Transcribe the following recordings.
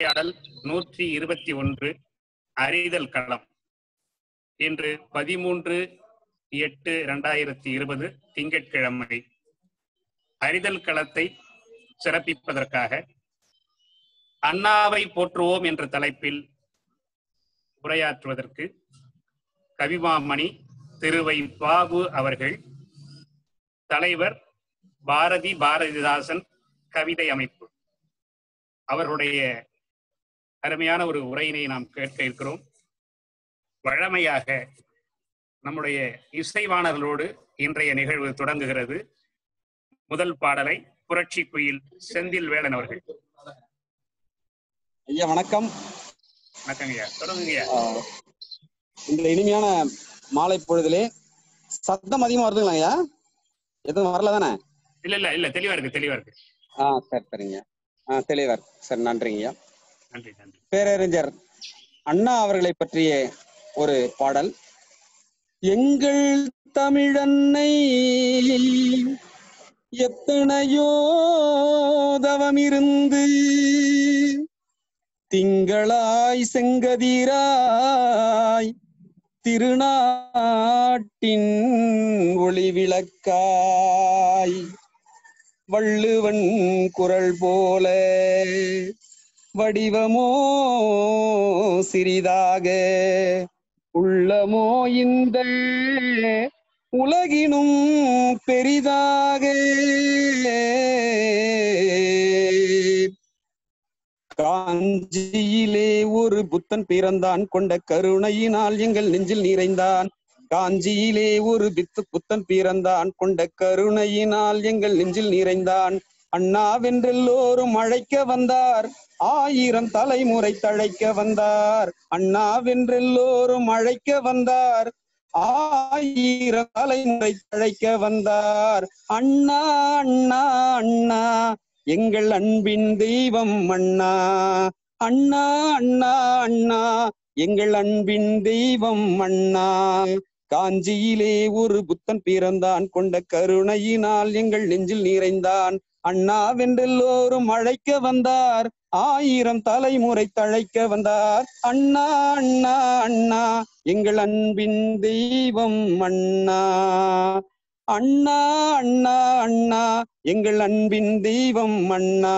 உரையாடல் நூற்றி இருபத்தி ஒன்று அறிதல் களம் இன்று பதிமூன்று எட்டு இரண்டாயிரத்தி இருபது திங்கட்கிழமை அறிதல் களத்தை சிறப்பிப்பதற்காக அண்ணாவை போற்றுவோம் என்ற தலைப்பில் உரையாற்றுவதற்கு கவிமாமணி திருவை பாபு அவர்கள் தலைவர் பாரதி பாரதிதாசன் கவிதை அமைப்பு அவர்களுடைய அருமையான ஒரு உரையினை நாம் கேட்க இருக்கிறோம் வழமையாக நம்முடைய இசைவாணர்களோடு இன்றைய நிகழ்வு தொடங்குகிறது முதல் பாடலை புரட்சி குயில் செந்தில் வேலன் அவர்கள் ஐயா வணக்கம் வணக்கங்கய்யா தொடங்குங்கய்யா ஆஹ் இந்த இனிமையான மாலை பொழுதிலே சத்தம் அதிகமா வருதுங்களா ஐயா எதுவும் வரல தானே இல்ல இல்ல இல்ல தெளிவா இருக்கு தெளிவா இருக்கு ஆ சரி சரிங்க ஆ தெளிவார் சரி நன்றிங்க ஐயா நன்றி நன்றி பேரறிஞர் அண்ணா அவர்களை பற்றிய ஒரு பாடல் எங்கள் தமிழன்னை எத்தனையோ தவமிருந்து திங்களாய் செங்கதிராய் திருநாட்டின் ஒளி விளக்காய் வள்ளுவன் குரல் போல வடிவமோ சிறிதாக உள்ளமோ இந்த உலகினும் பெரிதாக காஞ்சியிலே ஒரு புத்தன் பிறந்தான் கொண்ட கருணையினால் எங்கள் நெஞ்சில் நிறைந்தான் காஞ்சியிலே ஒரு பித்து புத்தன் பிறந்தான் கொண்ட கருணையினால் எங்கள் நெஞ்சில் நிறைந்தான் அண்ணாவென்றெல்லோரும் அழைக்க வந்தார் ஆயிரம் தலைமுறை தழைக்க வந்தார் அண்ணாவென்றெல்லோரும் அழைக்க வந்தார் ஆயிரம் தலைமுறை தழைக்க வந்தார் அண்ணா அண்ணா அண்ணா எங்கள் அன்பின் தெய்வம் அண்ணா அண்ணா அண்ணா அண்ணா எங்கள் அன்பின் தெய்வம் அண்ணா காஞ்சியிலே ஒரு புத்தன் பிறந்தான் கொண்ட கருணையினால் எங்கள் நெஞ்சில் நிறைந்தான் அண்ணாவென்றெல்லோரும் அழைக்க வந்தார் ஆயிரம் தலைமுறை தழைக்க வந்தார் அண்ணா அண்ணா அண்ணா எங்கள் அன்பின் தெய்வம் அண்ணா அண்ணா அண்ணா அண்ணா எங்கள் அன்பின் தெய்வம் அண்ணா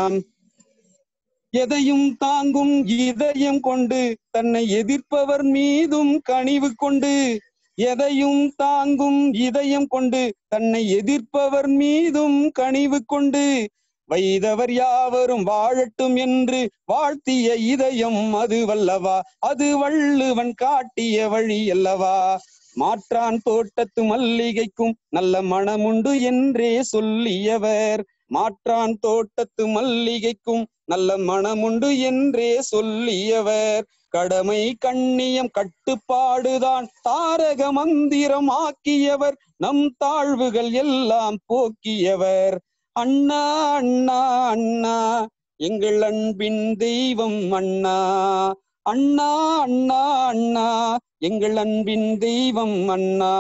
எதையும் தாங்கும் இதயம் கொண்டு தன்னை எதிர்ப்பவர் மீதும் கனிவு கொண்டு எதையும் தாங்கும் இதயம் கொண்டு தன்னை எதிர்ப்பவர் மீதும் கனிவு கொண்டு வைதவர் யாவரும் வாழட்டும் என்று வாழ்த்திய இதயம் அது வல்லவா அது வள்ளுவன் காட்டிய வழி அல்லவா மாற்றான் தோட்டத்து மல்லிகைக்கும் நல்ல மனமுண்டு என்றே சொல்லியவர் மாற்றான் தோட்டத்து மல்லிகைக்கும் நல்ல மனமுண்டு என்றே சொல்லியவர் கடமை கண்ணியம் கட்டுப்பாடுதான் தாரக மந்திரம் ஆக்கியவர் நம் தாழ்வுகள் எல்லாம் போக்கியவர் அண்ணா அண்ணா அண்ணா எங்கள் அன்பின் தெய்வம் அண்ணா அண்ணா அண்ணா அண்ணா எங்கள் அன்பின் தெய்வம் அண்ணா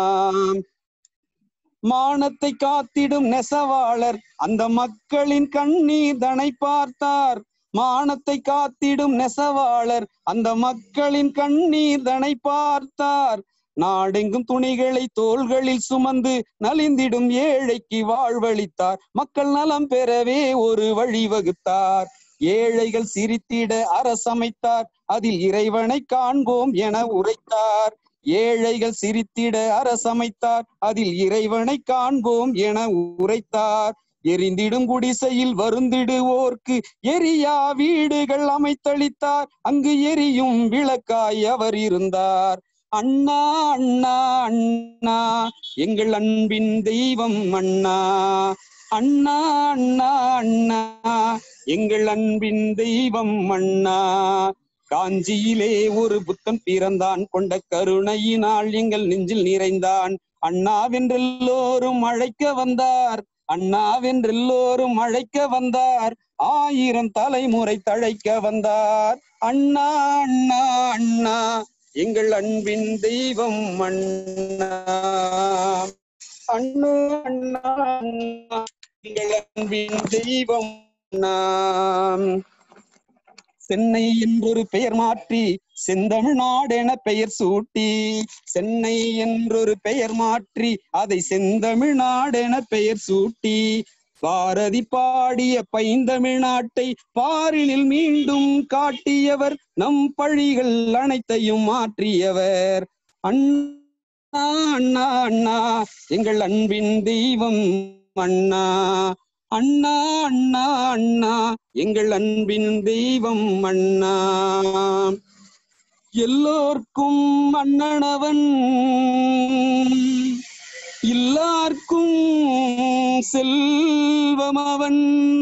மானத்தை காத்திடும் நெசவாளர் அந்த மக்களின் கண்ணீர் தனை பார்த்தார் மானத்தை காத்திடும் நெசவாளர் அந்த மக்களின் கண்ணீர் தனை பார்த்தார் நாடெங்கும் துணிகளை தோள்களில் சுமந்து நலிந்திடும் ஏழைக்கு வாழ்வளித்தார் மக்கள் நலம் பெறவே ஒரு வழி வகுத்தார் ஏழைகள் சிரித்திட அரசமைத்தார் அதில் இறைவனை காண்போம் என உரைத்தார் ஏழைகள் சிரித்திட அரசமைத்தார் அதில் இறைவனை காண்போம் என உரைத்தார் எரிந்திடும் குடிசையில் வருந்திடுவோர்க்கு எரியா வீடுகள் அமைத்தளித்தார் அங்கு எரியும் விளக்காய் அவர் இருந்தார் அண்ணா அண்ணா அண்ணா எங்கள் அன்பின் தெய்வம் அண்ணா அண்ணா அண்ணா அண்ணா எங்கள் அன்பின் தெய்வம் அண்ணா காஞ்சியிலே ஒரு புத்தன் பிறந்தான் கொண்ட கருணையினால் எங்கள் நெஞ்சில் நிறைந்தான் அண்ணாவென்றெல்லோரும் அழைக்க வந்தார் அண்ணாவென்றெல்லோரும் அழைக்க வந்தார் ஆயிரம் தலைமுறை தழைக்க வந்தார் அண்ணா அண்ணா அண்ணா எங்கள் அன்பின் தெய்வம் அண்ணா அண்ணா அண்ணா அண்ணா எங்கள் அன்பின் தெய்வம் அண்ணா சென்னை என்றொரு பெயர் மாற்றி செந்தமிழ்நாடென பெயர் சூட்டி சென்னை என்றொரு பெயர் மாற்றி அதை செந்தமிழ்நாடென பெயர் சூட்டி பாரதி பாடிய பைந்தமிழ்நாட்டை பாரினில் மீண்டும் காட்டியவர் நம் பழிகள் அனைத்தையும் மாற்றியவர் அண்ணா அண்ணா அண்ணா எங்கள் அன்பின் தெய்வம் அண்ணா அண்ணா அண்ணா அண்ணா எங்கள் அன்பின் தெய்வம் அண்ணா எல்லோர்க்கும் அண்ணனவன் எல்லார்க்கும் செல்வம் அவன்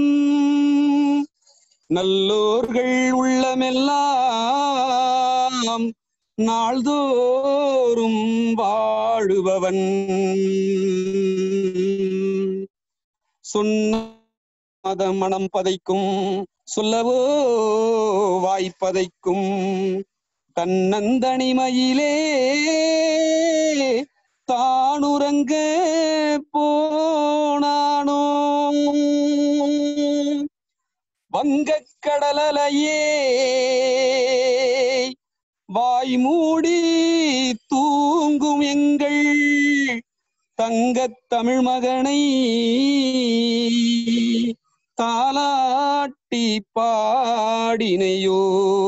நல்லோர்கள் உள்ளமெல்லாம் நாள்தோறும் வாழுபவன் சொன்னாத மனம் பதைக்கும் சொல்லவோ வாய்ப்பதைக்கும் தன்னந்தனிமையிலே தானுறங்க போனானோ வங்கக் கடலலையே வாய் மூடி தூங்கும் எங்கள் தங்கத் தமிழ் மகனை தாலாட்டி பாடினையோ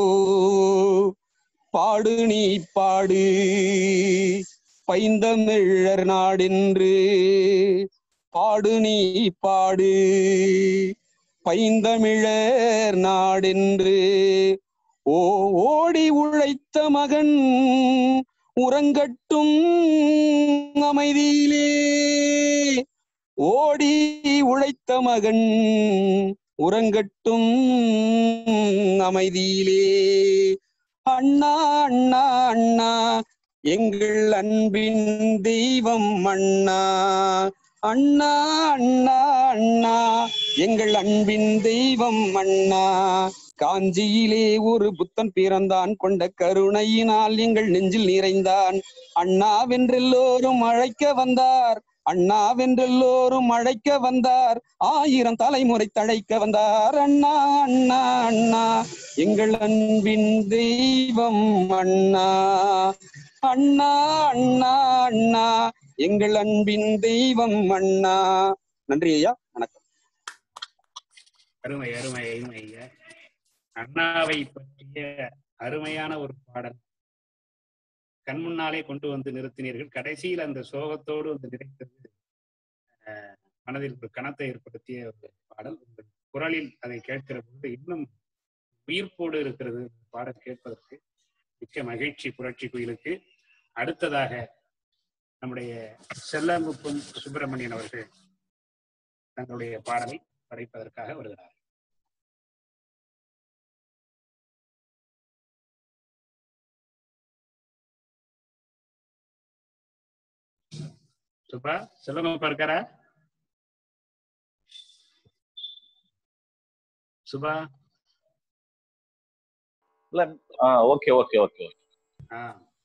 பாடு நீ பாடு பைந்தமிழர் நாடென்று பாடு நீ பாடு பைந்தமிழர் நாடென்று ஓ ஓடி உழைத்த மகன் உறங்கட்டும் அமைதியிலே ஓடி உழைத்த மகன் உறங்கட்டும் அமைதியிலே அண்ணா அண்ணா அண்ணா எங்கள் அன்பின் தெய்வம் அண்ணா அண்ணா அண்ணா அண்ணா எங்கள் அன்பின் தெய்வம் அண்ணா காஞ்சியிலே ஒரு புத்தன் பிறந்தான் கொண்ட கருணையினால் எங்கள் நெஞ்சில் நிறைந்தான் அண்ணாவென்றெல்லோரும் அழைக்க வந்தார் அண்ணாவென்றெல்லோரும் அழைக்க வந்தார் ஆயிரம் தலைமுறை தழைக்க வந்தார் அண்ணா அண்ணா அண்ணா எங்கள் அன்பின் தெய்வம் அண்ணா அண்ணா அண்ணா அண்ணா எங்கள் அன்பின் தெய்வம் அண்ணா நன்றி ஐயா வணக்கம் அருமை அருமை அருமை ஐயா அண்ணாவை பற்றிய அருமையான ஒரு பாடல் கண் முன்னாலே கொண்டு வந்து நிறுத்தினீர்கள் கடைசியில் அந்த சோகத்தோடு வந்து நினைத்தது அஹ், மனதில் ஒரு கணத்தை ஏற்படுத்திய ஒரு பாடல் உங்கள் குரலில் அதை கேட்கிற பொழுது இன்னும் உயிர்ப்போடு இருக்கிறது இந்த பாடல் கேட்பதற்கு மிக்க மகிழ்ச்சி புரட்சி குயிலுக்கு அடுத்ததாக நம்முடைய செல்லங்குப்பம் சுப்பிரமணியன் அவர்கள் தங்களுடைய பாடலை படைப்பதற்காக வருகிறார் சுபா செல்லங்கப்பா இருக்காரா சுபா ஆ ஓகே ஓகே ஓகே ஆ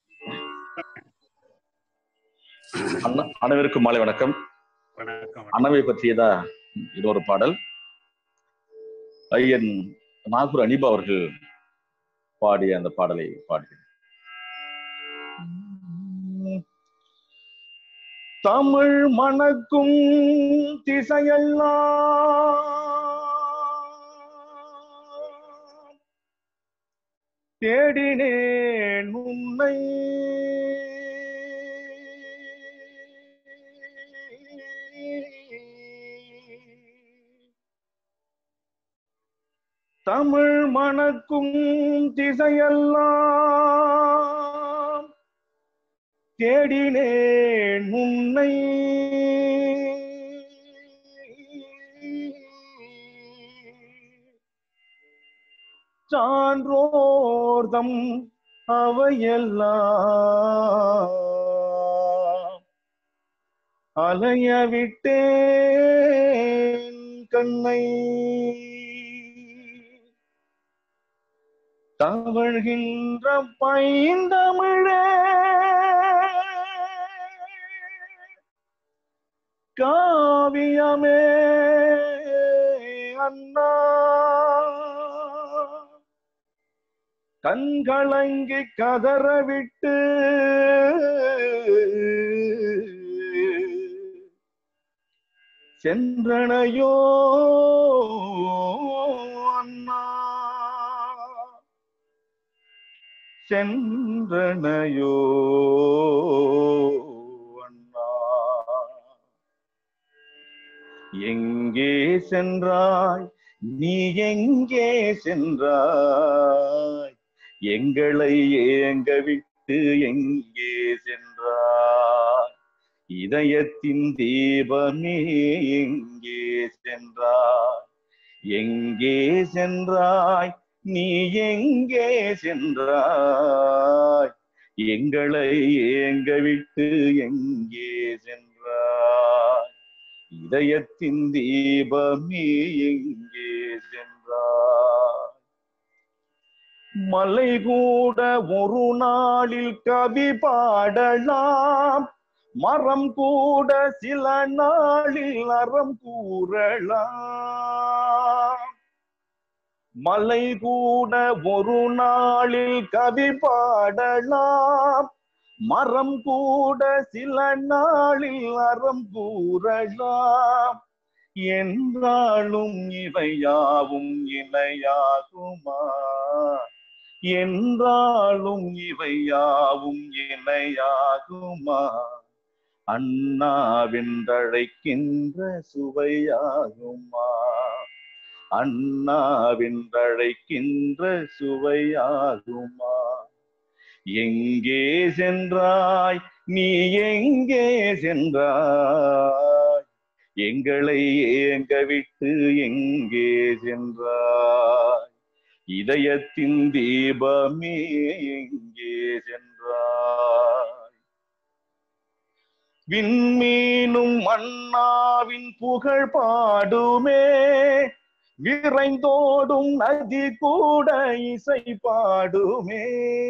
அண்ணா அனைவருக்கும் மாலை வணக்கம் வணக்கம் வணக்கம். அண்ணாவை பற்றியதா இன்னொரு பாடல் ஐயன் நாகூர் அனிபா அவர்கள் பாடிய அந்த பாடலை பாடுகிறேன் தமிழ் மணக்கும் திசையெல்லாம் தேடினேன் உன்னை தமிழ் மணக்கும் திசையெல்லாம் தேடினேன் உன்னை சான்றோர்தம் அவையெல்லாம் அலைய விட்டேன் கண்ணை தவழ்கின்ற பைந்தமிழே காவியமே அண்ணா கண்கலங்கி கதறவிட்டு சென்றனையோ அண்ணா சென்றனையோ அண்ணா எங்கே சென்றாய் நீ எங்கே சென்றாய் எங்களை ஏங்க விட்டு எங்கே சென்றாய் இதயத்தின் தீபமே எங்கே சென்றாய் எங்கே சென்றாய் நீ எங்கே சென்றாய் எங்களை ஏங்க விட்டு எங்கே சென்றாய் இதயத்தின் தீபமே எங்கே சென்றாய் மலை கூட ஒரு நாளில் கவி பாடலாம் மரம் கூட சில நாளில் அறம் கூறலாம் மலை கூட ஒரு நாளில் கவி பாடலாம் மரம் கூட சில நாளில் அறம் கூறலாம் என்றாலும் இவையாவும் இணையாகுமா என்றாலும் இவையாவும் இணையாகுமா அண்ணாவென்றழைக்கின்ற சுவையாகுமா அண்ணாவென்றழைக்கின்ற சுவையாகுமா எங்கே சென்றாய் நீ எங்கே சென்றாய் எங்களை ஏங்க விட்டு எங்கே சென்றாய் இதயத்தின் தீபமே எங்கே சென்றாய் விண்மீனும் மன்னாவின் புகழ் பாடுமே விரைந்தோடும் நதி கூட இசை பாடுமே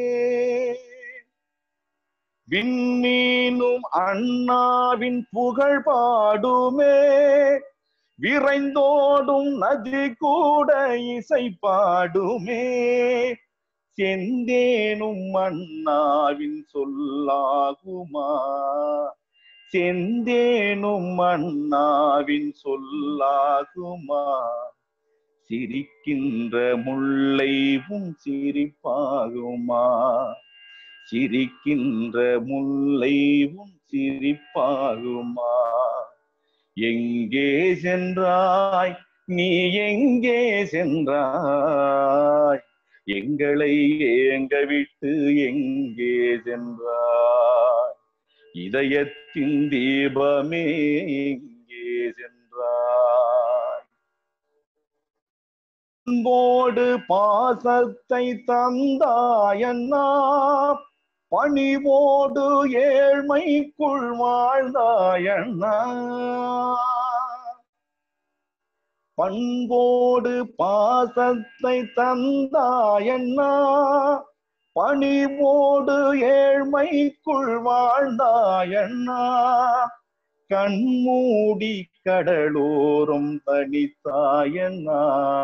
விண்மீனும் அண்ணாவின் புகழ் பாடுமே விரைந்தோடும் நதி கூட இசை பாடுமே செந்தேனும் அண்ணாவின் சொல்லாகுமா செந்தேனும் அண்ணாவின் சொல்லாகுமா சிரிக்கின்ற முல்லைவும் சிரிப்பாகுமா சிரிக்கின்ற முல்லைவும் சிரிப்பாகுமா எங்கே சென்றாய் நீ எங்கே சென்றாய் எங்களை ஏங்க விட்டு எங்கே சென்றாய் இதயத்தின் தீபமே எங்கே சென்றாய் அன்போடு பாசத்தை தந்தாயண்ணா பணிவோடு ஏழ்மைக்குள் வாழ்ந்தாயண்ணா பண்போடு பாசத்தை தந்தாயண்ணா பணிவோடு ஏழ்மைக்குள் வாழ்ந்தாயண்ணா கண்மூடி கடலோரம் தனித்தாயண்ணா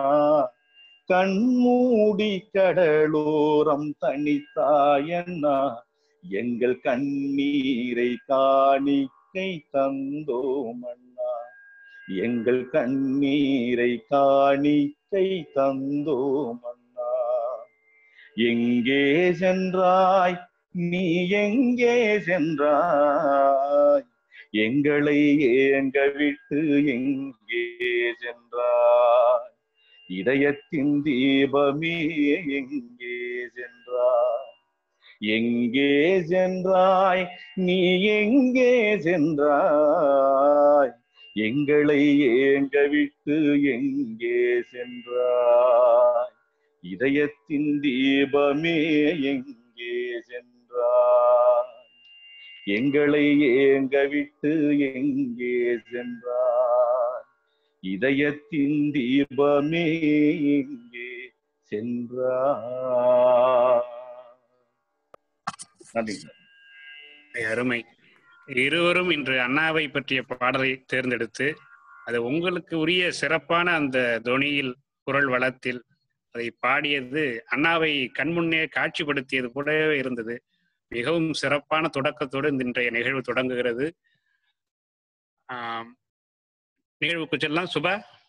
கண்மூடி கடலோரம் தனித்தாயண்ணா எங்கள் கண்ணீரை காணிக்கை தந்தோம் அண்ணா எங்கள் கண்ணீரை காணிக்கை தந்தோம் அண்ணா எங்கே சென்றாய் நீ எங்கே சென்றாய் எங்களை ஏங்க விட்டு எங்கே சென்றாய் இதயத்தின் தீபமே எங்கே சென்றாய் எங்கே சென்றாய் நீ எங்கே சென்றாய் எங்களை ஏங்க விட்டு எங்கே சென்றாய் இதயத்தின் தீபமே எங்கே சென்றாய் எங்களை ஏங்க விட்டு எங்கே சென்றாய் இதயத்தின் தீபமே எங்கே சென்றாய் நன்றி அருமை இருவரும் இன்று அண்ணாவை பற்றிய பாடலை தேர்ந்தெடுத்து அது உங்களுக்கு உரிய சிறப்பான அந்த தொனியில் குரல் வளத்தில் அதை பாடியது அண்ணாவை கண்முன்னே காட்சிப்படுத்தியது போலவே இருந்தது மிகவும் சிறப்பான தொடக்கத்தோடு இந்த இன்றைய நிகழ்வு தொடங்குகிறது ஆம், நிகழ்வுக்கு செல்லலாம் சுபா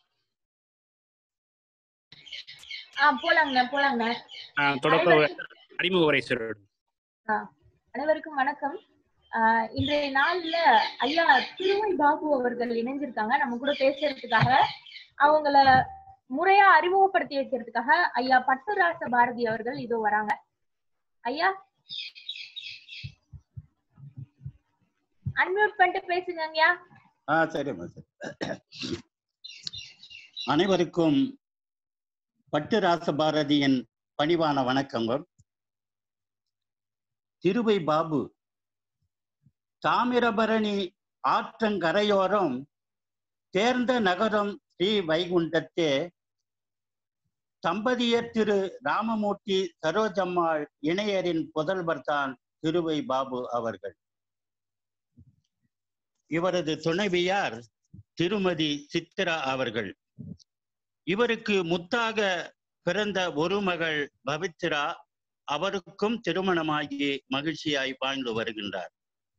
ஆ போலாங்கண்ணா போலாங்கண்ணா ஆ, தொடக்க உரை- அறிமுக உரை சொல்லு அனைவருக்கும் வணக்கம் ஆஹ் இன்றைய நாள்ல ஐயா திருமை பாபு அவர்கள் இணைஞ்சிருக்காங்க நம்ம கூட பேசுறதுக்காக அவங்கள முறையா அறிமுகப்படுத்தி வைக்கிறதுக்காக ஐயா பட்டுராச பாரதி அவர்கள் இதோ வராங்க ஐயா அன்மியூட் பண்ணிட்டு பேசுங்க ஐயா ஆ சரிம்மா சரி அனைவருக்கும் பட்டு ராசபாரதியின் பணிவான வணக்கங்கள் திருவை பாபு தாமிரபரணி ஆற்றங்கரையோரம் தேர்ந்த நகரம் ஸ்ரீ வைகுண்டத்தே தம்பதியர் திரு ராமமூர்த்தி சரோஜம்மாள் இணையரின் புதல்வர்தான் திருவை பாபு அவர்கள் இவரது துணைவியார் திருமதி சித்ரா அவர்கள் இவருக்கு முத்தாக பிறந்த ஒரு மகள் பவித்ரா அவருக்கும் திருமணமாகி மகிழ்ச்சியாய் வாழ்ந்து வருகின்றார்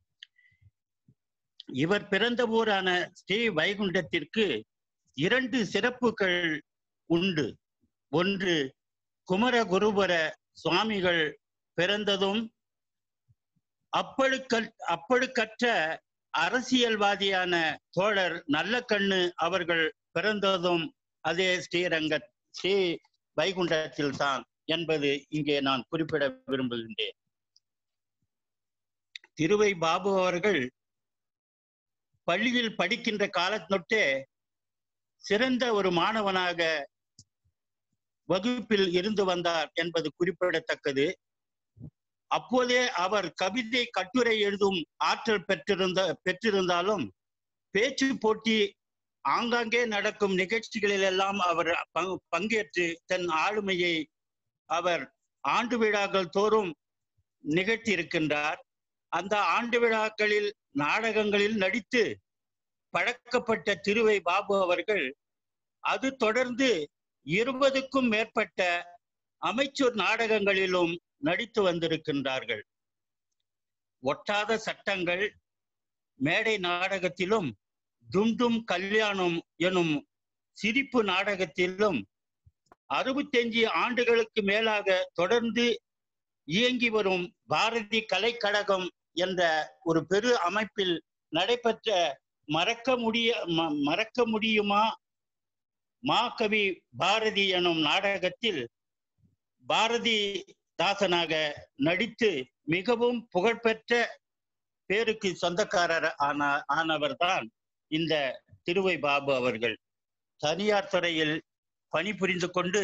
இவர் பிறந்த ஊரான ஸ்ரீ வைகுண்டத்திற்கு இரண்டு சிறப்புகள் உண்டு ஒன்று குமரகுருபர சுவாமிகள் பிறந்ததும் அப்பழுக்க அப்பழுக்கற்ற அரசியல்வாதியான தோழர் நல்லக்கண்ணு அவர்கள் பிறந்ததும் அதே ஸ்ரீரங்க ஸ்ரீ வைகுண்டத்தில் தான் என்பது இங்கே நான் குறிப்பிட விரும்புகின்றேன் திருவை பாபு அவர்கள் பள்ளியில் படிக்கின்ற காலத்தொட்டே சிறந்த ஒரு மாணவனாக வகுப்பில் இருந்து வந்தார் என்பது குறிப்பிடத்தக்கது அப்போதே அவர் கவிதை கட்டுரை எழுதும் ஆற்றல் பெற்றிருந்த பெற்றிருந்தாலும் பேச்சு போட்டி ஆங்காங்கே நடக்கும் நிகழ்ச்சிகளில் எல்லாம் அவர் பங்கு- பங்கேற்று தன் ஆளுமையை அவர் ஆண்டு விழாக்கள் தோறும் நிகழ்த்தி இருக்கின்றார் அந்த ஆண்டு விழாக்களில் நாடகங்களில் நடித்து பழக்கப்பட்ட திருவை பாபு அவர்கள் அது தொடர்ந்து இருபதுக்கும் மேற்பட்ட அமைச்சர் நாடகங்களிலும் நடித்து வந்திருக்கின்றார்கள் ஒட்டாத சட்டங்கள் மேடை நாடகத்திலும் தும்டும் கல்யாணம் எனும் சிரிப்பு நாடகத்திலும் அறுபத்தஞ்சு ஆண்டுகளுக்கு மேலாக தொடர்ந்து இயங்கி வரும் பாரதி கலைக்கழகம் என்ற ஒரு பெரு அமைப்பில் நடைபெற்ற மறக்க முடிய ம- மறக்க முடியுமா மாகவி பாரதி எனும் நாடகத்தில் பாரதி தாசனாக நடித்து மிகவும் புகழ்பெற்ற பேருக்கு சொந்தக்காரர் ஆன ஆனவர்தான் இந்த திருவை பாபு அவர்கள் தனியார் துறையில் பணிபுரிந்து கொண்டு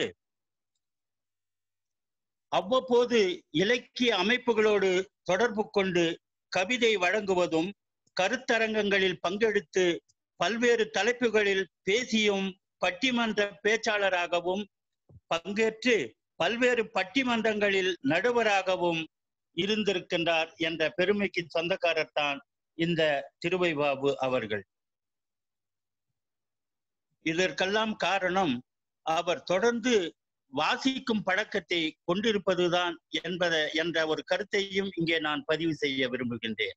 அவ்வப்போது இலக்கிய அமைப்புகளோடு தொடர்பு கொண்டு கவிதை வழங்குவதும் கருத்தரங்கங்களில் பங்கெடுத்து பல்வேறு தலைப்புகளில் பேசியும் பட்டிமன்ற பேச்சாளராகவும் பங்கேற்று பல்வேறு பட்டிமன்றங்களில் நடுவராகவும் இருந்திருக்கின்றார் என்ற பெருமைக்கு சொந்தக்காரர் தான் இந்த திருவை பாபு அவர்கள் இதற்கெல்லாம் காரணம் அவர் தொடர்ந்து வாசிக்கும் பழக்கத்தை கொண்டிருப்பதுதான் என்பத என்ற ஒரு கருத்தையும் இங்கே நான் பதிவு செய்ய விரும்புகின்றேன்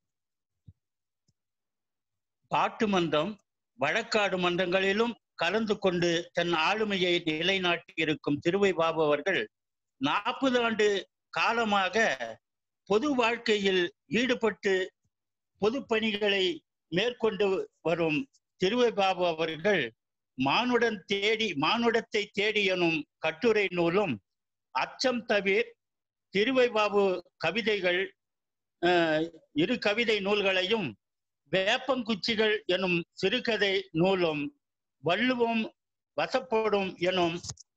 பாட்டு மன்றம் வழக்காடு மன்றங்களிலும் கலந்து கொண்டு தன் ஆளுமையை நிலைநாட்டி இருக்கும் திருவை பாபு அவர்கள் நாற்பது ஆண்டு காலமாக பொது வாழ்க்கையில் ஈடுபட்டு பொது பணிகளை மேற்கொண்டு வரும் திருவை பாபு அவர்கள் மானுடன் தேடி மானுடத்தை தேடி எனும் கட்டுரை நூலும் அச்சம் தவிர் திருவை பாபு கவிதைகள் அஹ், இரு கவிதை நூல்களையும் வேப்பங்குச்சிகள் எனும் சிறுகதை நூலும் வள்ளுவம் வசப்படும் எனும்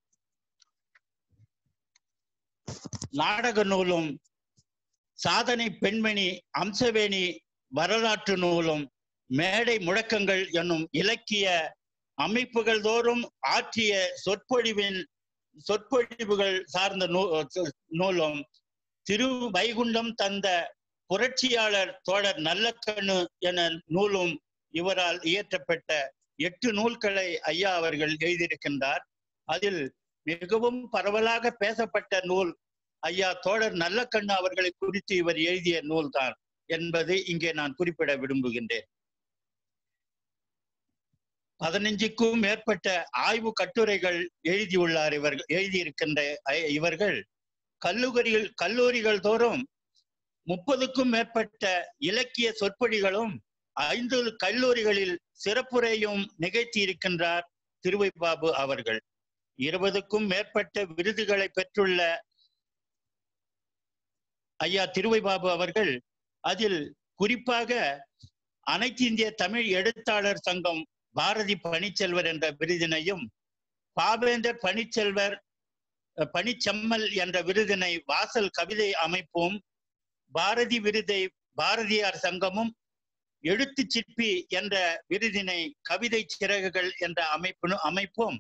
நாடக நூலும் சாதனை பெண்மணி அம்சவேணி வரலாற்று நூலும் மேடை முழக்கங்கள் என்னும் இலக்கிய அமைப்புகள் தோறும் ஆற்றிய சொற்பொழிவின் சொற்பொழிவுகள் சார்ந்த நூ நூலும் திரு வைகுண்டம் தந்த புரட்சியாளர் தோழர் நல்லக்கண்ணு என நூலும் இவரால் இயற்றப்பட்ட எட்டு நூல்களை ஐயா அவர்கள் எழுதியிருக்கின்றார் அதில் மிகவும் பரவலாக பேசப்பட்ட நூல் ஐயா தோழர் நல்லக்கண்ணு அவர்களை குறித்து இவர் எழுதிய நூல்தான் என்பது இங்கே நான் குறிப்பிட விரும்புகின்றேன் பதினஞ்சுக்கும் மேற்பட்ட ஆய்வு கட்டுரைகள் எழுதியுள்ளார் இவர்கள் எழுதியிருக்கின்ற ஐ- இவர்கள் கல்லூரிகள் கல்லூரிகள் தோறும் முப்பதுக்கும் மேற்பட்ட இலக்கிய சொற்பொழிகளும் ஐந்து கல்லூரிகளில் சிறப்புரையும் நிகழ்த்தி இருக்கின்றார் திருவைபாபு அவர்கள் இருபதுக்கும் மேற்பட்ட விருதுகளை பெற்றுள்ள ஐயா திருவைபாபு அவர்கள் அதில் குறிப்பாக அனைத்து இந்திய தமிழ் எழுத்தாளர் சங்கம் பாரதி பணிச்செல்வர் என்ற விருதினையும் பாவேந்தர் பணிச்செல்வர் அஹ், பணிச்செம்மல் என்ற விருதினை வாசல் கவிதை அமைப்பும் பாரதி விருதை பாரதியார் சங்கமும் எழுத்து சிற்பி என்ற விருதினை கவிதை சிறகுகள் என்ற அமைப்பு அமைப்பும்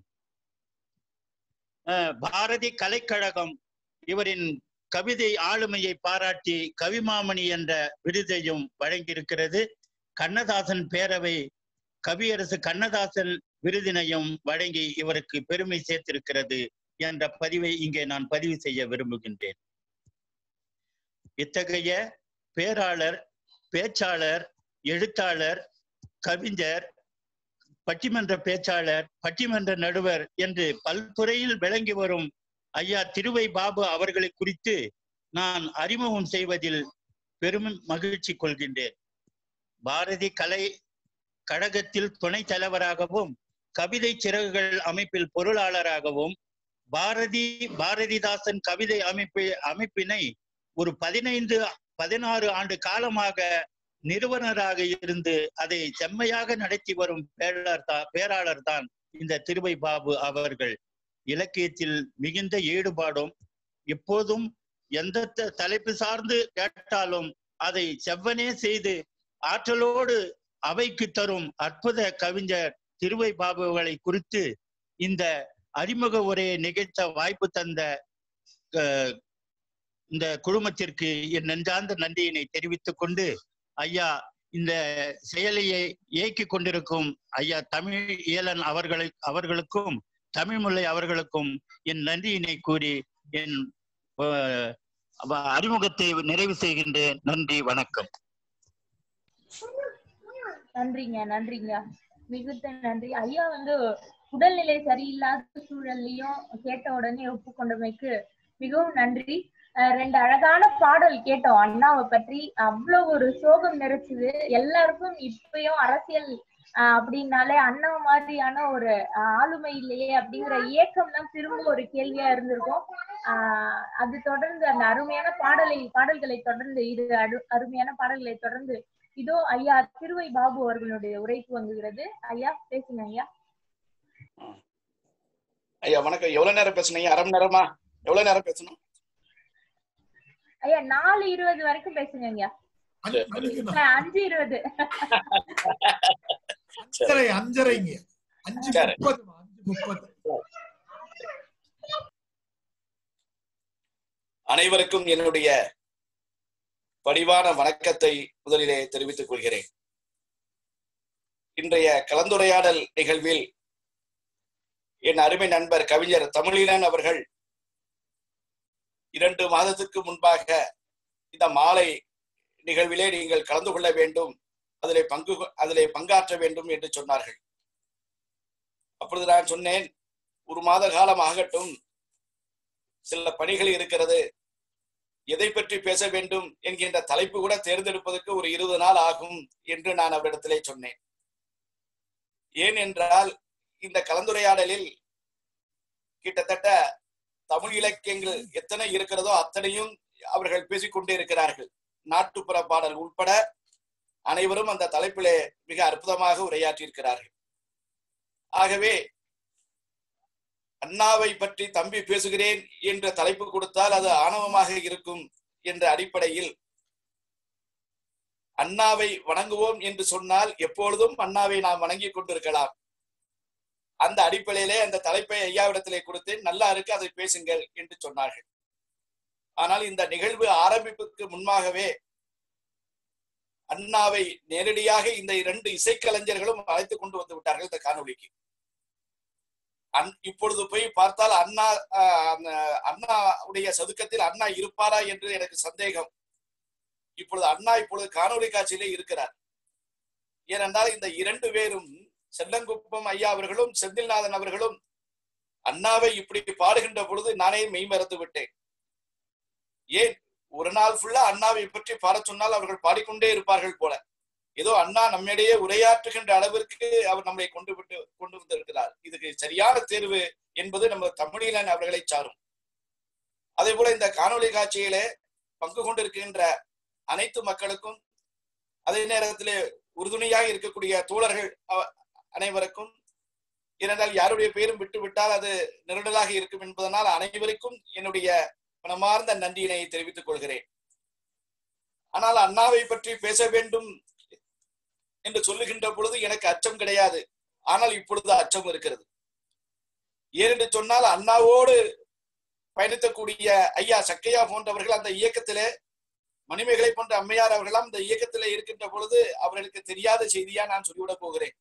அஹ், பாரதி கலைக்கழகம் இவரின் கவிதை ஆளுமையை பாராட்டி கவிமாமணி என்ற விருதையும் வழங்கியிருக்கிறது கண்ணதாசன் பேரவை கவியரசு கண்ணதாசன் விருதினையும் வழங்கி இவருக்கு பெருமை சேர்த்திருக்கிறது என்ற பதிவை இங்கே நான் பதிவு செய்ய விரும்புகின்றேன் இத்தகைய பேராளர் பேச்சாளர் எழுத்தாளர் கவிஞர் பட்டிமன்ற பேச்சாளர் பட்டிமன்ற நடுவர் என்று பல்துறையில் விளங்கி வரும் ஐயா திருவை பாபு அவர்களை குறித்து நான் அறிமுகம் செய்வதில் பெரும் மகிழ்ச்சி கொள்கின்றேன் பாரதி கலை கழகத்தில் துணைத் தலைவராகவும் கவிதை சிறகுகள் அமைப்பில் பொருளாளராகவும் பாரதி பாரதிதாசன் கவிதை அமைப்பு அமைப்பினை ஒரு பதினைந்து பதினாறு ஆண்டு காலமாக நிறுவனராக இருந்து அதை செம்மையாக நடத்தி வரும் பேராளர் தான் பேராளர் தான் இந்த திருவை பாபு அவர்கள் இலக்கியத்தில் மிகுந்த ஈடுபாடும் எப்போதும் எந்த த- தலைப்பு சார்ந்து கேட்டாலும் அதை செவ்வனே செய்து ஆற்றலோடு அவைக்கு தரும் அற்புத கவிஞர் திருவை பாபுகளை குறித்து இந்த அறிமுக உரையை நிகழ்த்த வாய்ப்பு தந்த அஹ், இந்த குழுமத்திற்கு என் நெஞ்சார்ந்த நன்றியினை தெரிவித்துக் கொண்டு ஐயா இந்த செயலியை இயக்கிக் கொண்டிருக்கும் ஐயா தமிழ் இயலன் அவர்களை அவர்களுக்கும் தமிழ்முல்லை அவர்களுக்கும் என் நன்றியினை கூறி என் அஹ், அவ- அறிமுகத்தை நிறைவு செய்கின்றேன் நன்றி வணக்கம் நன்றிங்க நன்றிங்க மிகுந்த நன்றி ஐயா வந்து உடல்நிலை சரியில்லாத சூழல்லையும் கேட்ட உடனே ஒப்புக்கொண்டமைக்கு மிகவும் நன்றி அஹ் ரெண்டு அழகான பாடல் கேட்டோம் அண்ணாவை பற்றி அவ்வளவு ஒரு சோகம் நிறைச்சது எல்லாருக்கும் இப்பயும் அரசியல் ஆஹ் அப்படின்னாலே அண்ணா மாதிரியான ஒரு ஆஹ் ஆளுமை இல்லையே அப்படிங்கிற ஏக்கம் தான் திரும்ப ஒரு கேள்வியா இருந்திருக்கும் ஆஹ் அது தொடர்ந்து அந்த அருமையான பாடலை பாடல்களை தொடர்ந்து இது அரு- அருமையான பாடல்களை தொடர்ந்து இதோ ஐயா திருவை பாபு அவர்களுடைய உரை துவங்குகிறது ஐயா பேசுங்க ஐயா ஐயா வணக்கம் எவ்வளவு நேரம் பேசணும் அரை மணி நேரமா எவ்வளவு நேரம் பேசணும் ஐயா நாலு இருபது வரைக்கும் பேசுங்க ஐயா அஞ்சு- மன்னிக்கணும். அஹ் அஞ்சு இருபது அஞ்சரை அஞ்சரைங்க அஞ்சு சரி. முப்பது அஞ்சு முப்பது அனைவருக்கும் என்னுடைய பணிவான வணக்கத்தை முதலிலே தெரிவித்துக் கொள்கிறேன் இன்றைய கலந்துரையாடல் நிகழ்வில் என் அருமை நண்பர் கவிஞர் தமிழீழன் அவர்கள் இரண்டு மாதத்துக்கு முன்பாக இந்த மாலை நிகழ்விலே நீங்கள் கலந்து கொள்ள வேண்டும் அதிலே பங்கு அதிலே பங்காற்ற வேண்டும் என்று சொன்னார்கள் அப்பொழுது நான் சொன்னேன் ஒரு மாத காலம் ஆகட்டும் சில பணிகள் இருக்கிறது எதை பற்றி பேச வேண்டும் என்கின்ற தலைப்பு கூட தேர்ந்தெடுப்பதற்கு ஒரு இருபது நாள் ஆகும் என்று நான் அவரிடத்திலே சொன்னேன் ஏன் என்றால் இந்த கலந்துரையாடலில் கிட்டத்தட்ட தமிழ் இலக்கியங்கள் எத்தனை இருக்கிறதோ அத்தனையும் அவர்கள் பேசிக்கொண்டே இருக்கிறார்கள் நாட்டுப்புற பாடல் உட்பட அனைவரும் அந்த தலைப்பிலே மிக அற்புதமாக உரையாற்றியிருக்கிறார்கள் ஆகவே அண்ணாவை பற்றி தம்பி பேசுகிறேன் என்ற தலைப்பு கொடுத்தால் அது ஆணவமாக இருக்கும் என்ற அடிப்படையில் அண்ணாவை வணங்குவோம் என்று சொன்னால் எப்பொழுதும் அண்ணாவை நாம் வணங்கிக் கொண்டிருக்கலாம் அந்த அடிப்படையிலே அந்த தலைப்பை ஐயாவிடத்திலே கொடுத்தேன் நல்லா இருக்கு அதை பேசுங்கள் என்று சொன்னார்கள் ஆனால் இந்த நிகழ்வு ஆரம்பிப்புக்கு முன்பாகவே அண்ணாவை நேரடியாக இந்த இரண்டு இசைக்கலைஞர்களும் அழைத்து கொண்டு வந்து விட்டார்கள் இந்த காணொளிக்கு அன்- இப்பொழுது போய் பார்த்தால் அண்ணா ஆஹ், அந்த அண்ணாவுடைய சதுக்கத்தில் அண்ணா இருப்பாரா என்று எனக்கு சந்தேகம் இப்பொழுது அண்ணா இப்பொழுது காணொளி காட்சியிலே இருக்கிறார் ஏனென்றால் இந்த இரண்டு பேரும் செல்லங்குப்பம் ஐயா அவர்களும் செந்தில்நாதன் அவர்களும் அண்ணாவை இப்படி பாடுகின்ற பொழுது நானே மெய்மறந்து விட்டேன் ஏன் ஒரு நாள் ஃபுல்லா அண்ணாவை பற்றி பாடச் சொன்னால் அவர்கள் பாடிக்கொண்டே இருப்பார்கள் போல ஏதோ அண்ணா நம்மிடையே உரையாற்றுகின்ற அளவிற்கு அவர் நம்மை கொண்டு விட்டு கொண்டு வந்திருக்கிறார் இதுக்கு சரியான தேர்வு என்பது நம்ம தமிழிலன் அவர்களை சாரும் அதே போல இந்த காணொளி காட்சியிலே பங்கு கொண்டிருக்கின்ற அனைத்து மக்களுக்கும் அதே நேரத்திலே உறுதுணையாக இருக்கக்கூடிய தோழர்கள் அவ- அனைவருக்கும் ஏனென்றால் யாருடைய பெயரும் விட்டு விட்டால் அது நெருடலாக இருக்கும் என்பதனால் அனைவருக்கும் என்னுடைய மனமார்ந்த நன்றியினை தெரிவித்துக் கொள்கிறேன் ஆனால் அண்ணாவை பற்றி பேச வேண்டும் என்று சொல்லுகின்ற பொழுது எனக்கு அச்சம் கிடையாது ஆனால் இப்பொழுது அச்சம் இருக்கிறது ஏனென்று சொன்னால் அண்ணாவோடு பயணித்தக்கூடிய ஐயா சக்கையா போன்றவர்கள் அந்த இயக்கத்திலே மணிமேகலை போன்ற அம்மையார் அவர்களாம் இந்த இயக்கத்திலே இருக்கின்ற பொழுது அவர்களுக்கு தெரியாத செய்தியா நான் சொல்லிவிடப் போகிறேன்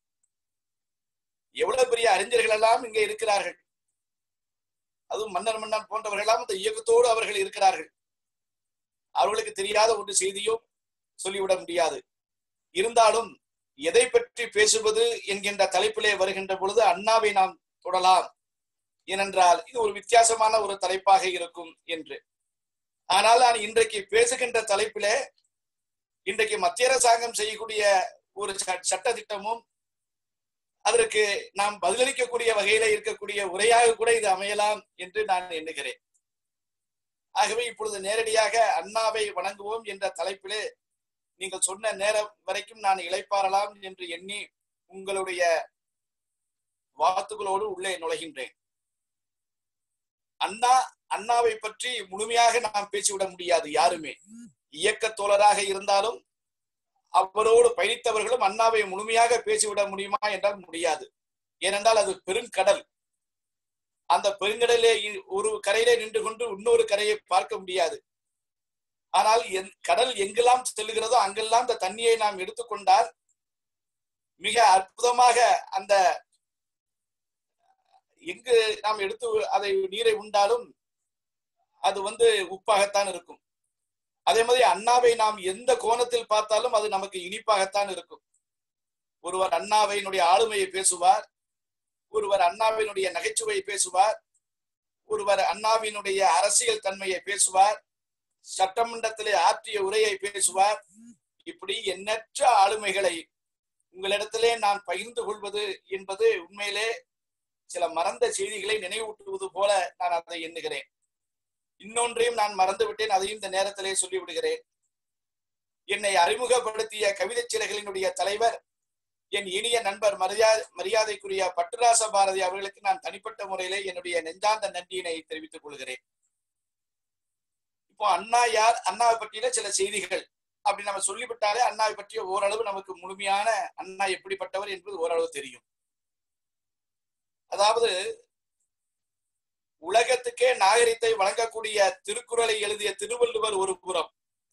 எவ்வளவு பெரிய அறிஞர்கள் எல்லாம் இங்கே இருக்கிறார்கள் அதுவும் மன்னர் மன்னன் போன்றவர்களாம் இந்த இயக்கத்தோடு அவர்கள் இருக்கிறார்கள் அவர்களுக்கு தெரியாத ஒரு செய்தியும் சொல்லிவிட முடியாது இருந்தாலும் எதை பற்றி பேசுவது என்கின்ற தலைப்பிலே வருகின்ற பொழுது அண்ணாவை நாம் தொடலாம் ஏனென்றால் இது ஒரு வித்தியாசமான ஒரு தலைப்பாக இருக்கும் என்று ஆனால் நான் இன்றைக்கு பேசுகின்ற தலைப்பிலே இன்றைக்கு மத்திய அரசாங்கம் செய்யக்கூடிய ஒரு ச- சட்ட திட்டமும் அதற்கு நாம் பதிலளிக்கக்கூடிய வகையில இருக்கக்கூடிய உரையாக கூட இது அமையலாம் என்று நான் எண்ணுகிறேன் ஆகவே இப்பொழுது நேரடியாக அண்ணாவை வணங்குவோம் என்ற தலைப்பிலே நீங்கள் சொன்ன நேரம் வரைக்கும் நான் இளைப்பாறலாம் என்று எண்ணி உங்களுடைய வாத்துகளோடு உள்ளே நுழைகின்றேன் அண்ணா அண்ணாவை பற்றி முழுமையாக நாம் பேசிவிட முடியாது யாருமே இயக்க தோழராக இருந்தாலும் அவரோடு பயணித்தவர்களும் அண்ணாவை முழுமையாக பேசிவிட முடியுமா என்றால் முடியாது ஏனென்றால் அது பெருங்கடல் அந்த பெருங்கடலே இ- ஒரு கரையிலே நின்று கொண்டு இன்னொரு கரையை பார்க்க முடியாது ஆனால் என்- கடல் எங்கெல்லாம் செல்லுகிறதோ அங்கெல்லாம் அந்த தண்ணியை நாம் எடுத்துக்கொண்டால் மிக அற்புதமாக அந்த எங்கு நாம் எடுத்து அதை நீரை உண்டாலும் அது வந்து உப்பாகத்தான் இருக்கும் அதே மாதிரி அண்ணாவை நாம் எந்த கோணத்தில் பார்த்தாலும் அது நமக்கு இனிப்பாகத்தான் இருக்கும் ஒருவர் அண்ணாவையினுடைய ஆளுமையை பேசுவார் ஒருவர் அண்ணாவினுடைய நகைச்சுவை பேசுவார் ஒருவர் அண்ணாவினுடைய அரசியல் தன்மையை பேசுவார் சட்டமன்றத்திலே ஆற்றிய உரையை பேசுவார் இப்படி எண்ணற்ற ஆளுமைகளை உங்களிடத்திலே நான் பகிர்ந்து கொள்வது என்பது உண்மையிலே சில மறந்த செய்திகளை நினைவூட்டுவது போல நான் அதை எண்ணுகிறேன் இன்னொன்றையும் நான் மறந்து விட்டேன் அதையும் இந்த நேரத்திலே சொல்லிவிடுகிறேன் என்னை அறிமுகப்படுத்திய கவிதைச் சிலைகளினுடைய தலைவர் என் இனிய நண்பர் மரியா மரியாதைக்குரிய பட்டுராச பாரதி அவர்களுக்கு நான் தனிப்பட்ட முறையிலே என்னுடைய நெஞ்சார்ந்த நன்றியினை தெரிவித்துக் கொள்கிறேன் இப்போ அண்ணா யார் அண்ணாவை பற்றிய சில செய்திகள் அப்படி நம்ம சொல்லிவிட்டாலே அண்ணாவை பற்றிய ஓரளவு நமக்கு முழுமையான அண்ணா எப்படிப்பட்டவர் என்பது ஓரளவு தெரியும் அதாவது உலகத்துக்கே நாகரிகத்தை வழங்கக்கூடிய திருக்குறளை எழுதிய திருவள்ளுவர் ஒரு புறம்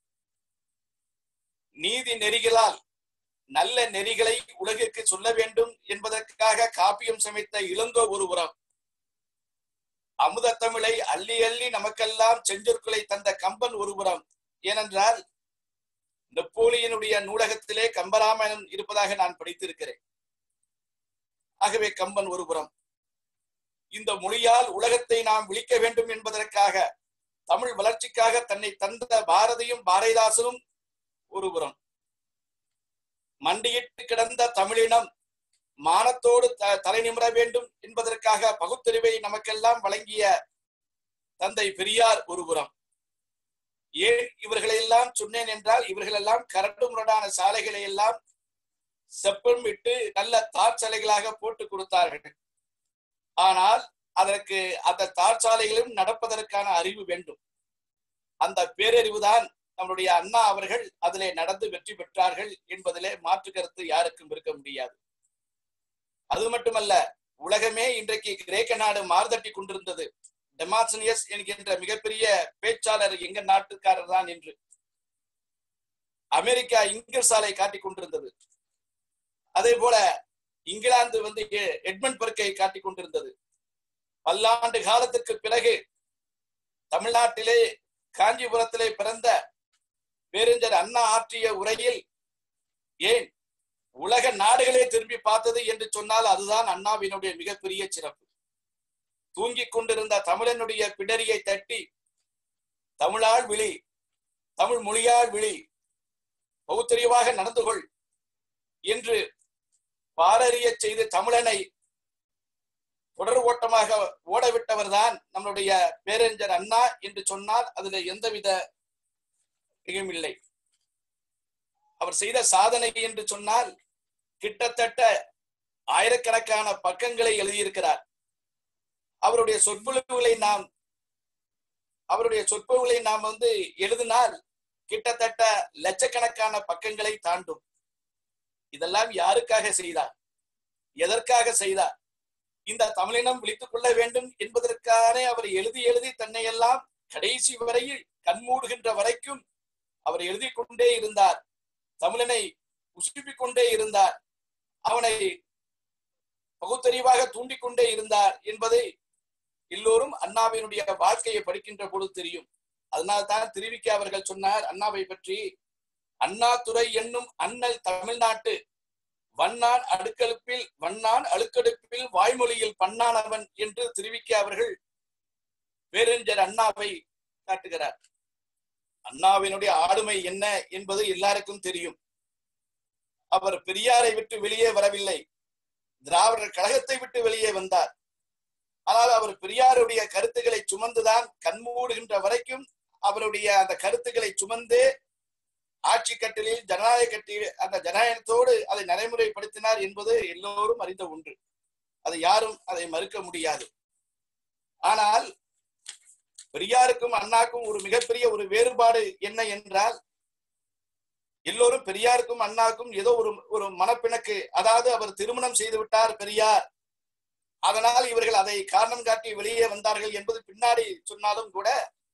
நீதி நெறிகளால் நல்ல நெறிகளை உலகிற்கு சொல்ல வேண்டும் என்பதற்காக காப்பியம் சமைத்த இளங்கோ ஒரு புறம் அமுத தமிழை அள்ளி அள்ளி நமக்கெல்லாம் செஞ்சொற்களை தந்த கம்பன் ஒரு புறம் ஏனென்றால் நெப்போலியனுடைய நூலகத்திலே கம்பராமாயணம் இருப்பதாக நான் படித்திருக்கிறேன் ஆகவே கம்பன் ஒரு புறம் இந்த மொழியால் உலகத்தை நாம் விழிக்க வேண்டும் என்பதற்காக தமிழ் வளர்ச்சிக்காக தன்னை தந்த பாரதியும் பாரதிதாசனும் ஒருபுறம் மண்டியிட்டு கிடந்த தமிழினம் மானத்தோடு த- தலை நிமிர வேண்டும் என்பதற்காக பகுத்தறிவை நமக்கெல்லாம் வழங்கிய தந்தை பெரியார் ஒருபுறம் ஏன் இவர்களெல்லாம் சொன்னேன் என்றால் இவர்களெல்லாம் கரடு முரடான சாலைகளை எல்லாம் செப்பம் விட்டு நல்ல தார் சாலைகளாக போட்டு கொடுத்தார்கள் ஆனால் அதற்கு அந்த தார் சாலைகளும் நடப்பதற்கான அறிவு வேண்டும் அந்த பேரறிவுதான் நம்முடைய அண்ணா அவர்கள் அதிலே நடந்து வெற்றி பெற்றார்கள் என்பதிலே மாற்று கருத்து யாருக்கும் இருக்க முடியாது அது மட்டுமல்ல உலகமே இன்றைக்கு கிரேக்க நாடு மார்தட்டி கொண்டிருந்தது டெமாசனியஸ் என்கின்ற மிகப்பெரிய பேச்சாளர் எங்க நாட்டுக்காரர் தான் என்று அமெரிக்கா இங்கிலீஷாலை காட்டிக் கொண்டிருந்தது அதே போல இங்கிலாந்து வந்து எட்மண்ட் பெர்க்கை காட்டிக் கொண்டிருந்தது பல்லாண்டு காலத்துக்கு பிறகு தமிழ்நாட்டிலே காஞ்சிபுரத்திலே பிறந்த பேரறிஞர் அண்ணா ஆற்றிய உரையில் ஏன் உலக நாடுகளே திரும்பி பார்த்தது என்று சொன்னால் அதுதான் அண்ணாவினுடைய மிகப்பெரிய சிறப்பு தூங்கிக் கொண்டிருந்த தமிழனுடைய பிடரியை தட்டி தமிழால் விழி தமிழ் மொழியால் விழி பகுத்தறிவாக நடந்து கொள் என்று பாரறிய செய்து தமிழனை தொடர் ஓட்டமாக ஓடவிட்டவர் தான் நம்மளுடைய பேரறிஞர் அண்ணா என்று சொன்னால் அதுல எந்தவித இல்லை அவர் செய்த சாதனை என்று சொன்னால் கிட்டத்தட்ட ஆயிரக்கணக்கான பக்கங்களை எழுதியிருக்கிறார் அவருடைய சொற்பொழிவுகளை நாம் அவருடைய சொற்பொழிவுகளை நாம் வந்து எழுதினால் கிட்டத்தட்ட லட்சக்கணக்கான பக்கங்களை தாண்டும் இதெல்லாம் யாருக்காக செய்தார் எதற்காக செய்தார் இந்த தமிழினம் விழித்துக் கொள்ள வேண்டும் என்பதற்கான அவர் எழுதி எழுதி தன்னை எல்லாம் கடைசி வரையில் கண்மூடுகின்ற வரைக்கும் அவர் எழுதி கொண்டே இருந்தார் தமிழனை உசுப்பிக் கொண்டே இருந்தார் அவனை பகுத்தறிவாக தூண்டிக் கொண்டே இருந்தார் என்பதை எல்லோரும் அண்ணாவினுடைய வாழ்க்கையை படிக்கின்ற பொழுது தெரியும் அதனால்தான் திருவிக்க அவர்கள் சொன்னார் அண்ணாவை பற்றி அண்ணாதுரை என்னும் அண்ணல் தமிழ்நாட்டு வண்ணான் அடுக்கடுப்பில் வண்ணான் அழுக்கடுப்பில் வாய்மொழியில் பண்ணானவன் என்று திருவிக்க அவர்கள் பேரறிஞர் அண்ணாவை காட்டுகிறார் அண்ணாவினுடைய ஆளுமை என்ன என்பது எல்லாருக்கும் தெரியும் அவர் பெரியாரை விட்டு வெளியே வரவில்லை திராவிடர் கழகத்தை விட்டு வெளியே வந்தார் ஆனால் அவர் பெரியாருடைய கருத்துக்களை சுமந்துதான் கண்மூடுகின்ற வரைக்கும் அவருடைய அந்த கருத்துக்களை சுமந்தே ஆட்சி கட்டிலில் ஜனநாயக கட்டில் அந்த ஜனநாயகத்தோடு அதை நடைமுறைப்படுத்தினார் என்பது எல்லோரும் அறிந்த ஒன்று அதை யாரும் அதை மறுக்க முடியாது ஆனால் பெரியாருக்கும் அண்ணாக்கும் ஒரு மிகப்பெரிய ஒரு வேறுபாடு என்ன என்றால் எல்லோரும் பெரியாருக்கும் அண்ணாக்கும் ஏதோ ஒரு ஒரு மனப்பிணக்கு அதாவது அவர் திருமணம் செய்து விட்டார் பெரியார் அதனால் இவர்கள் அதை காரணம் காட்டி வெளியே வந்தார்கள் என்பது பின்னாடி சொன்னாலும் கூட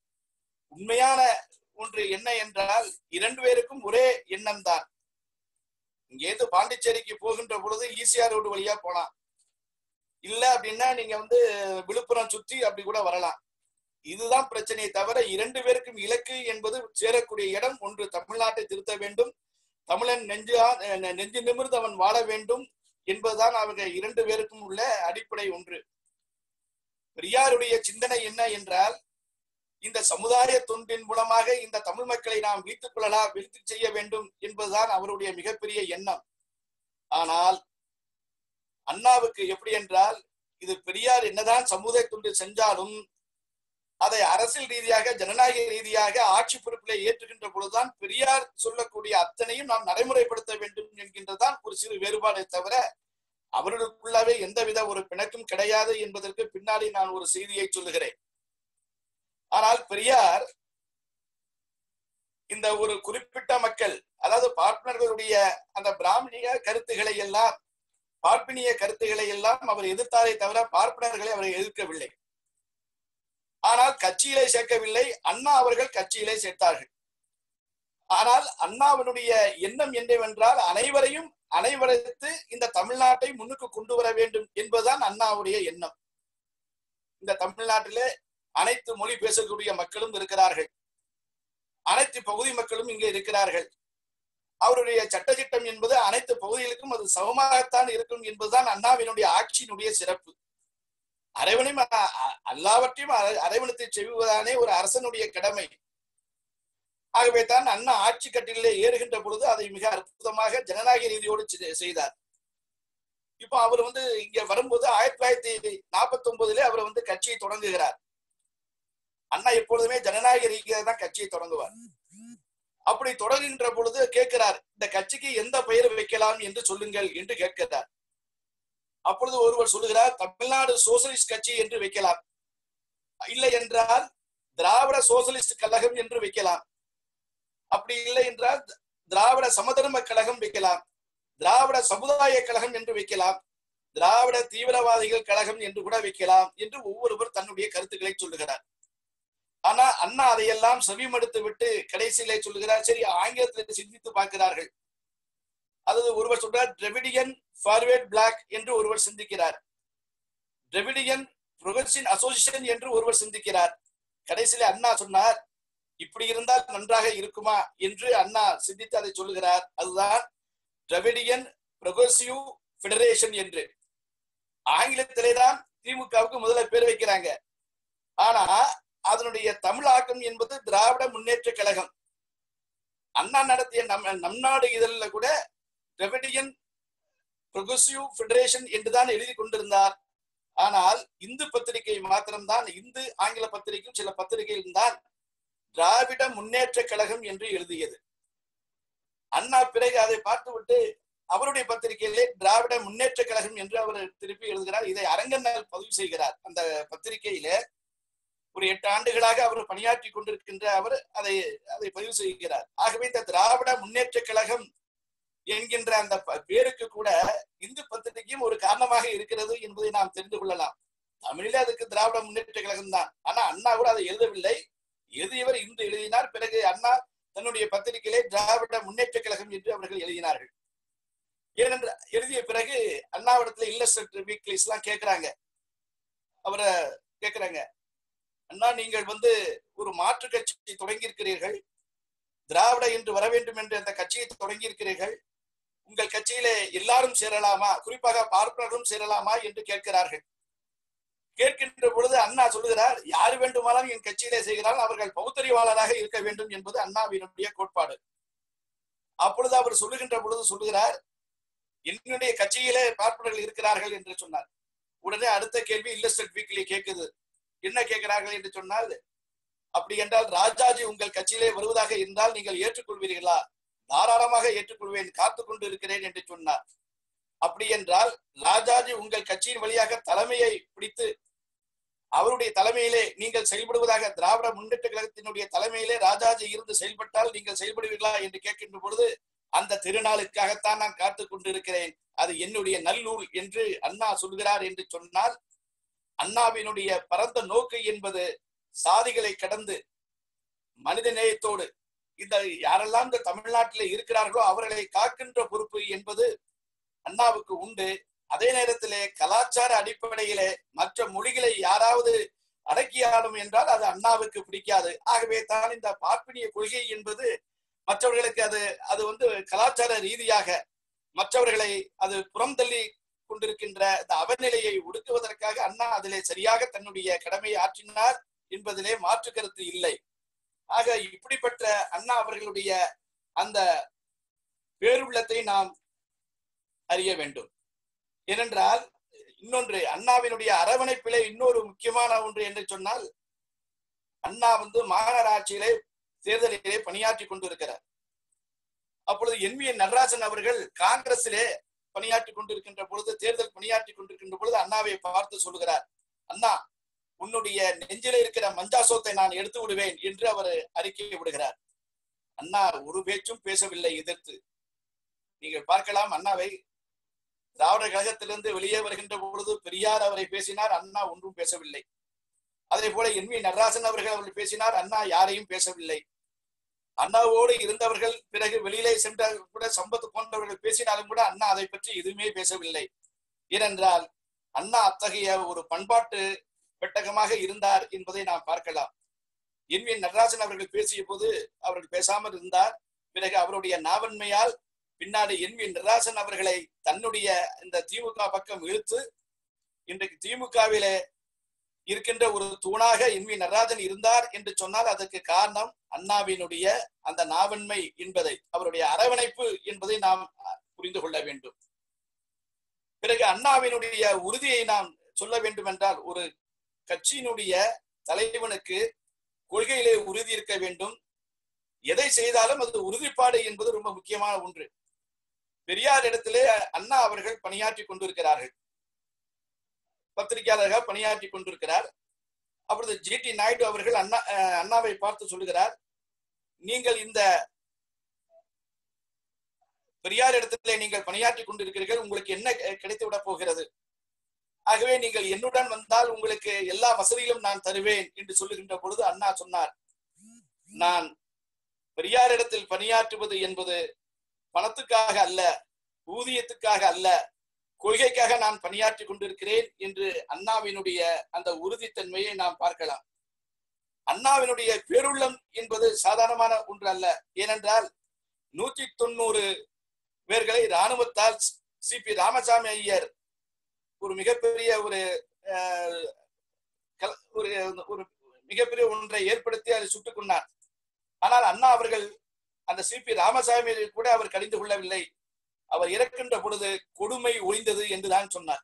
உண்மையான ஒன்று என்ன என்றால் இரண்டு பேருக்கும் ஒரே எண்ணம் தான் இங்கேருந்து பாண்டிச்சேரிக்கு போகின்ற பொழுது ஈசிஆர் ரோடு வழியா போலாம் இல்ல அப்படின்னா நீங்க வந்து விழுப்புரம் சுற்றி அப்படி கூட வரலாம் இதுதான் பிரச்சனையை தவிர இரண்டு பேருக்கும் இலக்கு என்பது சேரக்கூடிய இடம் ஒன்று தமிழ்நாட்டை திருத்த வேண்டும் தமிழன் நெஞ்சா நெஞ்சு நிமிர்ந்து அவன் வாழ வேண்டும் என்பதுதான் அவங்க இரண்டு பேருக்கும் உள்ள அடிப்படை ஒன்று பெரியாருடைய சிந்தனை என்ன என்றால் இந்த சமுதாய தொண்டின் மூலமாக இந்த தமிழ் மக்களை நாம் வீழ்த்துக் கொள்ளலாம் வீழ்த்து செய்ய வேண்டும் என்பதுதான் அவருடைய மிகப்பெரிய எண்ணம் ஆனால் அண்ணாவுக்கு எப்படி என்றால் இது பெரியார் என்னதான் சமுதாய தொண்டு செஞ்சாலும் அதை அரசியல் ரீதியாக ஜனநாயக ரீதியாக ஆட்சி பொறுப்பிலே ஏற்றுகின்ற பொழுதுதான் பெரியார் சொல்லக்கூடிய அத்தனையும் நாம் நடைமுறைப்படுத்த வேண்டும் என்கின்றதான் ஒரு சிறு வேறுபாடை தவிர அவர்களுக்குள்ளவே எந்தவித ஒரு பிணக்கும் கிடையாது என்பதற்கு பின்னாடி நான் ஒரு செய்தியை சொல்லுகிறேன் ஆனால் பெரியார் இந்த ஒரு குறிப்பிட்ட மக்கள் அதாவது பார்ப்பனர்களுடைய அந்த பிராமணிய கருத்துக்களை எல்லாம் பார்ப்பினிய கருத்துக்களை எல்லாம் அவர் எதிர்த்தாரே தவிர பார்ப்பனர்களை அவர் எதிர்க்கவில்லை ஆனால் கட்சியிலே சேர்க்கவில்லை அண்ணா அவர்கள் கட்சியிலே சேர்த்தார்கள் ஆனால் அண்ணாவினுடைய எண்ணம் என்னவென்றால் அனைவரையும் அனைவரைத்து இந்த தமிழ்நாட்டை முன்னுக்கு கொண்டு வர வேண்டும் என்பதுதான் அண்ணாவுடைய எண்ணம் இந்த தமிழ்நாட்டிலே அனைத்து மொழி பேசக்கூடிய மக்களும் இருக்கிறார்கள் அனைத்து பகுதி மக்களும் இங்கே இருக்கிறார்கள் அவருடைய சட்டத்திட்டம் என்பது அனைத்து பகுதிகளுக்கும் அது சமமாகத்தான் இருக்கும் என்பதுதான் அண்ணாவினுடைய ஆட்சியினுடைய சிறப்பு அரவணையும் எல்லாவற்றையும் அரவணைத்து செய்வதானே ஒரு அரசனுடைய கடமை ஆகவே தான் அண்ணா ஆட்சி கட்டிலே ஏறுகின்ற பொழுது அதை மிக அற்புதமாக ஜனநாயக ரீதியோடு செய்தார் இப்போ அவர் வந்து இங்க வரும்போது ஆயிரத்தி தொள்ளாயிரத்தி நாற்பத்தி ஒன்பதுல அவர் வந்து கட்சியை தொடங்குகிறார் அண்ணா எப்பொழுதுமே ஜனநாயக ரீதியாக தான் கட்சியை தொடங்குவார் அப்படி தொடங்குகின்ற பொழுது கேட்கிறார் இந்த கட்சிக்கு எந்த பெயர் வைக்கலாம் என்று சொல்லுங்கள் என்று கேட்கிறார் அப்பொழுது ஒருவர் சொல்லுகிறார் தமிழ்நாடு சோசலிஸ்ட் கட்சி என்று வைக்கலாம் இல்லை என்றால் திராவிட சோசலிஸ்ட் கழகம் என்று வைக்கலாம் அப்படி இல்லை என்றால் திராவிட சமதர்ம கழகம் வைக்கலாம் திராவிட சமுதாய கழகம் என்று வைக்கலாம் திராவிட தீவிரவாதிகள் கழகம் என்று கூட வைக்கலாம் என்று ஒவ்வொருவர் தன்னுடைய கருத்துக்களை சொல்லுகிறார் ஆனா அண்ணா அதையெல்லாம் செவிமடுத்து விட்டு கடைசியிலே சொல்லுகிறார் சரி ஆங்கிலத்தில் சிந்தித்து பார்க்கிறார்கள் அதாவது ஒருவர் சொல்றார் டிரெவிடியன் ஃபார்வேர்ட் பிளாக் என்று ஒருவர் சிந்திக்கிறார் டிரெவிடியன் புரொகசின் அசோசியேஷன் என்று ஒருவர் சிந்திக்கிறார் கடைசியில அண்ணா சொன்னார் இப்படி இருந்தால் நன்றாக இருக்குமா என்று அண்ணா சிந்தித்து அதை சொல்லுகிறார் அதுதான் டிரவிடியன் ப்ரொகசிவ் ஃபெடரேஷன் என்று ஆங்கிலத்திலே தான் திமுகவுக்கு முதல்ல பேர் வைக்கிறாங்க ஆனா அதனுடைய தமிழாக்கம் என்பது திராவிட முன்னேற்ற கழகம் அண்ணா நடத்திய நம் நம் நாடு இதழில் கூட டிரவிடியன் ப்ரொகசிவ் ஃபெடரேஷன் என்றுதான் எழுதி கொண்டிருந்தார் ஆனால் இந்து பத்திரிகை மாத்திரம்தான் இந்து ஆங்கில பத்திரிகையும் சில பத்திரிகையிலும் தான் திராவிட முன்னேற்ற கழகம் என்று எழுதியது அண்ணா பிறகு அதை பார்த்துவிட்டு அவருடைய பத்திரிகையிலே திராவிட முன்னேற்ற கழகம் என்று அவர் திருப்பி எழுதுகிறார் இதை அரங்கனால் பதிவு செய்கிறார் அந்த பத்திரிகையில ஒரு எட்டு ஆண்டுகளாக அவர் பணியாற்றி கொண்டிருக்கின்ற அவர் அதை அதை பதிவு செய்கிறார் ஆகவே இந்த திராவிட முன்னேற்ற கழகம் என்கின்ற அந்த ப- பேருக்கு கூட இந்து பத்திரிகையும் ஒரு காரணமாக இருக்கிறது என்பதை நாம் தெரிந்து கொள்ளலாம் தமிழிலே அதுக்கு திராவிட முன்னேற்ற கழகம் தான் ஆனா அண்ணா கூட அதை எழுதவில்லை எழுதியவர் இந்து எழுதினார் பிறகு அண்ணா தன்னுடைய பத்திரிகையிலே திராவிட முன்னேற்ற கழகம் என்று அவர்கள் எழுதினார்கள் ஏனென்ற எழுதிய பிறகு அண்ணாவிடத்துல இல்லஸ்ட்ரேட் வீக்லிஸ் எல்லாம் கேட்கிறாங்க அவரை கேட்கிறாங்க அண்ணா நீங்கள் வந்து ஒரு மாற்று கட்சி தொடங்கி இருக்கிறீர்கள் திராவிட என்று வர வேண்டும் என்று அந்த கட்சியை தொடங்கி இருக்கிறீர்கள் உங்கள் கட்சியிலே எல்லாரும் சேரலாமா குறிப்பாக பார்ப்பனர்களும் சேரலாமா என்று கேட்கிறார்கள் கேட்கின்ற பொழுது அண்ணா சொல்லுகிறார் யார் வேண்டுமானாலும் என் கட்சியிலே செய்கிறால் அவர்கள் பௌத்தறிவாளராக இருக்க வேண்டும் என்பது அண்ணாவினுடைய கோட்பாடு அப்பொழுது அவர் சொல்லுகின்ற பொழுது சொல்லுகிறார் என்னுடைய கட்சியிலே பார்ப்பனர்கள் இருக்கிறார்கள் என்று சொன்னார் உடனே அடுத்த கேள்வி இல்லஸ்டட் வீக்லி கேட்குது என்ன கேட்கிறார்கள் என்று சொன்னால் அப்படி என்றால் ராஜாஜி உங்கள் கட்சியிலே வருவதாக இருந்தால் நீங்கள் ஏற்றுக்கொள்வீர்களா தாராளமாக ஏற்றுக்கொள்வேன் காத்து கொண்டு இருக்கிறேன் என்று சொன்னார் அப்படி என்றால் ராஜாஜி உங்கள் கட்சியின் வழியாக தலைமையை பிடித்து அவருடைய தலைமையிலே நீங்கள் செயல்படுவதாக திராவிட முன்னேற்ற கழகத்தினுடைய தலைமையிலே ராஜாஜி இருந்து செயல்பட்டால் நீங்கள் செயல்படுவீர்களா என்று கேட்கின்ற பொழுது அந்த திருநாளுக்காகத்தான் நான் காத்து கொண்டிருக்கிறேன் அது என்னுடைய நல்லூர் என்று அண்ணா சொல்கிறார் என்று சொன்னால் அண்ணாவினுடைய பரந்த நோக்கு என்பது சாதிகளை கடந்து மனித நேயத்தோடு இந்த யாரெல்லாம் இந்த தமிழ்நாட்டிலே இருக்கிறார்களோ அவர்களை காக்கின்ற பொறுப்பு என்பது அண்ணாவுக்கு உண்டு அதே நேரத்திலே கலாச்சார அடிப்படையிலே மற்ற மொழிகளை யாராவது அடக்கியாடும் என்றால் அது அண்ணாவுக்கு பிடிக்காது ஆகவே தான் இந்த பார்ப்பனிய கொள்கை என்பது மற்றவர்களுக்கு அது அது வந்து கலாச்சார ரீதியாக மற்றவர்களை அது புறம் தள்ளி கொண்டிருக்கின்ற இந்த அவநிலையை ஒடுக்குவதற்காக அண்ணா அதிலே சரியாக தன்னுடைய கடமையை ஆற்றினார் என்பதிலே மாற்று கருத்து இல்லை ஆக இப்படிப்பட்ட அண்ணா அவர்களுடைய அந்த பேருள்ளத்தை நாம் அறிய வேண்டும் ஏனென்றால் இன்னொன்று அண்ணாவினுடைய அரவணைப்பிலே இன்னொரு முக்கியமான ஒன்று என்று சொன்னால் அண்ணா வந்து மாநகராட்சியிலே தேர்தலிலே பணியாற்றி கொண்டிருக்கிறார் அப்பொழுது என் வி நடராஜன் அவர்கள் காங்கிரசிலே பணியாற்றி கொண்டிருக்கின்ற பொழுது தேர்தல் பணியாற்றி கொண்டிருக்கின்ற பொழுது அண்ணாவை பார்த்து சொல்லுகிறார் அண்ணா உன்னுடைய நெஞ்சிலே இருக்கிற மஞ்சாசோத்தை நான் எடுத்து விடுவேன் என்று அவர் அறிக்கை விடுகிறார் அண்ணா ஒரு பேச்சும் பேசவில்லை எதிர்த்து நீங்கள் பார்க்கலாம் அண்ணாவை திராவிட கழகத்திலிருந்து வெளியே வருகின்ற பொழுது பெரியார் அவரை பேசினார் அண்ணா ஒன்றும் பேசவில்லை அதே போல என் வி நடராஜன் அவர்கள் அவர்கள் பேசினார் அண்ணா யாரையும் பேசவில்லை அண்ணாவோடு இருந்தவர்கள் பிறகு வெளியிலே சென்ற கூட சம்பத் போன்றவர்கள் பேசினாலும் கூட அண்ணா அதை பற்றி எதுவுமே பேசவில்லை ஏனென்றால் அண்ணா அத்தகைய ஒரு பண்பாட்டு பெட்டகமாக இருந்தார் என்பதை நாம் பார்க்கலாம் என் வி நடராஜன் அவர்கள் பேசிய போது அவர்கள் பேசாமல் இருந்தார் பிறகு அவருடைய நாவன்மையால் பின்னாடி என் வி நடராஜன் அவர்களை தன்னுடைய இந்த திமுக பக்கம் இழுத்து இன்றைக்கு திமுகவிலே இருக்கின்ற ஒரு தூணாக என் வி நடராஜன் இருந்தார் என்று சொன்னால் அதற்கு காரணம் அண்ணாவினுடைய அந்த நாவன்மை என்பதை அவருடைய அரவணைப்பு என்பதை நாம் புரிந்து கொள்ள வேண்டும் பிறகு அண்ணாவினுடைய உறுதியை நாம் சொல்ல வேண்டும் என்றால் ஒரு கட்சியினுடைய தலைவனுக்கு கொள்கையிலே உறுதி இருக்க வேண்டும் எதை செய்தாலும் அது உறுதிப்பாடு என்பது ரொம்ப முக்கியமான ஒன்று பெரியார் இடத்திலே அண்ணா அவர்கள் பணியாற்றி கொண்டிருக்கிறார்கள் பத்திரிகையாளராக பணியாற்றி கொண்டிருக்கிறார் அப்பொழுது ஜி டி நாயுடு அவர்கள் அண்ணா அண்ணாவை பார்த்து சொல்லுகிறார் நீங்கள் இந்த பெரியார் இடத்திலே நீங்கள் பணியாற்றி கொண்டிருக்கிறீர்கள் உங்களுக்கு என்ன கிடைத்து விட போகிறது ஆகவே நீங்கள் என்னுடன் வந்தால் உங்களுக்கு எல்லா வசதிகளும் நான் தருவேன் என்று சொல்லுகின்ற பொழுது அண்ணா சொன்னார் நான் பெரியார் இடத்தில் பணியாற்றுவது என்பது பணத்துக்காக அல்ல ஊதியத்துக்காக அல்ல கொள்கைக்காக நான் பணியாற்றி கொண்டிருக்கிறேன் என்று அண்ணாவினுடைய அந்த உறுதித்தன்மையை நாம் பார்க்கலாம் அண்ணாவினுடைய பேருள்ளம் என்பது சாதாரணமான ஒன்று அல்ல ஏனென்றால் நூத்தி தொண்ணூறு பேர்களை இராணுவத்தால் சி பி ராமசாமி ஐயர் ஒரு மிகப்பெரிய ஒரு அஹ், கல- ஒரு ஒரு மிகப்பெரிய ஒன்றை ஏற்படுத்தி அதை சுட்டுக் கொண்டார் ஆனால் அண்ணா அவர்கள் அந்த சி பி ராமசாமி கூட அவர் கடிந்து கொள்ளவில்லை அவர் இறக்கின்ற பொழுது கொடுமை ஒழிந்தது என்றுதான் சொன்னார்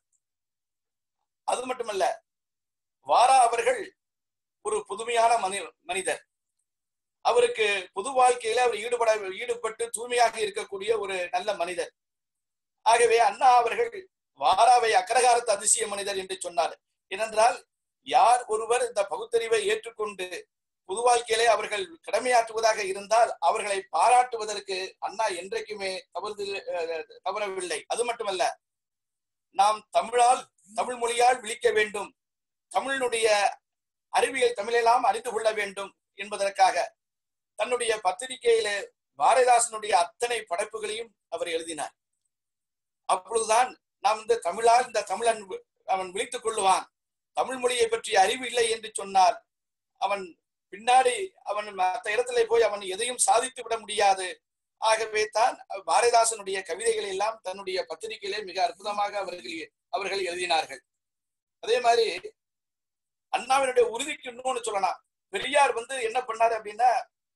அது மட்டுமல்ல வாரா அவர்கள் ஒரு புதுமையான மனி மனிதர் அவருக்கு பொது வாழ்க்கையில அவர் ஈடுபட ஈடுபட்டு தூய்மையாக இருக்கக்கூடிய ஒரு நல்ல மனிதர் ஆகவே அண்ணா அவர்கள் வாராவை அக்கரகாரத்து அதிசய மனிதர் என்று சொன்னார் ஏனென்றால் யார் ஒருவர் இந்த பகுத்தறிவை ஏற்றுக்கொண்டு பொது வாழ்க்கையிலே அவர்கள் கடமையாற்றுவதாக இருந்தால் அவர்களை பாராட்டுவதற்கு அண்ணா என்றைக்குமே தவறு தவறவில்லை அது மட்டுமல்ல நாம் தமிழால் தமிழ் மொழியால் விழிக்க வேண்டும் தமிழினுடைய அறிவியல் தமிழெல்லாம் அறிந்து கொள்ள வேண்டும் என்பதற்காக தன்னுடைய பத்திரிகையில பாரதிதாசனுடைய அத்தனை படைப்புகளையும் அவர் எழுதினார் அப்பொழுதுதான் நாம் இந்த தமிழால் இந்த தமிழன் அவன் விழித்துக் கொள்ளுவான் தமிழ் மொழியை பற்றி அறிவு இல்லை என்று சொன்னால் அவன் பின்னாடி அவன் மற்ற இடத்துல போய் அவன் எதையும் சாதித்து விட முடியாது ஆகவே தான் பாரதிதாசனுடைய கவிதைகளை எல்லாம் தன்னுடைய பத்திரிகையிலே மிக அற்புதமாக அவர்கள் அவர்கள் எழுதினார்கள் அதே மாதிரி அண்ணாவினுடைய உறுதிக்கு இன்னொன்னு சொல்லலாம் பெரியார் வந்து என்ன பண்ணாரு அப்படின்னா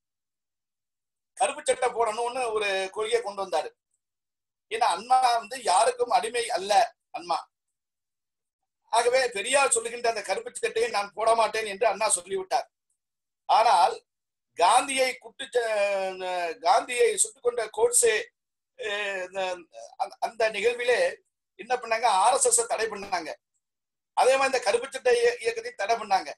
கருப்பு சட்டை போடணும்னு ஒரு கொள்கையை கொண்டு வந்தாரு ஏன்னா அண்ணா வந்து யாருக்கும் அடிமை அல்ல அண்ணா ஆகவே பெரியார் சொல்லுகின்ற அந்த கருப்பு சட்டையை நான் போட மாட்டேன் என்று அண்ணா சொல்லிவிட்டார் ஆனால் காந்தியை குட்டு ச- காந்தியை சுட்டுக் கொண்ட கோட்ஸே அஹ், இந்த- அந்த- அந்த நிகழ்விலே என்ன பண்ணாங்க ஆர்எஸ்எஸ் தடை பண்ணாங்க அதே மாதிரி இந்த கருப்பு சட்டை இய- இயக்கத்தை தடை பண்ணாங்க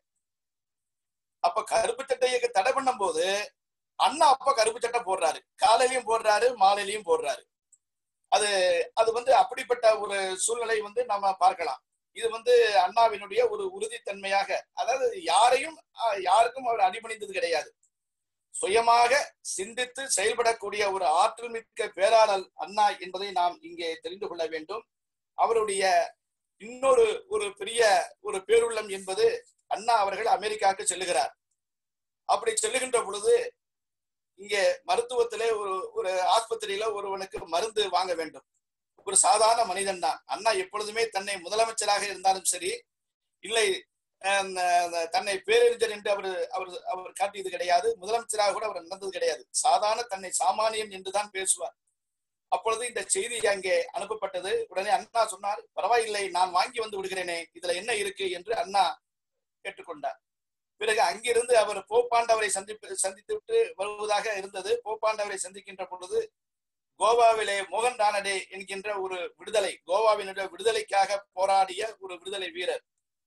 அப்ப கருப்பு சட்டை இயக்க தடை பண்ணும் போது அண்ணா அப்ப கருப்பு சட்டை போடுறாரு காலையிலயும் போடுறாரு மாலையிலயும் போடுறாரு அது அது வந்து அப்படிப்பட்ட ஒரு சூழ்நிலை வந்து நம்ம பார்க்கலாம் இது வந்து அண்ணாவினுடைய ஒரு உறுதித்தன்மையாக அதாவது யாரையும் அஹ், யாருக்கும் அவர் அடிபணிந்தது கிடையாது சுயமாக சிந்தித்து செயல்படக்கூடிய ஒரு ஆற்றல் மிக்க பேராளர் அண்ணா என்பதை நாம் இங்கே தெரிந்து கொள்ள வேண்டும் அவருடைய இன்னொரு ஒரு பெரிய ஒரு பேருள்ளம் என்பது அண்ணா அவர்கள் அமெரிக்காவுக்கு செல்லுகிறார் அப்படி செல்லுகின்ற பொழுது இங்கே மருத்துவத்திலே ஒரு ஒரு ஆஸ்பத்திரியில ஒருவனுக்கு மருந்து வாங்க வேண்டும் ஒரு சாதாரண மனிதன் தான் அண்ணா எப்பொழுதுமே தன்னை முதலமைச்சராக இருந்தாலும் சரி இல்லை அஹ், அந்த தன்னை பேரறிஞர் என்று அவர் அவர் அவர் காட்டியது கிடையாது முதலமைச்சராக கூட அவர் நடந்தது கிடையாது சாதாரண தன்னை சாமானியன் என்றுதான் பேசுவார் அப்பொழுது இந்த செய்தி அங்கே அனுப்பப்பட்டது உடனே அண்ணா சொன்னார் பரவாயில்லை நான் வாங்கி வந்து விடுகிறேனே இதுல என்ன இருக்கு என்று அண்ணா கேட்டுக்கொண்டார் பிறகு அங்கிருந்து அவர் போப்பாண்டவரை சந்திப்பு சந்தித்து விட்டு வருவதாக இருந்தது போப்பாண்டவரை சந்திக்கின்ற பொழுது கோவாவிலே மோகன் ரானடே என்கின்ற ஒரு விடுதலை கோவாவினுடைய விடுதலைக்காக போராடிய ஒரு விடுதலை வீரர்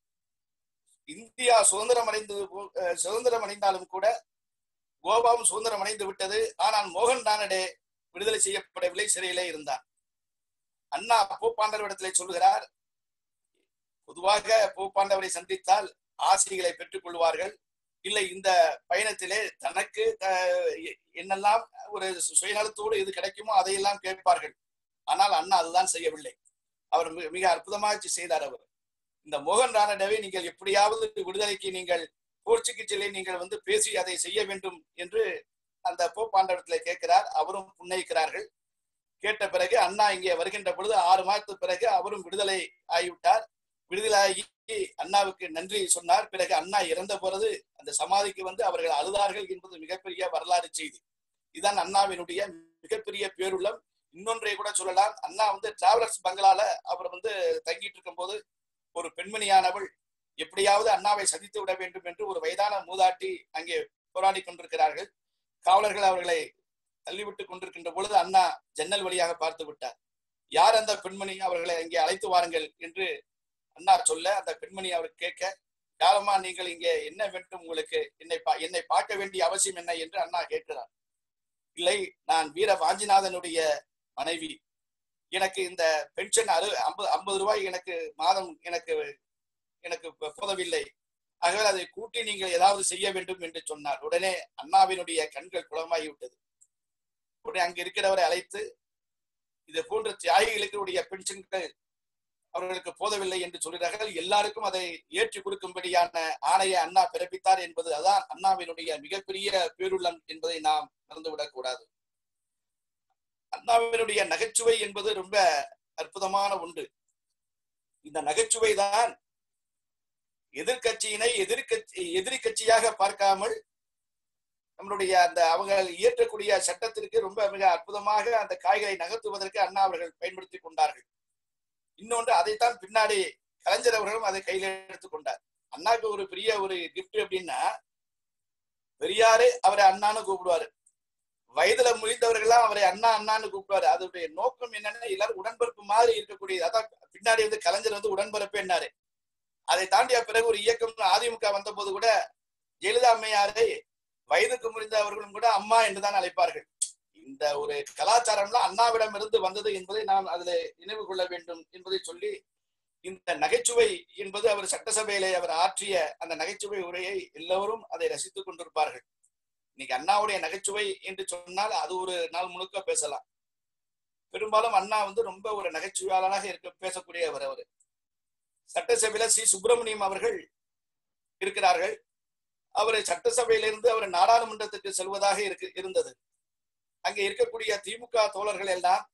இந்தியா சுதந்திரம் அடைந்து அஹ், சுதந்திரம் அடைந்தாலும் கூட கோவாவும் சுதந்திரம் அடைந்து விட்டது ஆனால் மோகன் ரானடே விடுதலை செய்யப்படவில்லை சிறையிலே இருந்தார் அண்ணா போப்பாண்டவரிடத்திலே சொல்லுகிறார் பொதுவாக போப்பாண்டவரை சந்தித்தால் ஆசைகளை பெற்றுக் கொள்வார்கள் இல்லை இந்த பயணத்திலே தனக்கு அஹ், எ- என்னெல்லாம் ஒரு சுயநலத்தோடு எது கிடைக்குமோ அதையெல்லாம் கேட்பார்கள் ஆனால் அண்ணா அதுதான் செய்யவில்லை அவர் மிக- மிக அற்புதமாக செய்தார் அவர் இந்த மோகன் ராணடவை நீங்கள் எப்படியாவது விடுதலைக்கு நீங்கள் போர்ச்சுக்கு சொல்லி நீங்கள் வந்து பேசி அதை செய்ய வேண்டும் என்று அந்த போப்பாண்டவரத்துல கேட்கிறார் அவரும் புன்னயிக்கிறார்கள் கேட்ட பிறகு அண்ணா இங்கே வருகின்ற பொழுது ஆறு மாதத்துக்கு பிறகு அவரும் விடுதலை ஆகிவிட்டார் விடுதலையாகி அண்ணாவுக்கு நன்றி சொன்னார் பிறகு அண்ணா இறந்த பொழுது அந்த சமாதிக்கு வந்து அவர்கள் அழுதார்கள் என்பது மிகப்பெரிய வரலாறு செய்தி இதுதான் அண்ணாவினுடைய மிகப்பெரிய பேருள்ளம் இன்னொன்றை கூட சொல்லலாம் அண்ணா வந்து டிராவலர்ஸ் பங்களால அவர் வந்து தங்கிட்டு இருக்கும் போது ஒரு பெண்மணியானவள் எப்படியாவது அண்ணாவை சந்தித்து விட வேண்டும் என்று ஒரு வயதான மூதாட்டி அங்கே போராடி கொண்டிருக்கிறார்கள் காவலர்கள் அவர்களை தள்ளிவிட்டு கொண்டிருக்கின்ற பொழுது அண்ணா ஜன்னல் வழியாக பார்த்து விட்டார் யார் அந்த பெண்மணி அவர்களை அங்கே அழைத்து வாருங்கள் என்று அண்ணா சொல்ல அந்த பெண்மணி அவர் கேட்க யாரம்மா நீங்கள் இங்கே என்ன வேண்டும் உங்களுக்கு என்னை பா என்னை பார்க்க வேண்டிய அவசியம் என்ன என்று அண்ணா கேட்கிறார் இல்லை நான் வீர வாஞ்சிநாதனுடைய மனைவி எனக்கு இந்த பென்ஷன் அறு ஐம்பது ஐம்பது ரூபாய் எனக்கு மாதம் எனக்கு எனக்கு ப- போதவில்லை ஆகவே அதை கூட்டி நீங்கள் ஏதாவது செய்ய வேண்டும் என்று சொன்னார் உடனே அண்ணாவினுடைய கண்கள் குளமாகி விட்டது உடனே அங்க இருக்கிறவரை அழைத்து இது போன்ற தியாகிகளுக்கு உடைய பென்ஷன்கள் அவர்களுக்கு போதவில்லை என்று சொல்கிறார்கள் எல்லாருக்கும் அதை ஏற்றி கொடுக்கும்படியான ஆணையை அண்ணா பிறப்பித்தார் என்பது அதான் அண்ணாவினுடைய மிகப்பெரிய பேருள்ளம் என்பதை நாம் மறந்துவிடக் கூடாது அண்ணாவினுடைய நகைச்சுவை என்பது ரொம்ப அற்புதமான ஒன்று இந்த நகைச்சுவை தான் எதிர்கட்சியினை எதிர்கட்சி எதிரி கட்சியாக பார்க்காமல் நம்மளுடைய அந்த அவங்க இயற்றக்கூடிய சட்டத்திற்கு ரொம்ப மிக அற்புதமாக அந்த காய்களை நகர்த்துவதற்கு அண்ணா அவர்கள் பயன்படுத்தி கொண்டார்கள் இன்னொன்று அதைத்தான் பின்னாடி கலைஞர் அவர்களும் அதை கையில் எடுத்துக் கொண்டார் அண்ணாக்கு ஒரு பெரிய ஒரு கிஃப்ட் அப்படின்னா பெரியாரு அவரை அண்ணான்னு கூப்பிடுவாரு வயதுல முழிந்தவர்கள்லாம் அவரை அண்ணா அண்ணான்னு கூப்பிடுவாரு அதனுடைய நோக்கம் என்னன்னா எல்லாரும் உடன்பிறப்பு மாதிரி இருக்கக்கூடியது அதான் பின்னாடி வந்து கலைஞர் வந்து உடன்பிறப்பு என்னாரு அதை தாண்டிய பிறகு ஒரு இயக்கம் அதிமுக வந்த போது கூட ஜெயலலிதா அம்மையாரை வயதுக்கு முறிந்தவர்களும் கூட அம்மா என்றுதான் அழைப்பார்கள் இந்த ஒரு கலாச்சாரம்லாம் அண்ணாவிடம் இருந்து வந்தது என்பதை நாம் அதில் நினைவு கொள்ள வேண்டும் என்பதை சொல்லி இந்த நகைச்சுவை என்பது அவர் சட்டசபையிலே அவர் ஆற்றிய அந்த நகைச்சுவை உரையை எல்லோரும் அதை ரசித்துக் கொண்டிருப்பார்கள் இன்னைக்கு அண்ணாவுடைய நகைச்சுவை என்று சொன்னால் அது ஒரு நாள் முழுக்க பேசலாம் பெரும்பாலும் அண்ணா வந்து ரொம்ப ஒரு நகைச்சுவையாளராக இருக்க பேசக்கூடியவர் அவர் சட்டசபையில சி சுப்பிரமணியம் அவர்கள் இருக்கிறார்கள் அவர் சட்டசபையிலிருந்து அவர் நாடாளுமன்றத்துக்கு செல்வதாக இருக்கு இருந்தது அங்கே இருக்கக்கூடிய திமுக தோழர்கள் எல்லாம்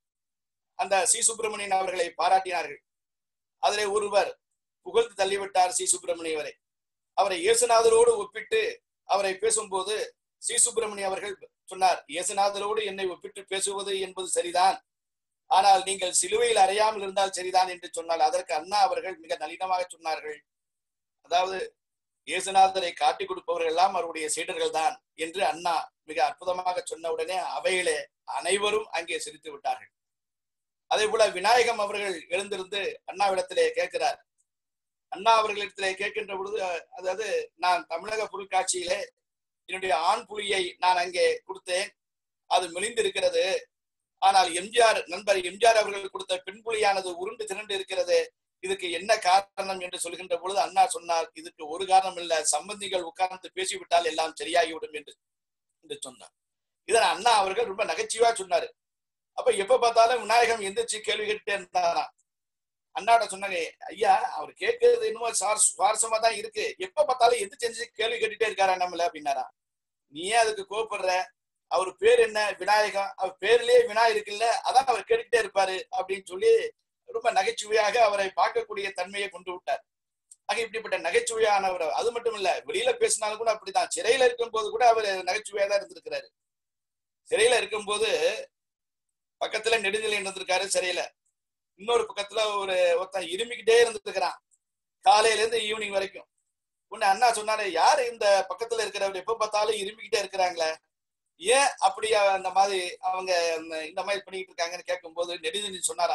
அந்த சி சுப்பிரமணியன் அவர்களை பாராட்டினார்கள் அதிலே ஒருவர் புகழ்ந்து தள்ளிவிட்டார் சி சுப்பிரமணியவரை அவரை இயேசுநாதரோடு ஒப்பிட்டு அவரை பேசும்போது சி சுப்பிரமணியம் அவர்கள் சொன்னார் இயேசுநாதரோடு என்னை ஒப்பிட்டு பேசுவது என்பது சரிதான் ஆனால் நீங்கள் சிலுவையில் அறையாமல் இருந்தால் சரிதான் என்று சொன்னால் அதற்கு அண்ணா அவர்கள் மிக நளினமாக சொன்னார்கள் அதாவது இயேசுநாதரை காட்டிக் கொடுப்பவர்கள் எல்லாம் அவருடைய சீடர்கள் தான் என்று அண்ணா மிக அற்புதமாக சொன்ன உடனே அவையிலே அனைவரும் அங்கே சிரித்து விட்டார்கள் அதே போல விநாயகம் அவர்கள் எழுந்திருந்து அண்ணாவிடத்திலே கேட்கிறார் அண்ணா அவர்களிடத்திலே கேட்கின்ற பொழுது அதாவது நான் தமிழக பொருட்காட்சியிலே என்னுடைய ஆண் புலியை நான் அங்கே கொடுத்தேன் அது மெலிந்திருக்கிறது ஆனால் எம்ஜிஆர் நண்பர் எம்ஜிஆர் அவர்கள் கொடுத்த பெண் புலியானது உருண்டு திரண்டு இருக்கிறது இதுக்கு என்ன காரணம் என்று சொல்கின்ற பொழுது அண்ணா சொன்னார் இதுக்கு ஒரு காரணம் இல்ல சம்பந்திகள் உட்கார்ந்து பேசிவிட்டால் எல்லாம் சரியாகிவிடும் என்று என்று சொன்னார் இதை அண்ணா அவர்கள் ரொம்ப நகைச்சுவா சொன்னாரு அப்ப எப்ப பார்த்தாலும் விநாயகம் எந்திரிச்சு கேள்வி கேட்டுட்டே இருந்தாரா அண்ணாட சொன்னாங்க ஐயா அவர் கேட்கறது இன்னும் சார் சுவாரஸ்யமா தான் இருக்கு எப்ப பார்த்தாலும் எந்த செஞ்சு கேள்வி கேட்டுட்டே இருக்காரா நம்மள அப்படின்னாரா நீ ஏன் அதுக்கு கோபப்படுற அவர் பேர் என்ன விநாயகம் அவர் பேர்லயே வினா இருக்குல்ல அதான் அவர் கேட்டுக்கிட்டே இருப்பாரு அப்படின்னு சொல்லி ரொம்ப நகைச்சுவையாக அவரை பார்க்கக்கூடிய தன்மையை கொண்டு விட்டார் ஆக இப்படிப்பட்ட நகைச்சுவையானவர் அது மட்டும் இல்ல வெளியில பேசினாலும் கூட அப்படிதான் சிறையில இருக்கும் போது கூட அவர் நகைச்சுவையா தான் இருந்திருக்கிறாரு சிறையில இருக்கும்போது பக்கத்துல நெடுஞ்சல் இருந்திருக்காரு சிறையில இன்னொரு பக்கத்துல ஒரு ஒருத்தன் இருமிக்கிட்டே இருந்துருக்கிறான் காலையில இருந்து ஈவினிங் வரைக்கும் உன்னை அண்ணா சொன்னாரு யாரு இந்த பக்கத்துல இருக்கிறவர் எப்ப பார்த்தாலும் இருமிக்கிட்டே இருக்கிறாங்களே ஏன் அப்படி அந்த மாதிரி அவங்க இந்த மாதிரி பண்ணிக்கிட்டு இருக்காங்கன்னு கேட்கும்போது நெடுஞ்செலி சொன்னாரா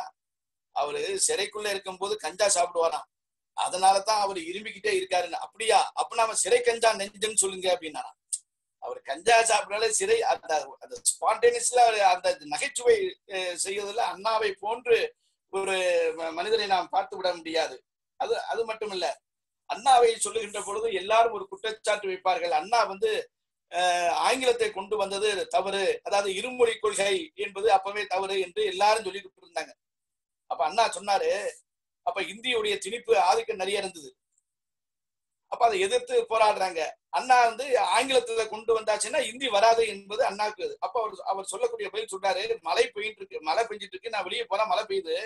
அவரு சிறைக்குள்ள இருக்கும்போது கஞ்சா சாப்பிடுவாராம் அதனாலதான் அவர் இருமிக்கிட்டே இருக்காருன்னு அப்படியா அப்ப நாம சிறை கஞ்சா நெஞ்சுன்னு சொல்லுங்க அப்படின்னா அவர் கஞ்சா சாப்பிடாலே சிறை அந்த அந்த ஸ்பான்டேனியஸ்ல அந்த நகைச்சுவை செய்வதில் அண்ணாவை போன்று ஒரு மனிதரை நாம் பார்த்து விட முடியாது அது அது மட்டும் இல்ல அண்ணாவை சொல்லுகின்ற பொழுது எல்லாரும் ஒரு குற்றச்சாட்டு வைப்பார்கள் அண்ணா வந்து ஆங்கிலத்தை கொண்டு வந்தது தவறு அதாவது இருமொழி கொள்கை என்பது அப்பவே தவறு என்று எல்லாரும் சொல்லிக்கிட்டு இருந்தாங்க அப்ப அண்ணா சொன்னாரு அப்ப இந்தியுடைய திணிப்பு ஆதிக்கம் நிறைய இருந்தது அப்ப அதை எதிர்த்து போராடுறாங்க அண்ணா வந்து ஆங்கிலத்துல கொண்டு வந்தாச்சுன்னா இந்தி வராது என்பது அண்ணாக்கு அப்ப அவர் அவர் சொல்லக்கூடிய பதில் சொல்றாரு மழை பெய்யிட்டு இருக்கு மழை பெஞ்சிட்டு இருக்கு நான் வெளியே போனா மழை பெய்யுது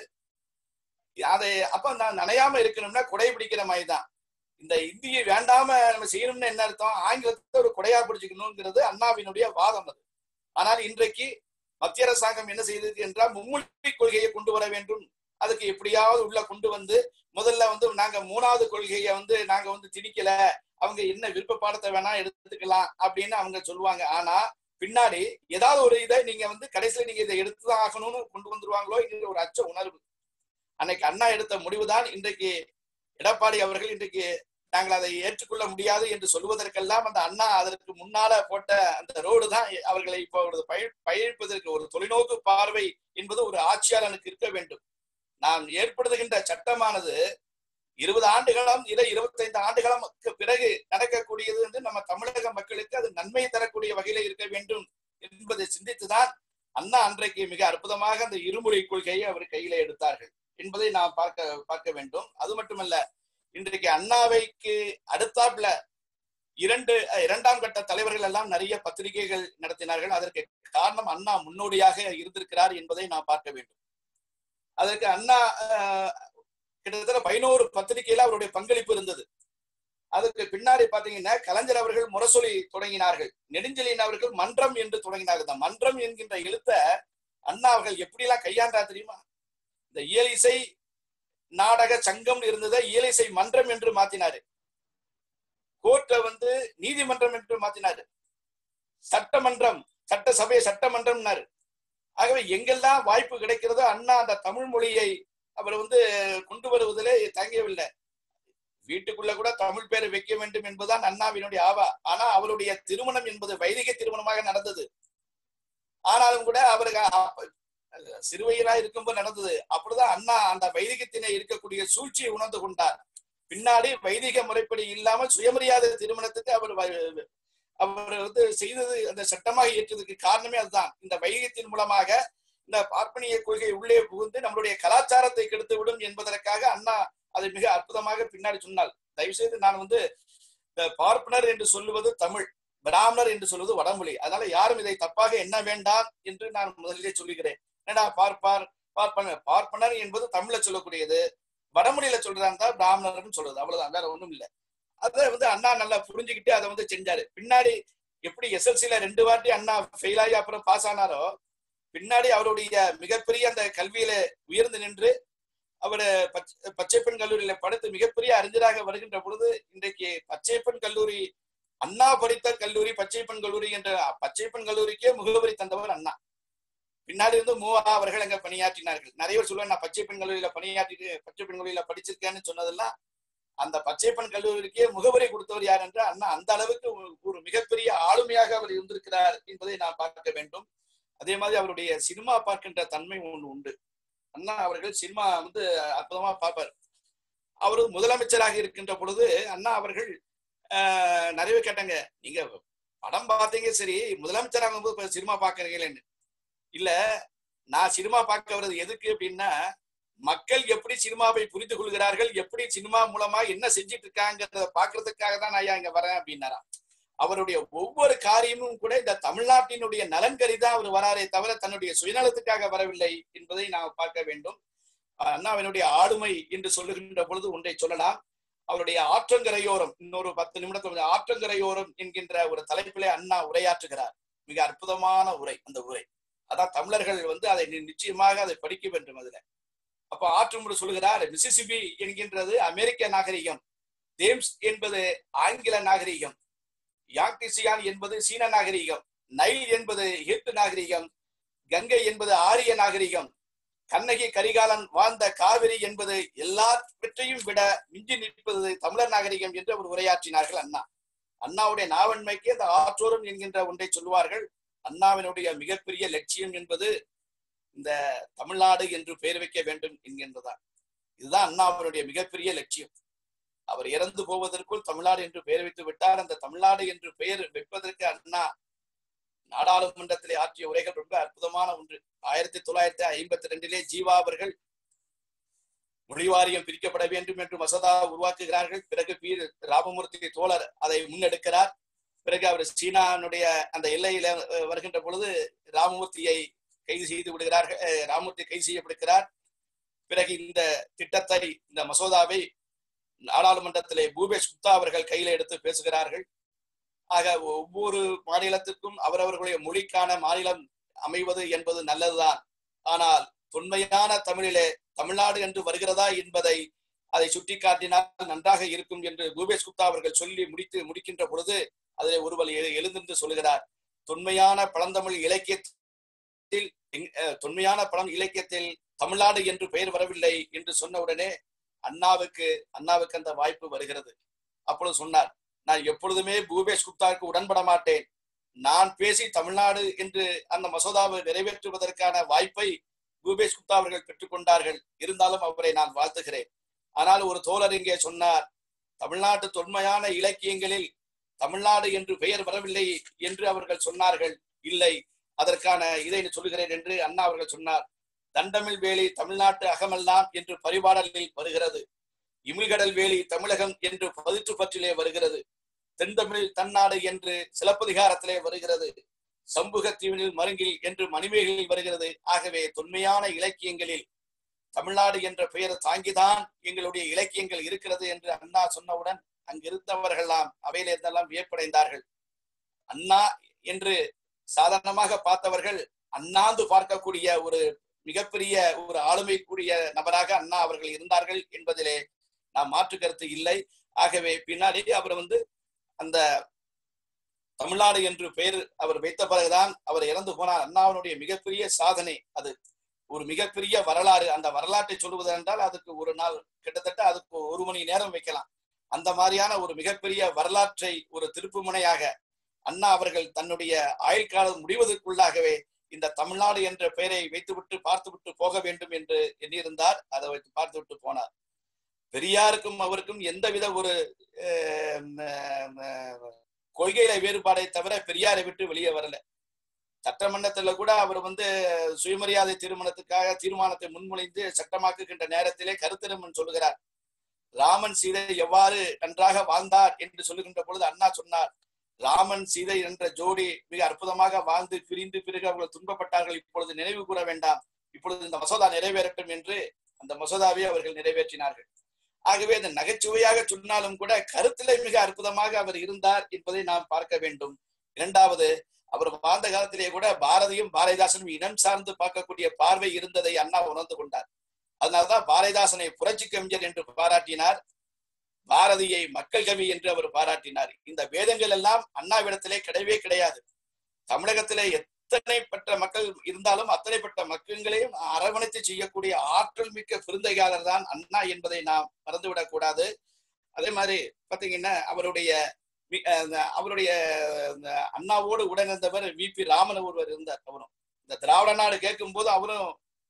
அதை அப்ப நான் நனையாம இருக்கணும்னா குடை பிடிக்கிற மாதிரி தான் இந்த இந்தியை வேண்டாம நம்ம செய்யணும்னு என்ன அர்த்தம் ஆங்கிலத்தை ஒரு குடையா பிடிச்சுக்கணுங்கிறது அண்ணாவினுடைய வாதம் அது ஆனால் இன்றைக்கு மத்திய அரசாங்கம் என்ன செய்தது என்றால் மும்மொழி கொள்கையை கொண்டு வர வேண்டும் அதுக்கு எப்படியாவது உள்ள கொண்டு வந்து முதல்ல வந்து நாங்க மூணாவது கொள்கையை வந்து நாங்க வந்து திணிக்கல அவங்க என்ன விருப்ப பாடத்தை வேணா எடுத்துக்கலாம் அப்படின்னு அவங்க சொல்லுவாங்க ஆனா பின்னாடி ஏதாவது ஒரு இதை நீங்க வந்து கடைசியில நீங்க இதை எடுத்துதான் ஆகணும்னு கொண்டு வந்துருவாங்களோ என்கிற ஒரு அச்ச உணர்வு அன்னைக்கு அண்ணா எடுத்த முடிவுதான் இன்றைக்கு எடப்பாடி அவர்கள் இன்றைக்கு நாங்கள் அதை ஏற்றுக்கொள்ள முடியாது என்று சொல்வதற்கெல்லாம் அந்த அண்ணா அதற்கு முன்னால போட்ட அந்த ரோடு தான் அவர்களை இப்போ பயிர் பயிர்ப்பதற்கு ஒரு தொலைநோக்கு பார்வை என்பது ஒரு ஆட்சியாளனுக்கு இருக்க வேண்டும் நாம் ஏற்படுத்துகின்ற சட்டமானது இருபது ஆண்டுகளும் இதை இருபத்தைந்து ஆண்டுகளுக்கு பிறகு நடக்கக்கூடியது என்று நம்ம தமிழக மக்களுக்கு அது நன்மை தரக்கூடிய வகையில இருக்க வேண்டும் என்பதை சிந்தித்துதான் அண்ணா அன்றைக்கு மிக அற்புதமாக அந்த இருமொழி கொள்கையை அவர் கையில எடுத்தார்கள் என்பதை நாம் பார்க்க பார்க்க வேண்டும் அது மட்டுமல்ல இன்றைக்கு அண்ணாவைக்கு அடுத்தாப்புல இரண்டு அஹ், இரண்டாம் கட்ட தலைவர்கள் எல்லாம் நிறைய பத்திரிகைகள் நடத்தினார்கள் அதற்கு காரணம் அண்ணா முன்னோடியாக இருந்திருக்கிறார் என்பதை நாம் பார்க்க வேண்டும் அதற்கு அண்ணா அஹ், கிட்டத்தட்ட பதினோரு பத்திரிகையில அவருடைய பங்களிப்பு இருந்தது அதுக்கு பின்னாடி பாத்தீங்கன்னா கலைஞர் அவர்கள் முரசொலி தொடங்கினார்கள் நெடுஞ்செழியன் அவர்கள் மன்றம் என்று தொடங்கினார்கள் இந்த மன்றம் என்கின்ற எழுத்த அண்ணா அவர்கள் எப்படிலாம் கையாண்டா தெரியுமா இந்த இயலிசை நாடக சங்கம் இருந்ததை இயலிசை மன்றம் என்று மாத்தினாரு கோர்ட்டை வந்து நீதிமன்றம் என்று மாத்தினாரு சட்டமன்றம் சட்டசபை சட்டமன்றம்னாரு ஆகவே எங்கெல்லாம் வாய்ப்பு கிடைக்கிறதோ அண்ணா அந்த தமிழ் மொழியை அவர் வந்து கொண்டு வருவதிலே தங்கியவில்லை வீட்டுக்குள்ள கூட தமிழ் பேர் வைக்க வேண்டும் என்பதுதான் அண்ணாவினுடைய ஆவா ஆனா அவருடைய திருமணம் என்பது வைதிக திருமணமாக நடந்தது ஆனாலும் கூட அவருக்கு அப்ப- சிறுவையிலா இருக்கும்போது நடந்தது அப்படிதான் அண்ணா அந்த வைதிகத்தினை இருக்கக்கூடிய சூழ்ச்சியை உணர்ந்து கொண்டார் பின்னாடி வைதிக முறைப்படி இல்லாமல் சுயமரியாதை திருமணத்துக்கு அவர் வ- அவர் வந்து செய்தது அந்த சட்டமாக இயற்றதுக்கு காரணமே அதுதான் இந்த வைதிகத்தின் மூலமாக இந்த பார்ப்பனிய கொள்கை உள்ளே புகுந்து நம்மளுடைய கலாச்சாரத்தை கெடுத்து விடும் என்பதற்காக அண்ணா அதை மிக அற்புதமாக பின்னாடி சொன்னார் தயவு செய்து நான் வந்து இந்த பார்ப்பனர் என்று சொல்லுவது தமிழ் பிராமணர் என்று சொல்வது வடமொழி அதனால யாரும் இதை தப்பாக எண்ண வேண்டாம் என்று நான் முதலிலே சொல்லுகிறேன் என்னடா பார்ப்பார் பார்ப்பனர் பார்ப்பனர் என்பது தமிழ்ல சொல்லக்கூடியது வடமொழியில சொல்றதா பிராமணர்னு சொல்றது அவ்வளவுதான் வேற ஒண்ணும் இல்ல அதை வந்து அண்ணா நல்லா புரிஞ்சுக்கிட்டு அதை வந்து செஞ்சாரு பின்னாடி எப்படி எஸ்எல்சில ரெண்டு வாட்டி அண்ணா ஃபெயில் ஆகி அப்புறம் பாஸ் ஆனாரோ பின்னாடி அவருடைய மிகப்பெரிய அந்த கல்வியில உயர்ந்து நின்று அவர் பச்சைப்பெண் கல்லூரியில படித்து மிகப்பெரிய அறிஞராக வருகின்ற பொழுது இன்றைக்கு பச்சைப்பெண் கல்லூரி அண்ணா படித்த கல்லூரி பச்சைப்பெண் கல்லூரி என்ற பச்சைப்பெண் கல்லூரிக்கே முகவரி தந்தவர் அண்ணா பின்னாடி இருந்து மூவா அவர்கள் அங்க பணியாற்றினார்கள் நிறைய பேர் சொல்லுவாங்க நான் பச்சைப்பெண் கல்லூரியில பணியாற்றிட்டு பச்சைப்பெண் கல்லூரியில படிச்சிருக்கேன்னு சொன்னதெல்லாம் அந்த பச்சைப்பெண் கல்லூரிக்கே முகவரி கொடுத்தவர் யார் என்று அண்ணா அந்த அளவுக்கு ஒரு- ஒரு மிகப்பெரிய ஆளுமையாக அவர் இருந்திருக்கிறார் என்பதை நாம் பார்க்க வேண்டும் அதே மாதிரி அவருடைய சினிமா பார்க்கின்ற தன்மை ஒன்று உண்டு அண்ணா அவர்கள் சினிமா வந்து அற்புதமா பார்ப்பார் அவரு முதலமைச்சராக இருக்கின்ற பொழுது அண்ணா அவர்கள் ஆஹ், நிறைய பேர் கேட்டாங்க நீங்க படம் பார்த்தீங்க சரி முதலமைச்சராக போது இப்ப சினிமா பாக்குறீங்களேன்னு இல்ல நான் சினிமா பார்க்க வர்றது எதுக்கு அப்படின்னா மக்கள் எப்படி சினிமாவை புரிந்து கொள்கிறார்கள் எப்படி சினிமா மூலமா என்ன செஞ்சிட்டு இருக்காங்கிறத பாக்குறதுக்காக தான் நான் ஐயா இங்க வரேன் அப்படின்னாராம் அவருடைய ஒவ்வொரு காரியமும் கூட இந்த தமிழ்நாட்டினுடைய நலன் கருதான் அவர் வராரே தவிர தன்னுடைய சுயநலத்துக்காக வரவில்லை என்பதை நாம் பார்க்க வேண்டும் அஹ் அண்ணாவினுடைய ஆளுமை என்று சொல்லுகின்ற பொழுது ஒன்றை சொல்லலாம் அவருடைய ஆற்றங்கரையோரம் இன்னொரு பத்து நிமிடத்தில் ஆற்றங்கரையோரம் என்கின்ற ஒரு தலைப்பிலே அண்ணா உரையாற்றுகிறார் மிக அற்புதமான உரை அந்த உரை அதான் தமிழர்கள் வந்து அதை நி- நிச்சயமாக அதை படிக்க வேண்டும் அதுல அப்ப ஆற்றுமுறை சொல்லுகிறார் மிசிசிபி என்கின்றது அமெரிக்க நாகரிகம் தேம்ஸ் என்பது ஆங்கில நாகரிகம் யாக்டிசியான் என்பது சீன நாகரிகம் நைல் என்பது எகிப்து நாகரிகம் கங்கை என்பது ஆரிய நாகரிகம் கண்ணகி கரிகாலன் வாழ்ந்த காவிரி என்பது எல்லாவற்றையும் விட மிஞ்சி நிற்பது தமிழர் நாகரிகம் என்று அவர் உரையாற்றினார்கள் அண்ணா அண்ணாவுடைய நாவன்மைக்கு அந்த ஆற்றோரம் என்கின்ற ஒன்றை சொல்லுவார்கள் அண்ணாவினுடைய மிகப்பெரிய லட்சியம் என்பது இந்த தமிழ்நாடு என்று பெயர் வைக்க வேண்டும் என்கின்றதான் இதுதான் அண்ணா அவருடைய மிகப்பெரிய லட்சியம் அவர் இறந்து போவதற்குள் தமிழ்நாடு என்று பெயர் வைத்து விட்டார் அந்த தமிழ்நாடு என்று பெயர் வைப்பதற்கு அண்ணா நாடாளுமன்றத்திலே ஆற்றிய உரைகள் ரொம்ப அற்புதமான ஒன்று ஆயிரத்தி தொள்ளாயிரத்தி ஐம்பத்தி ரெண்டிலே ஜீவா அவர்கள் மொழி வாரியம் பிரிக்கப்பட வேண்டும் என்று மசோதா உருவாக்குகிறார்கள் பிறகு பி ராமமூர்த்தி தோழர் அதை முன்னெடுக்கிறார் பிறகு அவர் சீனானுடைய அந்த எல்லையில அஹ், வருகின்ற பொழுது ராமமூர்த்தியை கைது செய்து விடுகிறார்கள் அஹ், ராமமூர்த்தி கைது செய்யப்படுகிறார் பிறகு இந்த திட்டத்தை இந்த மசோதாவை நாடாளுமன்றத்திலே பூபேஷ் குப்தா அவர்கள் கையில எடுத்து பேசுகிறார்கள் ஆக ஒவ்வொரு மாநிலத்திற்கும் அவரவர்களுடைய மொழிக்கான மாநிலம் அமைவது என்பது நல்லதுதான் ஆனால் தொன்மையான தமிழிலே தமிழ்நாடு என்று வருகிறதா என்பதை அதை சுட்டிக்காட்டினால் நன்றாக இருக்கும் என்று பூபேஷ் குப்தா அவர்கள் சொல்லி முடித்து முடிக்கின்ற பொழுது அதில் ஒருவர் எழு- எழுந்திருந்து சொல்கிறார் தொன்மையான பழந்தமிழ் இலக்கியத்தில் எங்- அஹ், தொன்மையான பழம் இலக்கியத்தில் தமிழ்நாடு என்று பெயர் வரவில்லை என்று சொன்ன உடனே அண்ணாவுக்கு அண்ணாவுக்கு அந்த வாய்ப்பு வருகிறது அப்பொழுது சொன்னார் நான் எப்பொழுதுமே பூபேஷ் குப்தாவுக்கு உடன்பட மாட்டேன் நான் பேசி தமிழ்நாடு என்று அந்த மசோதாவை நிறைவேற்றுவதற்கான வாய்ப்பை பூபேஷ் குப்தா அவர்கள் பெற்றுக்கொண்டார்கள் இருந்தாலும் அவரை நான் வாழ்த்துகிறேன் ஆனால் ஒரு தோழர் இங்கே சொன்னார் தமிழ்நாட்டு தொன்மையான இலக்கியங்களில் தமிழ்நாடு என்று பெயர் வரவில்லை என்று அவர்கள் சொன்னார்கள் இல்லை அதற்கான இதை சொல்லுகிறேன் என்று அண்ணா அவர்கள் சொன்னார் தண்டமிழ் வேலி தமிழ்நாட்டு அகமெல்லாம் என்று பரிபாடலில் வருகிறது இமிழ்கடல் வேலி தமிழகம் என்று பதிற்று பற்றிலே வருகிறது தென்தமிழ் தன்னாடு என்று சிலப்பதிகாரத்திலே வருகிறது சம்புகத்தீவினில் மருங்கில் என்று மணிமேகலில் வருகிறது ஆகவே தொன்மையான இலக்கியங்களில் தமிழ்நாடு என்ற பெயர் தாங்கிதான் எங்களுடைய இலக்கியங்கள் இருக்கிறது என்று அண்ணா சொன்னவுடன் அங்கிருந்தவர்கள்லாம் அவையில இருந்தெல்லாம் வியப்படைந்தார்கள் அண்ணா என்று சாதாரணமாக பார்த்தவர்கள் அண்ணாந்து பார்க்கக்கூடிய ஒரு மிகப்பெரிய ஒரு ஆளுமை கூடிய நபராக அண்ணா அவர்கள் இருந்தார்கள் என்பதிலே நாம் மாற்று கருத்து இல்லை ஆகவே பின்னாடி அவர் வந்து அந்த தமிழ்நாடு என்று பெயர் அவர் வைத்த பிறகுதான் அவர் இறந்து போனார் அண்ணாவினுடைய மிகப்பெரிய சாதனை அது ஒரு மிகப்பெரிய வரலாறு அந்த வரலாற்றை சொல்வது என்றால் அதுக்கு ஒரு நாள் கிட்டத்தட்ட அதுக்கு ஒரு மணி நேரம் வைக்கலாம் அந்த மாதிரியான ஒரு மிகப்பெரிய வரலாற்றை ஒரு திருப்பு முனையாக அண்ணா அவர்கள் தன்னுடைய ஆயுள் காலம் முடிவதற்குள்ளாகவே இந்த தமிழ்நாடு என்ற பெயரை வைத்துவிட்டு பார்த்துவிட்டு போக வேண்டும் என்று எண்ணியிருந்தார் அதை வைத்து பார்த்துவிட்டு போனார் பெரியாருக்கும் அவருக்கும் எந்தவித ஒரு கொள்கையில வேறுபாடை தவிர பெரியாரை விட்டு வெளியே வரல சட்டமன்றத்துல கூட அவர் வந்து சுயமரியாதை திருமணத்துக்காக தீர்மானத்தை முன்மொழிந்து சட்டமாக்குகின்ற நேரத்திலே கருத்திரமன் சொல்லுகிறார் ராமன் சீதை எவ்வாறு நன்றாக வாழ்ந்தார் என்று சொல்லுகின்ற பொழுது அண்ணா சொன்னார் ராமன் சீதை என்ற ஜோடி மிக அற்புதமாக வாழ்ந்து பிரிந்து பிறகு அவர்கள் துன்பப்பட்டார்கள் இப்பொழுது நினைவு கூற வேண்டாம் இப்பொழுது இந்த மசோதா நிறைவேறட்டும் என்று அந்த மசோதாவை அவர்கள் நிறைவேற்றினார்கள் ஆகவே அந்த நகைச்சுவையாக சொன்னாலும் கூட கருத்திலே மிக அற்புதமாக அவர் இருந்தார் என்பதை நாம் பார்க்க வேண்டும் இரண்டாவது அவர் வாழ்ந்த காலத்திலே கூட பாரதியும் பாரதிதாசனும் இனம் சார்ந்து பார்க்கக்கூடிய பார்வை இருந்ததை அண்ணா உணர்ந்து கொண்டார் அதனால்தான் பாரதிதாசனை புரட்சி கவிஞர் என்று பாராட்டினார் பாரதியை மக்கள் கவி என்று அவர் பாராட்டினார் இந்த வேதங்கள் எல்லாம் அண்ணாவிடத்திலே கிடையவே கிடையாது தமிழகத்திலே எத்தனைப்பட்ட மக்கள் இருந்தாலும் அத்தனைப்பட்ட மக்களையும் அரவணைத்து செய்யக்கூடிய ஆற்றல் மிக்க பெருந்தையாளர் தான் அண்ணா என்பதை நாம் மறந்துவிடக் கூடாது அதே மாதிரி பாத்தீங்கன்னா அவருடைய அவருடைய அண்ணாவோடு உடனிருந்தவர் வி பி ராமன் ஒருவர் இருந்தார் அவரும் இந்த திராவிட நாடு கேட்கும் போது அவரும்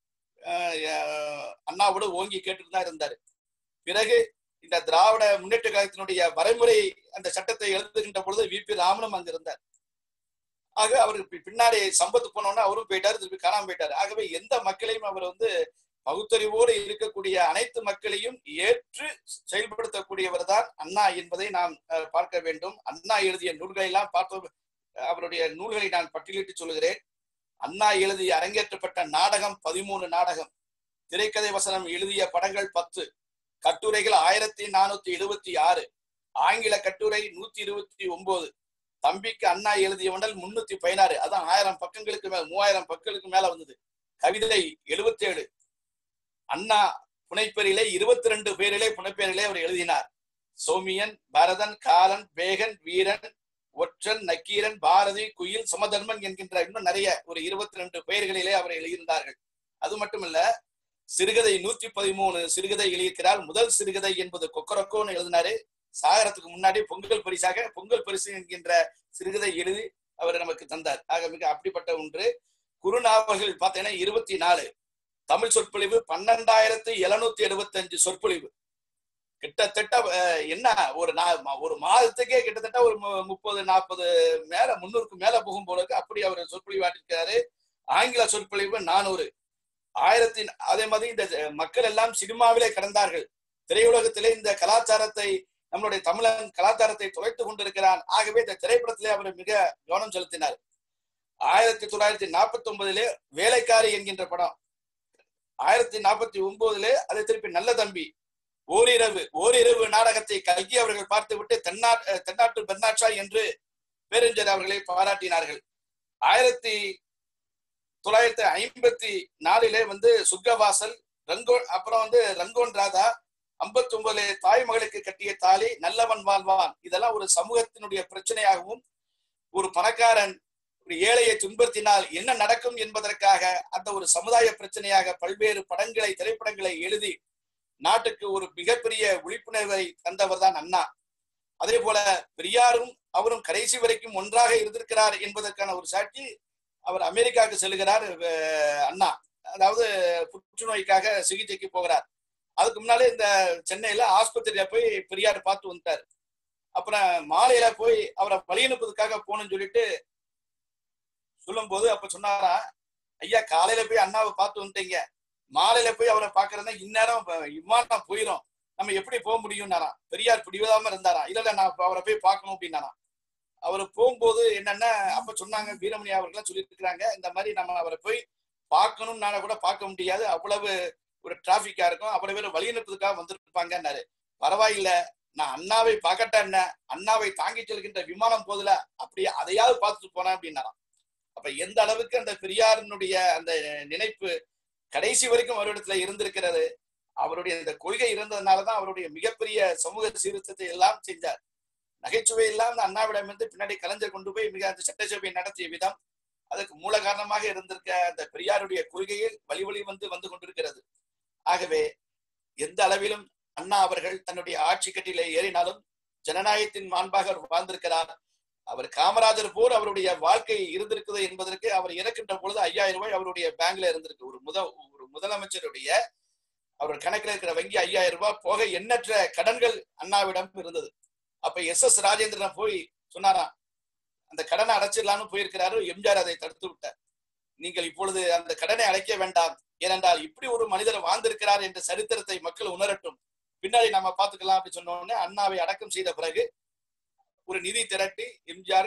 அண்ணாவோடு ஓங்கி கேட்டுட்டு தான் இருந்தாரு பிறகு இந்த திராவிட முன்னேற்ற கழகத்தினுடைய வரைமுறை அந்த சட்டத்தை எழுதுகின்ற பொழுது வி பி ராமனும் அங்க இருந்தார் ஆக அவருக்கு பின்னாடி சம்பத்து போனோன்னா அவரும் போயிட்டாரு திருப்பி காணாம போயிட்டாரு ஆகவே எந்த மக்களையும் அவர் வந்து பகுத்தறிவோடு இருக்கக்கூடிய அனைத்து மக்களையும் ஏற்று செயல்படுத்தக்கூடியவர் தான் அண்ணா என்பதை நாம் பார்க்க வேண்டும் அண்ணா எழுதிய நூல்களை எல்லாம் பார்த்து அவருடைய நூல்களை நான் பட்டியலிட்டு சொல்கிறேன் அண்ணா எழுதி அரங்கேற்றப்பட்ட நாடகம் பதிமூணு நாடகம் திரைக்கதை வசனம் எழுதிய படங்கள் பத்து கட்டுரைகள் ஆயிரத்தி நானூத்தி எழுபத்தி ஆறு ஆங்கில கட்டுரை நூத்தி இருபத்தி ஒன்பது தம்பிக்கு அண்ணா எழுதிய வண்டல் முன்னூத்தி பதினாறு அதான் ஆயிரம் பக்கங்களுக்கு மேல மூவாயிரம் பக்கங்களுக்கு மேல வந்தது கவிதை எழுபத்தி ஏழு அண்ணா புனைப்பெயரிலே இருபத்தி ரெண்டு பேரிலே புனைப்பெயரிலே அவர் எழுதினார் சோமியன் பரதன் காலன் வேகன் வீரன் ஒற்றன் நக்கீரன் பாரதி குயில் சமதர்மன் என்கின்ற இன்னும் நிறைய ஒரு இருபத்தி ரெண்டு பெயர்களிலே அவர் எழுதியிருந்தார்கள் அது மட்டுமல்ல சிறுகதை நூத்தி பதிமூணு சிறுகதை எழுதியிருக்கிறார் முதல் சிறுகதை என்பது கொக்கரக்கோன்னு எழுதினாரு சாகரத்துக்கு முன்னாடி பொங்கல் பரிசாக பொங்கல் பரிசு என்கின்ற சிறுகதை எழுதி அவர் நமக்கு தந்தார் ஆக மிக அப்படிப்பட்ட ஒன்று குறுநாவல்கள் பார்த்தீங்கன்னா இருபத்தி நாலு தமிழ் சொற்பொழிவு பன்னெண்டாயிரத்தி எழுநூத்தி எழுபத்தி அஞ்சு சொற்பொழிவு கிட்டத்தட்ட என்ன ஒரு ஒரு மாதத்துக்கே கிட்டத்தட்ட ஒரு முப்பது நாற்பது மேல முன்னூறுக்கு மேல போகும் போல இருக்கு அப்படி அவர் சொற்பொழிவு ஆட்டிருக்காரு ஆங்கில சொற்பொழிவு நானூறு ஆயிரத்தி அதே மாதிரி இந்த மக்கள் எல்லாம் சினிமாவிலே கடந்தார்கள் திரையுலகத்திலே இந்த கலாச்சாரத்தை நம்மளுடைய தமிழன் கலாச்சாரத்தை தொலைத்து கொண்டிருக்கிறான் ஆகவே இந்த திரைப்படத்திலே அவர் மிக கவனம் செலுத்தினார் ஆயிரத்தி தொள்ளாயிரத்தி நாற்பத்தி ஒன்பதிலே வேலைக்காரி என்கின்ற படம் ஆயிரத்தி நாற்பத்தி ஒன்பதுல அதை திருப்பி நல்ல தம்பி ஓரிரவு ஓரிரவு நாடகத்தை கல்கி அவர்கள் பார்த்துவிட்டு தென்னா தென்னாட்டு பெர்னாட்சா என்று பேரஞ்சர் அவர்களை பாராட்டினார்கள் ஆயிரத்தி தொள்ளாயிரத்தி ஐம்பத்தி நாலிலே வந்து சுக்கவாசல் ரங்கோன் அப்புறம் வந்து ரங்கோன் ராதா ஐம்பத்தி ஒன்பதுல தாய்மகளுக்கு கட்டிய தாலி நல்லவன் வாழ்வான் இதெல்லாம் ஒரு சமூகத்தினுடைய பிரச்சனையாகவும் ஒரு பணக்காரன் ஒரு ஏழையை துன்பத்தினால் என்ன நடக்கும் என்பதற்காக அந்த ஒரு சமுதாய பிரச்சனையாக பல்வேறு படங்களை திரைப்படங்களை எழுதி நாட்டுக்கு ஒரு மிகப்பெரிய விழிப்புணர்வை தந்தவர் தான் அண்ணா அதே போல பெரியாரும் அவரும் கடைசி வரைக்கும் ஒன்றாக இருந்திருக்கிறார் என்பதற்கான ஒரு சாட்சி அவர் அமெரிக்காவுக்கு செல்கிறார் அண்ணா அதாவது புற்றுநோய்க்காக சிகிச்சைக்கு போகிறார் அதுக்கு முன்னாலே இந்த சென்னையில ஆஸ்பத்திரியில போய் பெரியார் பார்த்து வந்துட்டார் அப்புறம் மாலையில போய் அவரை வழி அனுப்புறதுக்காக போகணும்னு சொல்லிட்டு சொல்லும் போது அப்ப சொன்னாரா ஐயா காலையில போய் அண்ணாவை பார்த்து வந்துட்டீங்க மாலையில போய் அவரை பாக்குறதா இந்நேரம் விமானம் போயிடும் நம்ம எப்படி போக முடியும்னாராம் பெரியார் பிடிவாதாம இருந்தாராம் இல்ல இல்ல நான் இப்ப அவரை போய் பார்க்கணும் அப்படின்னாராம் அவர் போகும்போது என்னன்னா அப்ப சொன்னாங்க வீரமணி அவர்கள்லாம் சொல்லிட்டு இருக்கிறாங்க இந்த மாதிரி நம்ம அவரை போய் பார்க்கணும்னால கூட பார்க்க முடியாது அவ்வளவு ஒரு டிராபிக்கா இருக்கும் அவ்வளவு பேர் வழி அனுப்புறதுக்காக வந்திருப்பாங்கன்னாரு பரவாயில்ல நான் அண்ணாவை பார்க்கட்டா என்ன அண்ணாவை தாங்கி செல்கின்ற விமானம் போதுல அப்படியே அதையாவது பார்த்துட்டு போனேன் அப்படின்னாராம் அப்ப எந்த அளவுக்கு அந்த பெரியாரினுடைய அந்த நினைப்பு கடைசி வரைக்கும் அவரிடத்துல இருந்திருக்கிறது அவருடைய இந்த கொள்கை இருந்ததுனாலதான் அவருடைய மிகப்பெரிய சமூக சீர்திருத்தத்தை எல்லாம் செஞ்சார் நகைச்சுவை எல்லாம் அந்த அண்ணாவிடமிருந்து பின்னாடி கலைஞர் கொண்டு போய் மிக அந்த சட்டசபை நடத்திய விதம் அதுக்கு மூல காரணமாக இருந்திருக்க அந்த பெரியாருடைய கொள்கையில் வழி வழி வந்து வந்து கொண்டிருக்கிறது ஆகவே எந்த அளவிலும் அண்ணா அவர்கள் தன்னுடைய ஆட்சி கட்டிலே ஏறினாலும் ஜனநாயகத்தின் மாண்பாக அவர் வாழ்ந்திருக்கிறார் அவர் காமராஜர் போல் அவருடைய வாழ்க்கை இருந்திருக்குது என்பதற்கு அவர் இறக்கின்ற பொழுது ஐயாயிரம் ரூபாய் அவருடைய பேங்க்ல இருந்திருக்கு ஒரு முத ஒரு முதலமைச்சருடைய அவர் கணக்கில் இருக்கிற வங்கி ஐயாயிரம் ரூபாய் போக எண்ணற்ற கடன்கள் அண்ணாவிடம் இருந்தது அப்ப எஸ் எஸ் ராஜேந்திரன் போய் சொன்னாராம் அந்த கடனை அடைச்சிடலாம்னு போயிருக்கிறாரு எம்ஜிஆர் அதை தடுத்து விட்டார் நீங்கள் இப்பொழுது அந்த கடனை அடைக்க வேண்டாம் ஏனென்றால் இப்படி ஒரு மனிதர் வாழ்ந்திருக்கிறார் என்ற சரித்திரத்தை மக்கள் உணரட்டும் பின்னாடி நம்ம பார்த்துக்கலாம் அப்படி சொன்ன உடனே அண்ணாவை அடக்கம் செய்த பிறகு ஒரு நிதி திரட்டி எம்ஜிஆர்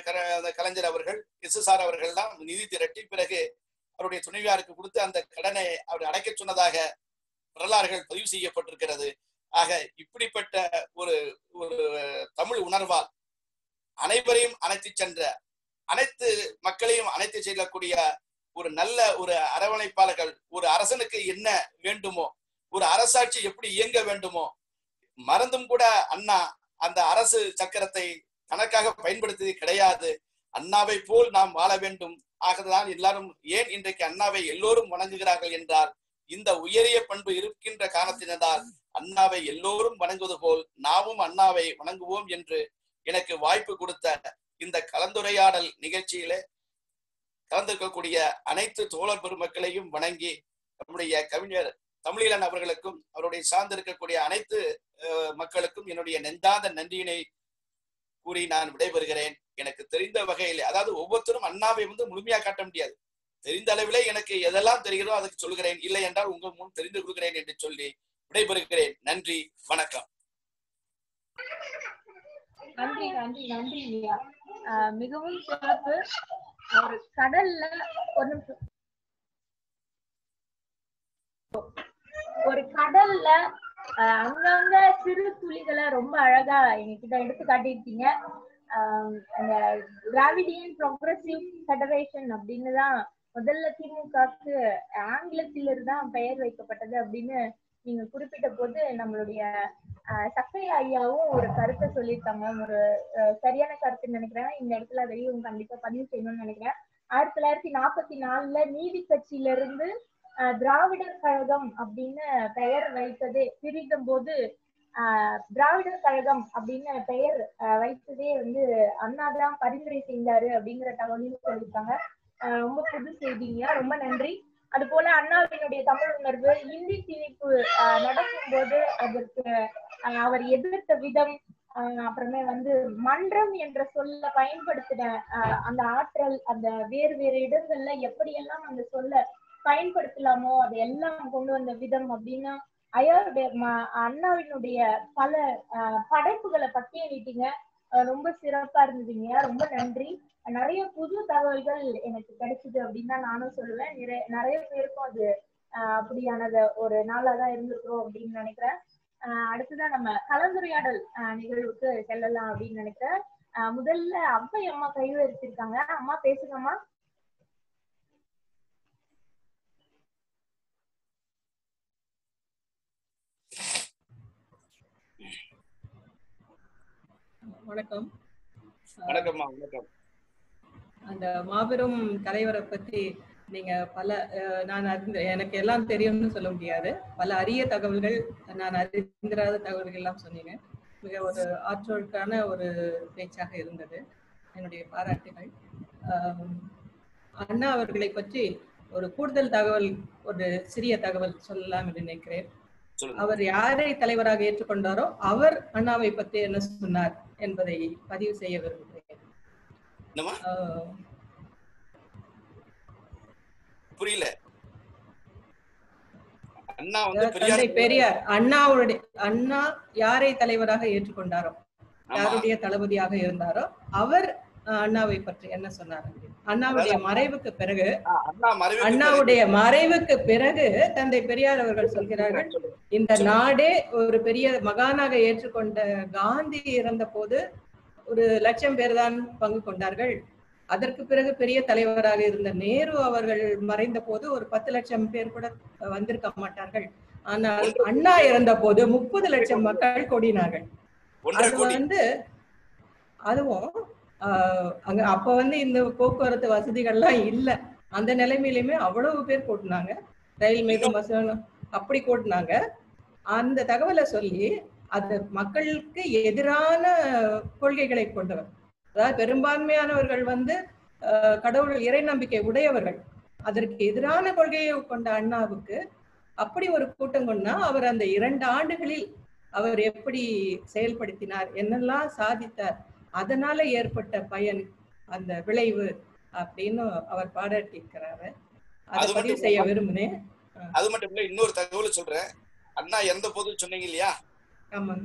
கலைஞர் அவர்கள் எஸ் எஸ் ஆர் அவர்கள் எல்லாம் நிதி திரட்டி பிறகு அவருடைய துணைவியாருக்கு கொடுத்து அந்த கடனை அவர் அடைக்க சொன்னதாக வரலாறுகள் பதிவு செய்யப்பட்டிருக்கிறது ஆக இப்படிப்பட்ட ஒரு ஒரு தமிழ் உணர்வால் அனைவரையும் அணைத்து சென்ற அனைத்து மக்களையும் அணைத்து செல்லக்கூடிய ஒரு நல்ல ஒரு அரவணைப்பாளர்கள் ஒரு அரசனுக்கு என்ன வேண்டுமோ ஒரு அரசாட்சி எப்படி இயங்க வேண்டுமோ மறந்தும் கூட அண்ணா அந்த அரசு சக்கரத்தை தனக்காக பயன்படுத்தியது கிடையாது அண்ணாவை போல் நாம் வாழ வேண்டும் ஆகதான் எல்லாரும் ஏன் இன்றைக்கு அண்ணாவை எல்லோரும் வணங்குகிறார்கள் என்றால் இந்த உயரிய பண்பு இருக்கின்ற காரணத்தினால் அண்ணாவை எல்லோரும் வணங்குவது போல் நாமும் அண்ணாவை வணங்குவோம் என்று எனக்கு வாய்ப்பு கொடுத்த இந்த கலந்துரையாடல் நிகழ்ச்சியில கலந்திருக்கக்கூடிய அனைத்து தோழர் பெருமக்களையும் வணங்கி நம்முடைய கவிஞர் தமிழீழன் அவர்களுக்கும் அவருடைய சார்ந்திருக்கக்கூடிய அனைத்து மக்களுக்கும் என்னுடைய நெஞ்சாத நன்றியினை கூறி நான் விடைபெறுகிறேன் எனக்கு தெரிந்த வகையில் அதாவது ஒவ்வொருத்தரும் அண்ணாவை வந்து முழுமையா காட்ட முடியாது தெரிந்த அளவிலே எனக்கு எதெல்லாம் தெரிகிறதோ அதுக்கு சொல்கிறேன் இல்லை என்றால் உங்கள் முன் தெரிந்து கொள்கிறேன் என்று சொல்லி விடைபெறுகிறேன் நன்றி வணக்கம் நன்றி நன்றி நன்றி ஐயா மிகவும் சிறப்பு ஒரு கடல்ல ஒரு நிமிஷம் ஒரு கடல்ல அங்கங்க சிறு துளிகளை ரொம்ப அழகா எங்ககிட்ட எடுத்து காட்டியிருக்கீங்க அந்த திராவிடியன் ப்ரோக்ரஸிவ் ஃபெடரேஷன் அப்படின்னு தான் முதல்ல திமுகக்கு ஆங்கிலத்திலிருந்து தான் பெயர் வைக்கப்பட்டது அப்படின்னு நீங்க குறிப்பிட்ட போது நம்மளுடைய சக்கரை ஐயாவும் ஒரு கருத்தை சொல்லியிருக்காங்க ஒரு சரியான கருத்துன்னு நினைக்கிறேன் இந்த இடத்துல அதையும் கண்டிப்பா பதிவு செய்யணும்னு நினைக்கிறேன் ஆயிரத்தி தொள்ளாயிரத்தி நாற்பத்தி நாலுல நீதி கட்சியில இருந்து திராவிடர் கழகம் அப்படின்னு பெயர் வைத்ததே பிரிக்கும் போது ஆஹ் திராவிடர் கழகம் அப்படின்னு பெயர் வைத்ததே வந்து அண்ணாதான் பரிந்துரை செய்தாரு அப்படிங்கிற தகவலையும் சொல்லியிருக்காங்க ரொம்ப புது செய்திங்க ரொம்ப நன்றி அது போல அண்ணாவினுடைய தமிழ் உணர்வு இந்தி திணிப்பு நடக்கும் போது அதற்கு அவர் எதிர்த்த விதம் அப்புறமே வந்து மன்றம் என்ற சொல்ல பயன்படுத்தின அந்த ஆற்றல் அந்த வேறு வேறு இடங்கள்ல எப்படியெல்லாம் அந்த சொல்ல பயன்படுத்தலாமோ அதை எல்லாம் கொண்டு வந்த விதம் அப்படின்னா ஐயாவுடைய அண்ணாவினுடைய பல படைப்புகளை பட்டியலிட்டீங்க ரொம்ப சிறப்பா இருந்ததுங்க ரொம்ப நன்றி நிறைய புது தகவல்கள் எனக்கு கிடைச்சது அப்படின்னு தான் நானும் சொல்லுவேன் நிறைய நிறைய பேருக்கும் அது அப்படியானத ஒரு நாளாதான் இருந்திருக்கிறோம் அப்படின்னு நினைக்கிறேன் அடுத்ததான் நம்ம கலந்துரையாடல் நிகழ்வுக்கு செல்லலாம் அப்படின்னு நினைக்கிறேன் முதல்ல அவ்வை அம்மா கையில் வச்சிருக்காங்க அம்மா பேசுங்கம்மா வணக்கம் வணக்கம்மா வணக்கம் அந்த மாபெரும் தலைவரை பத்தி நீங்க பல நான் அறிந்த எனக்கு எல்லாம் தெரியும்னு சொல்ல முடியாது பல அரிய தகவல்கள் நான் அறிந்திராத தகவல்கள் எல்லாம் சொன்னீங்க மிக ஒரு ஆற்றலுக்கான ஒரு பேச்சாக இருந்தது என்னுடைய பாராட்டுகள் அண்ணா அவர்களை பற்றி ஒரு கூடுதல் தகவல் ஒரு சிறிய தகவல் சொல்லலாம் என்று நினைக்கிறேன் அவர் யாரை தலைவராக ஏற்றுக்கொண்டாரோ அவர் அண்ணாவை பற்றி என்ன சொன்னார் என்பதை பதிவு செய்ய விரும்புகிறேன் புரியல அண்ணா வந்து பெரியார் தந்தை பெரியார் அண்ணாவுடைய அண்ணா யாரை தலைவராக ஏற்றுக்கொண்டாரோ ஆமா யாருடைய தளபதியாக இருந்தாரோ அவர் அஹ், அண்ணாவை பற்றி என்ன சொன்னார் அண்ணாவுடைய மறைவுக்கு பிறகு அண்ணா மறைவுக்கு அண்ணாவுடைய மறைவுக்கு பிறகு தந்தை பெரியார் அவர்கள் சொல்கிறார்கள் இந்த நாடே ஒரு பெரிய மகானாக ஏற்றுக்கொண்ட காந்தி இறந்த போது ஒரு லட்சம் பேர் தான் பங்கு கொண்டார்கள் அதற்கு பிறகு பெரிய தலைவராக இருந்த நேரு அவர்கள் மறைந்த போது ஒரு பத்து லட்சம் பேர் கூட வந்திருக்க மாட்டார்கள் ஆனால் அண்ணா இறந்த போது முப்பது லட்சம் மக்கள் கூடினார்கள் ஒன்றரை அது கோடி வந்து அதுவும் ஆஹ் அங்க அப்ப வந்து இந்த போக்குவரத்து வசதிகள்லாம் இல்ல அந்த நிலைமையிலுமே அவ்வளவு பேர் கூட்டினாங்க ரயில் மீது பஸ் அப்படி கூட்டினாங்க அந்த தகவலை சொல்லி அது மக்களுக்கு எதிரான கொள்கைகளை கொண்டவர் அதாவது பெரும்பான்மையானவர்கள் வந்து ஆஹ் கடவுள் இறை நம்பிக்கை உடையவர்கள் அதற்கு எதிரான கொள்கையை கொண்ட அண்ணாவுக்கு அப்படி ஒரு கூட்டம் கொண்டா அவர் அந்த இரண்டு ஆண்டுகளில் அவர் எப்படி செயல்படுத்தினார் என்னெல்லாம் சாதித்தார் அதனால ஏற்பட்ட பயன் அந்த விளைவு அப்படின்னு அவர் பாராட்டியிருக்கிறாரு அதை அது பதிவு மட்டும் செய்ய இல்லாம- விரும்பினேன் அது மட்டும் இல்ல இன்னொரு தகவல் சொல்றேன் அண்ணா எந்த போது சொன்னீங்க இல்லையா ஆமாங்க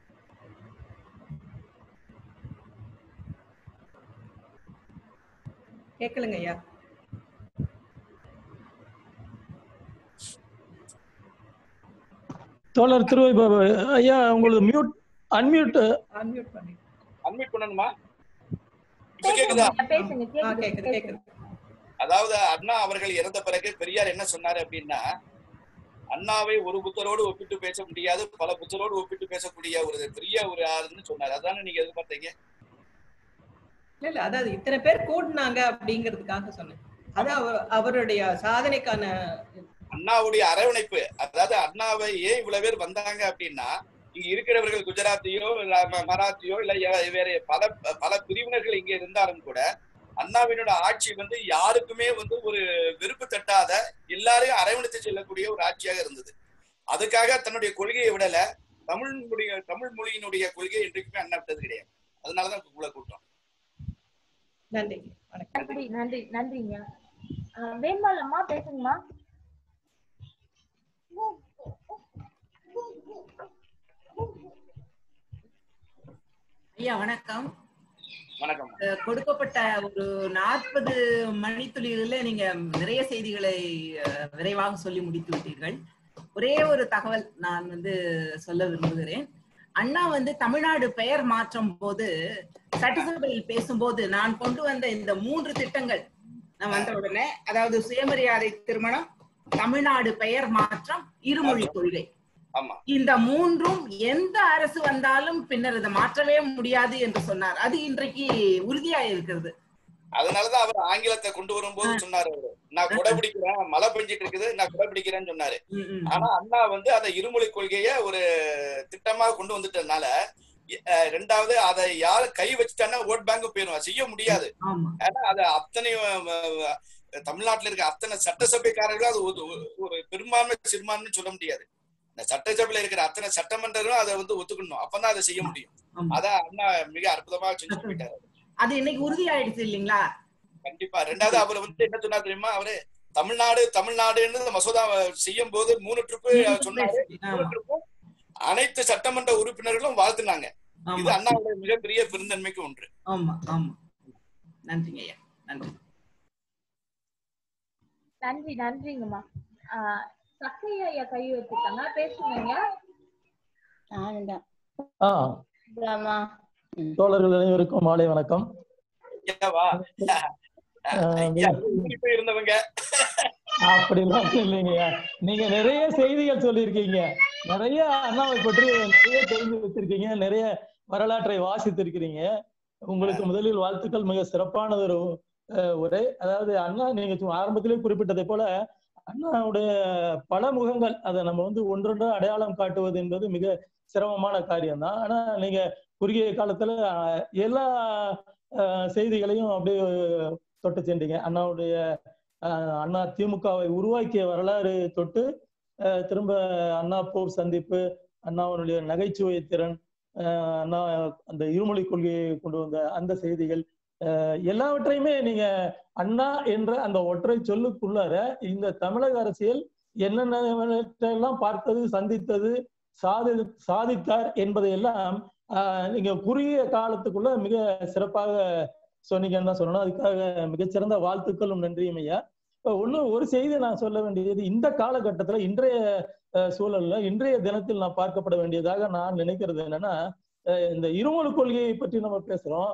கேட்கலங்க ஐயா தோழர் திருவை பாபு ஐயா உங்களுக்கு மியூட் அன்மியூட் அன்மியூட் பண்ணி அட்மிட் பண்ணணுமா இப்ப கேக்குதா பேசுங்க ஆ கேக்குது கேக்குது கேக்குது அதாவது அண்ணா அவர்கள் இறந்த பிறகு பெரியார் என்ன சொன்னாரு அப்படின்னா அண்ணாவை ஒரு புத்தரோடு ஒப்பிட்டு பேச முடியாது பல புத்தரோடு ஒப்பிட்டு பேசக்கூடிய ஒரு பெரிய ஒரு ஆளுன்னு சொன்னாரு அதானே நீங்க எதிர்பார்த்தீங்க இல்ல இல்ல அதாவது இத்தனை பேர் கூடினாங்க அப்படிங்கிறதுக்காக சொன்னேன் அது அவர் அவருடைய சாதனைக்கான அண்ணாவுடைய அரவணைப்பு அதாவது அண்ணாவை ஏன் இவ்வளவு பேர் வந்தாங்க அப்படின்னா இங்க இருக்கிறவர்கள் குஜராத்தியோ இல்ல ம- மராத்தியோ இல்ல ய- வேற பல பல பிரிவினர்கள் இங்க இருந்தாலும் கூட அண்ணாவினோட ஆட்சி வந்து யாருக்குமே வந்து ஒரு வெறுப்பு தட்டாத எல்லாரையும் அரவணைத்து செல்லக்கூடிய ஒரு ஆட்சியாக இருந்தது அதுக்காக தன்னுடைய கொள்கையை விடல தமிழ் மொழி தமிழ் மொழியினுடைய கொள்கையை என்றைக்குமே அண்ணா விட்டது கிடையாது அதனாலதான் இவ்வளவு கூட்டம் நன்றி வணக்கம் நன்றி நன்றி நன்றிங்க அஹ் வேண்பாள் அம்மா பேசுங்கம்மா ஐயா வணக்கம் வணக்கம் அஹ் கொடுக்கப்பட்ட ஒரு நாற்பது மணித்துளிகளில நீங்க நிறைய செய்திகளை அஹ், விரைவாக சொல்லி முடித்து விட்டீர்கள் ஒரே ஒரு தகவல் நான் வந்து சொல்ல விரும்புகிறேன் அண்ணா வந்து தமிழ்நாடு பெயர் மாற்றும் போது சட்டசபையில் பேசும்போது நான் கொண்டு வந்த இந்த மூன்று திட்டங்கள் நான் வந்த உடனே அதாவது சுயமரியாதை திருமணம் தமிழ்நாடு பெயர் மாற்றம் இருமொழி கொள்கை ஆமா இந்த மூன்றும் எந்த அரசு வந்தாலும் பின்னர் இதை மாற்றவே முடியாது என்று சொன்னார் அது இன்றைக்கு உறுதியா இருக்கிறது அதனாலதான் அவர் ஆங்கிலத்தை கொண்டு வரும்போது சொன்னாரு அவரு நான் குடை பிடிக்கிறேன் மழை பெஞ்சிட்டு இருக்குது நான் குடை பிடிக்கிறேன்னு சொன்னாரு ம், ம். ஆனா அண்ணா வந்து அந்த இருமொழி கொள்கைய ஒரு திட்டமா கொண்டு வந்துட்டதுனால அஹ், ரெண்டாவது அதை யாரு கை வச்சுட்டாங்கன்னா ஓட் பேங்க் போயிடும் அது செய்ய முடியாது ஆமா ஏன்னா அது அத்தனை அஹ், தமிழ்நாட்டுல இருக்க அத்தனை சட்டசபைக்காரர்களும் அது ஒரு- ஒரு பெரும்பான்மை சிறுபான்மை சொல்ல முடியாது இந்த சட்டசபையில இருக்கிற அத்தனை சட்டமன்றரும் அதை வந்து ஒத்துக்கணும் அப்பதான் அதை செய்ய முடியும் ஆமா. அதான் அண்ணா மிக அற்புதமா செஞ்சு போயிட்டாரு அது இன்னைக்கு உறுதியாயிடுச்சு இல்லைங்களா கண்டிப்பா ரெண்டாவது அவர் வந்து என்ன சொன்னார் தெரியுமா அவரு தமிழ்நாடு தமிழ்நாடுன்னு இந்த மசோதா செய்யும் போது மூணு ட்ரிப்பு சொன்னாரு மூணு ட்ரிப்பும் அனைத்து சட்டமன்ற உறுப்பினர்களும் வாழ்த்துனாங்க இது ஆமா அண்ணாவுடைய மிகப்பெரிய பெருந்தன்மைக்கு ஒன்று ஆமா ஆமா நன்றிங்க ஐயா நன்றி நன்றி நன்றிங்கம்மா ஆஹ் சக்கையா ஐயா கை வச்சிருக்காங்க பேசுங்க நானுதான் ஆ ஆமா தோழர்கள் அனைவருக்கும் மாலை வணக்கம் ஏவா ஆஹ் ஐயா, இப்ப இருந்தவங்க அப்படிலாம் இல்லைங்கய்யா நீங்க நிறைய செய்திகள் சொல்லியிருக்கீங்க நிறைய அண்ணாவை பற்றி நிறைய தெரிஞ்சு வச்சிருக்கீங்க நிறைய வரலாற்றை வாசித்திருக்கிறீங்க உங்களுக்கு முதலில் வாழ்த்துக்கள் மிக சிறப்பானது ஒரு அஹ், உரை அதாவது அண்ணா நீங்க சும்மா ஆரம்பத்திலே குறிப்பிட்டதை போல அண்ணாவுடைய பல முகங்கள் அதை நம்ம வந்து ஒன்றொன்றா அடையாளம் காட்டுவது என்பது மிக சிரமமான காரியம்தான் ஆனா நீங்க குறுகிய காலத்துல அஹ், எல்லா அஹ், செய்திகளையும் அப்படியே தொட்டு சென்றீங்க அண்ணாவுடைய அஹ், அண்ணா திமுகவை உருவாக்கிய வரலாறு தொட்டு அஹ், திரும்ப அண்ணா போர் சந்திப்பு அண்ணாவுடைய நகைச்சுவை திறன் அஹ், அண்ணா அந்த இருமொழி கொள்கையை கொண்டு வந்த அந்த செய்திகள் அஹ், எல்லாவற்றையுமே நீங்க அண்ணா என்ற அந்த ஒற்றை சொல்லுக்குள்ளார இந்த தமிழக அரசியல் என்னென்னவற்றையெல்லாம் பார்த்தது சந்தித்தது சாதி சாதித்தார் என்பதையெல்லாம் ஆஹ், நீங்க குறுகிய காலத்துக்குள்ள மிக சிறப்பாக சொன்னீங்கன்னு தான் சொல்லணும் அதுக்காக மிகச்சிறந்த வாழ்த்துக்களும் நன்றியும் ஐயா இப்ப ஒண்ணு ஒரு செய்தி நான் சொல்ல வேண்டியது இந்த காலகட்டத்துல இன்றைய அஹ், சூழல்ல இன்றைய தினத்தில் நான் பார்க்கப்பட வேண்டியதாக நான் நினைக்கிறது என்னன்னா அஹ், இந்த இருமொழி கொள்கையை பற்றி நம்ம பேசுறோம்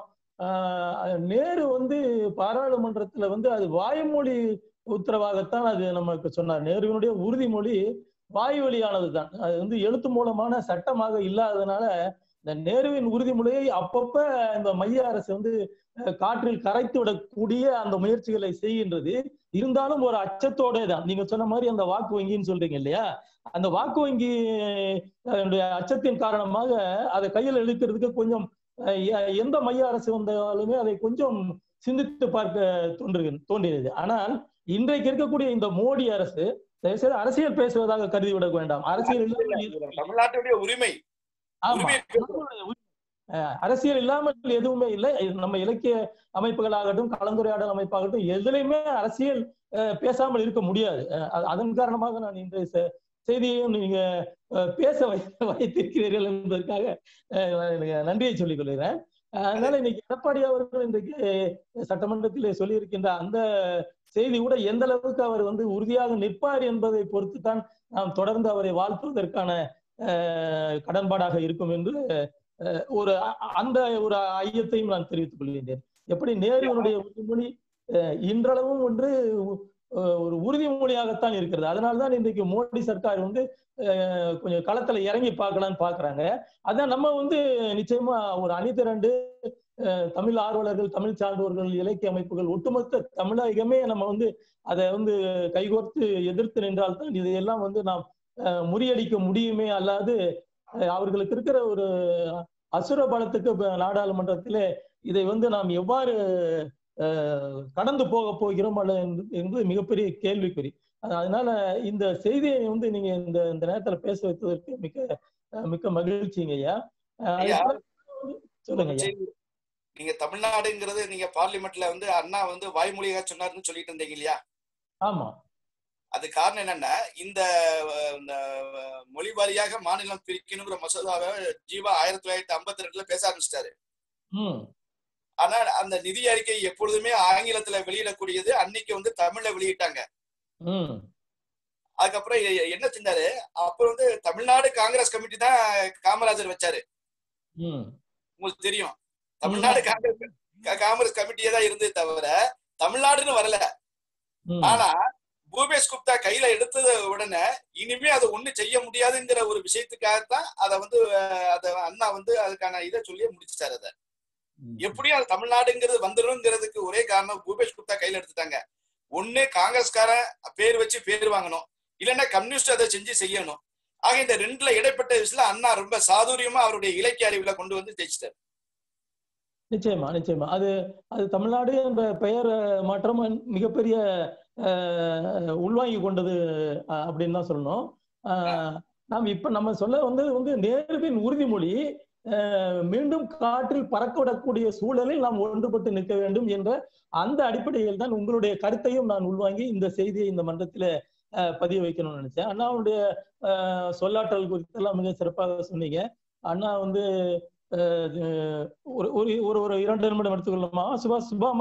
ஆஹ், நேரு வந்து பாராளுமன்றத்துல வந்து அது வாய்மொழி உத்தரவாகத்தான் அது நமக்கு சொன்னார் நேருவினுடைய உறுதிமொழி வாய் வழியானது தான் அது வந்து எழுத்து மூலமான சட்டமாக இல்லாததுனால இந்த நேருவின் உறுதிமொழியை அப்பப்ப இந்த மைய அரசு வந்து அஹ், காற்றில் கரைத்து விடக்கூடிய அந்த முயற்சிகளை செய்கின்றது இருந்தாலும் ஒரு அச்சத்தோட தான் நீங்க சொன்ன மாதிரி அந்த வாக்கு வங்கின்னு சொல்றீங்க இல்லையா அந்த வாக்கு வங்கி அதனுடைய அச்சத்தின் காரணமாக அதை கையில் இழுக்கிறதுக்கு கொஞ்சம் அஹ், எ- எந்த மைய அரசு வந்தாலுமே அதை கொஞ்சம் சிந்தித்து பார்க்க தோன்று தோன்றியது ஆனால் இன்றைக்கு இருக்கக்கூடிய இந்த மோடி அரசு தயவுசெய்து அரசியல் பேசுவதாக கருதி விட வேண்டாம் அரசியல் இல்லாமல் எதுவும் தமிழ்நாட்டுடைய உரிமை ஆமா உரிமையை நம்மளுடைய உரிமை. அஹ் அரசியல் இல்லாமல் எதுவுமே இல்லை இது நம்ம இலக்கிய அமைப்புகளாகட்டும் கலந்துரையாடல் அமைப்பாகட்டும் எதுலையுமே அரசியல் அஹ், பேசாமல் இருக்க முடியாது அஹ், அது- அதன் காரணமாக நான் இன்றைய செ- செய்தியையும் நீங்க அஹ், பேச வை வைத்திருக்கிறீர்கள் என்பதற்காக அஹ், எனக்கு நன்றியை சொல்லிக் கொள்கிறேன் அஹ், அதனால இன்னைக்கு எடப்பாடி அவர்கள் இன்றைக்கு சட்டமன்றத்திலே சொல்லியிருக்கின்ற அந்த செய்தி கூட எந்த அளவுக்கு அவர் வந்து உறுதியாக நிற்பார் என்பதை பொறுத்து தான் நாம் தொடர்ந்து அவரை வாழ்த்துவதற்கான அஹ், கடன்பாடாக இருக்கும் என்று அஹ், ஒரு அ- அ- அந்த ஒரு ஐயத்தையும் நான் தெரிவித்துக் கொள்கின்றேன் எப்படி நேருவனுடைய உறுதிமொழி அஹ், இன்றளவும் ஒன்று அஹ், ஒரு உறுதிமொழியாகத்தான் இருக்கிறது அதனால்தான் இன்றைக்கு மோடி சர்க்கார் வந்து அஹ், கொஞ்சம் களத்துல இறங்கி பார்க்கலாம்னு பாக்குறாங்க அதான் நம்ம வந்து நிச்சயமா ஒரு அணி திரண்டு அஹ், தமிழ் ஆர்வலர்கள் தமிழ் சார்ந்தவர்கள் இலக்கிய அமைப்புகள் ஒட்டுமொத்த தமிழகமே நம்ம வந்து அதை வந்து கைகோர்த்து எதிர்த்து நின்றால்தான் இதையெல்லாம் வந்து நாம் அஹ், முறியடிக்க முடியுமே அல்லாது அஹ், அவர்களுக்கு இருக்கிற ஒரு அசுர பலத்துக்கு இப்ப நாடாளுமன்றத்திலே இதை வந்து நாம் எவ்வாறு அஹ், கடந்து போக போகிறோம் அல்ல என்பது- என்பது மிகப்பெரிய கேள்விக்குறி அஹ், அதனால இந்த செய்தியை வந்து நீங்க இந்த இந்த நேரத்துல பேச வைத்ததற்கு மிக்க அஹ், மிக்க மகிழ்ச்சிங்க ஐயா அஹ், அதே ஐயா, போல சொல்லுங்க ஐயா சரி, நீங்க தமிழ்நாடுங்கிறது நீங்க பார்லிமெண்ட்ல வந்து அண்ணா வந்து வாய்மொழியாக சொன்னாருன்னு சொல்லிட்டு இருந்தீங்க இல்லையா ஆமா அது காரணம் என்னன்னா இந்த அஹ், இந்த, அஹ், மொழி வாரியாக மாநிலம் பிரிக்கணுங்கிற மசோதாவை ஜீவா ஆயிரத்தி தொள்ளாயிரத்தி ஐம்பத்தி ரெண்டுல பேச ஆரம்பிச்சிட்டாரு ம் ஆனா அந்த நிதி அறிக்கை எப்பொழுதுமே ஆங்கிலத்துல வெளியிடக்கூடியது அன்னைக்கு வந்து தமிழ்ல வெளியிட்டாங்க ம் அதுக்கப்புறம் எ- என்ன செஞ்சாரு அப்புறம் வந்து தமிழ்நாடு காங்கிரஸ் கமிட்டி தான் காமராஜர் வச்சாரு ம் உங்களுக்கு தெரியும் தமிழ்நாடு காங்கிரஸ் கா- காங்கிரஸ் கமிட்டியே தான் இருந்தது தவிர தமிழ்நாடுன்னு வரல ம் ஆனா பூபேஷ் குப்தா கையில எடுத்தது உடனே இனிமே அதை ஒண்ணு செய்ய முடியாதுங்கிற ஒரு விஷயத்துக்காகத்தான் அதை வந்து அஹ், அத அண்ணா வந்து அதுக்கான இதை சொல்லி முடிச்சிட்டாரு அதை எப்படியும் அது தமிழ்நாடுங்கிறது வந்துருங்கிறதுக்கு ஒரே காரணம் பூபேஷ் குப்தா கையில எடுத்துட்டாங்க ஒண்ணு காங்கிரஸ்காரன் பேர் வச்சு பேர் வாங்கணும் இல்லைன்னா கம்யூனிஸ்ட் அதை செஞ்சு செய்யணும் ஆக இந்த ரெண்டுல இடைப்பட்ட விஷயத்துல அண்ணா ரொம்ப சாதுரியமா அவருடைய இலக்கிய அறிவுல கொண்டு வந்து ஜெயிச்சிட்டாரு நிச்சயமா நிச்சயமா அது அது தமிழ்நாடு என்ற பெயர் அஹ், மாற்றம் மிகப்பெரிய அஹ், உள்வாங்கி கொண்டது அஹ், அப்படின்னு தான் சொல்லணும் அஹ், நாம் இப்ப நம்ம சொல்ல வந்தது வந்து நேருவின் உறுதிமொழி அஹ், மீண்டும் காற்றில் பறக்க விடக்கூடிய சூழலில் நாம் ஒன்றுபட்டு நிற்க வேண்டும் என்ற அந்த அடிப்படையில் தான் உங்களுடைய கருத்தையும் நான் உள்வாங்கி இந்த செய்தியை இந்த மன்றத்தில அஹ், பதிய வைக்கணும்னு நினைச்சேன் அண்ணாவுடைய அஹ், சொல்லாற்றல் குறித்தெல்லாம் மிக சிறப்பாக சொன்னீங்க அண்ணா வந்து அஹ், அஹ், ஒரு ஒரு ஒரு ஒரு இரண்டு நிமிடம் எடுத்துக்கொள்ளலாமா சுபா சுபாமா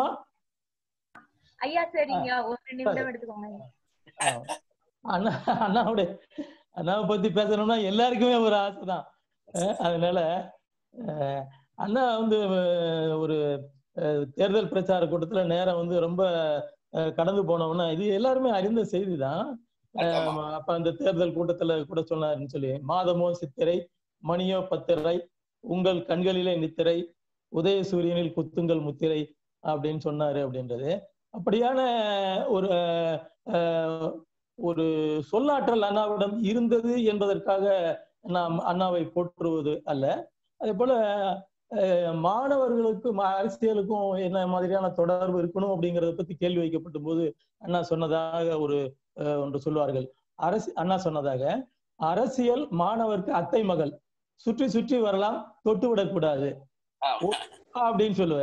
ஐயா சரிங்க ஒரு நிமிடம் எடுத்துக்கோங்க ஆஹ். அண்ணா அண்ணாவுடைய அண்ணாவை பத்தி பேசணும்னா எல்லாருக்குமே ஒரு ஆசைதான் அஹ், அதனால அஹ், அண்ணா வந்து அஹ், ஒரு அஹ், தேர்தல் பிரச்சார கூட்டத்துல நேரம் வந்து ரொம்ப அஹ், கடந்து போனோம்னா இது எல்லாருமே அறிந்த செய்திதான் அஹ், அப்ப அந்த தேர்தல் கூட்டத்துல கூட சொன்னாருன்னு சொல்லி மாதமோ சித்திரை மணியோ பத்திரை உங்கள் கண்களிலே நித்திரை உதயசூரியனில் குத்துங்கள் முத்திரை அப்படின்னு சொன்னாரு அப்படின்றது அப்படியான ஒரு அஹ், ஒரு சொல்லாற்றல் அண்ணாவிடம் இருந்தது என்பதற்காக நாம் அண்ணாவை போற்றுவது அல்ல அதே போல அஹ், மாணவர்களுக்கும் அரசியலுக்கும் என்ன மாதிரியான தொடர்பு இருக்கணும் அப்படிங்கறத பத்தி கேள்வி வைக்கப்பட்ட போது அண்ணா சொன்னதாக ஒரு அஹ், ஒன்று சொல்வார்கள் அரசு அண்ணா சொன்னதாக அரசியல் மாணவருக்கு அத்தை மகள் சுற்றி சுற்றி வரலாம் தொட்டு விடக்கூடாது அப்படின்னு சொல்லுவார்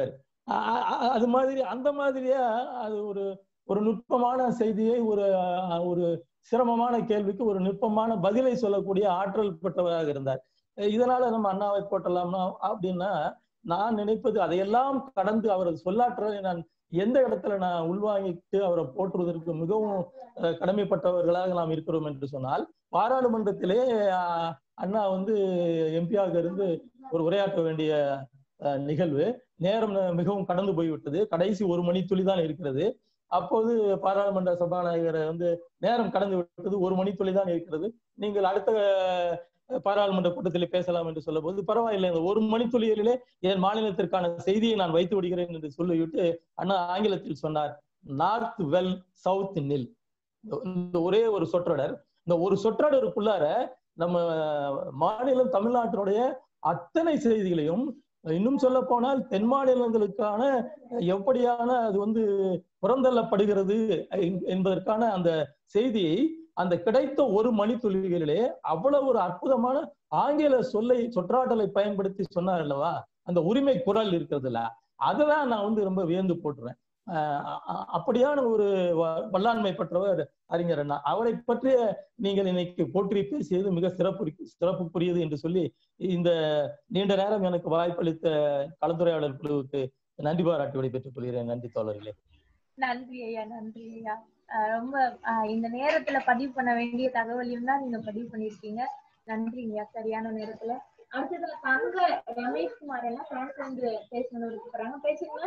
அ- அ- அது மாதிரி அந்த மாதிரியா அது ஒரு ஒரு நுட்பமான செய்தியை ஒரு அ, ஒரு சிரமமான கேள்விக்கு ஒரு நுட்பமான பதிலை சொல்லக்கூடிய ஆற்றல் பெற்றவராக இருந்தார் இதனால நம்ம அண்ணாவை போட்டலாம்னா அப்படின்னா நான் நினைப்பது அதையெல்லாம் கடந்து அவரது சொல்லாற்றலை நான் எந்த இடத்துல நான் உள்வாங்கிட்டு அவரை போற்றுவதற்கு மிகவும் அஹ், கடமைப்பட்டவர்களாக நாம் இருக்கிறோம் என்று சொன்னால் பாராளுமன்றத்திலே அஹ், அண்ணா வந்து எம்பியாக இருந்து ஒரு உரையாற்ற வேண்டிய அஹ், நிகழ்வு நேரம் மிகவும் கடந்து போய்விட்டது கடைசி ஒரு மணி துளி தான் இருக்கிறது அப்போது பாராளுமன்ற சபாநாயகரை வந்து நேரம் கடந்து விட்டது ஒரு மணி துளி தான் இருக்கிறது நீங்கள் அடுத்த அஹ், பாராளுமன்ற கூட்டத்தில் பேசலாம் என்று சொல்லும்போது பரவாயில்லை இந்த ஒரு மணி துளியிலே என் மாநிலத்திற்கான செய்தியை நான் வைத்து விடுகிறேன் என்று சொல்லிவிட்டு அண்ணா ஆங்கிலத்தில் சொன்னார் நார்த் வெல் சவுத் நில் இந்த ஒரே ஒரு சொற்றொடர் இந்த ஒரு சொற்றொடருக்குள்ளார நம்ம மாநிலம் தமிழ்நாட்டினுடைய அத்தனை செய்திகளையும் இன்னும் சொல்ல போனால் தென் மாநிலங்களுக்கான எப்படியான அது வந்து புறந்தள்ளப்படுகிறது என்- என்பதற்கான அந்த செய்தியை அந்த கிடைத்த ஒரு மணித்துளிகளிலே அவ்வளவு ஒரு அற்புதமான ஆங்கில சொல்லை சொற்றாடலை பயன்படுத்தி சொன்னார் அல்லவா அந்த உரிமை குரல் இருக்கிறதுல அததான் நான் வந்து ரொம்ப வியந்து போட்டுறேன் அஹ் அ- அ- அப்படியான ஒரு வ- வல்லாண்மை பெற்றவர் அறிஞர் அண்ணா அவரை பற்றிய நீங்கள் இன்னைக்கு போற்றி பேசியது மிக சிறப்பு சிறப்புக்குரியது என்று சொல்லி இந்த நீண்ட நேரம் எனக்கு வாய்ப்பளித்த கலந்துரையாடல் குழுவுக்கு நன்றி பாராட்டி விடைபெற்றுக் கொள்கிறேன் நன்றி தோழர்களே நன்றி ஐயா நன்றி ஐயா அஹ் ரொம்ப அஹ் இந்த நேரத்துல பதிவு பண்ண வேண்டிய தகவலையும் தான் நீங்க பதிவு பண்ணிருக்கீங்க நன்றிங்க சரியான நேரத்துல அடுத்ததுல தங்க ரமேஷ்குமார் எல்லாம் பிரான்ஸ்ல இருந்து பேசணும் இருக்கிறாங்க பேசுங்க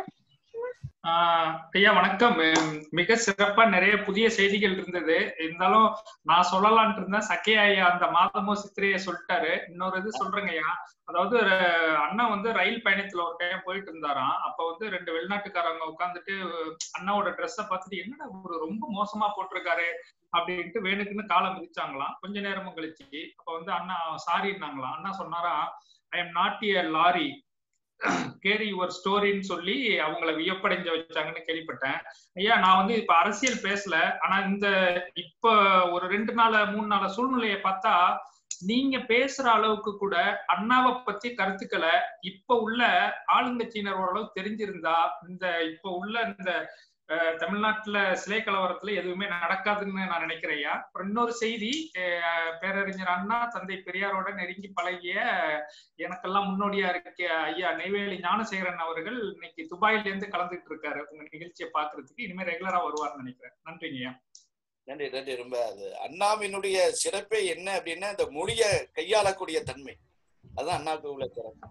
ஆஹ் ஐயா வணக்கம் உம் மிக சிறப்பா நிறைய புதிய செய்திகள் இருந்தது இருந்தாலும் நான் சொல்லலாம்னு இருந்தேன் சக்கையா ஐயா அந்த மாதமோ சித்திரைய சொல்லிட்டாரு இன்னொரு இது சொல்றேங்க ஐயா அதாவது ஒரு அண்ணா வந்து ரயில் பயணத்துல ஒரு டைம் போயிட்டு இருந்தாராம் அப்ப வந்து ரெண்டு வெளிநாட்டுக்காரங்க உட்காந்துட்டு அண்ணாவோட ட்ரெஸ்ஸை பார்த்துட்டு என்னடா ஒரு ரொம்ப மோசமா போட்டிருக்காரு அப்படின்ட்டு வேணுக்குன்னு காலை மிதிச்சாங்களாம் கொஞ்ச நேரமும் கழிச்சு அப்ப வந்து அண்ணா சாரின்னாங்களாம் அண்ணா சொன்னாரா I am not a lorry carry your ஸ்டோரின்னு சொல்லி அவங்கள வியப்படைஞ்ச வச்சாங்கன்னு கேள்விப்பட்டேன் ஐயா நான் வந்து இப்ப அரசியல் பேசல ஆனா இந்த இப்ப ஒரு ரெண்டு நாள மூணு நாள சூழ்நிலையை பார்த்தா நீங்க பேசுற அளவுக்கு கூட அண்ணாவை பத்தி கருத்துக்களை இப்ப உள்ள ஆளுங்கட்சியினர் ஓரளவு தெரிஞ்சிருந்தா இந்த இப்ப உள்ள இந்த அஹ், தமிழ்நாட்டுல சிலை கலவரத்துல எதுவுமே நடக்காதுன்னு நான் நினைக்கிறேன் ஐயா அப்புறம் இன்னொரு செய்தி அஹ், பேரறிஞர் அண்ணா தந்தை பெரியாரோட நெருங்கி பழகிய எனக்கெல்லாம் முன்னோடியா இருக்க ஐயா நெய்வேலி ஞானசேகரன் அவர்கள் இன்னைக்கு துபாயில இருந்து கலந்துட்டு இருக்காரு உங்க நிகழ்ச்சியை பாக்குறதுக்கு இனிமே ரெகுலரா வருவார்னு நினைக்கிறேன் நன்றிங்க ஐயா நன்றி நன்றி ரொம்ப அது அண்ணாவினுடைய சிறப்பே என்ன அப்படின்னா இந்த மொழியை கையாளக்கூடிய தன்மை அதுதான் அண்ணாவுக்கு உள்ள சிறப்பு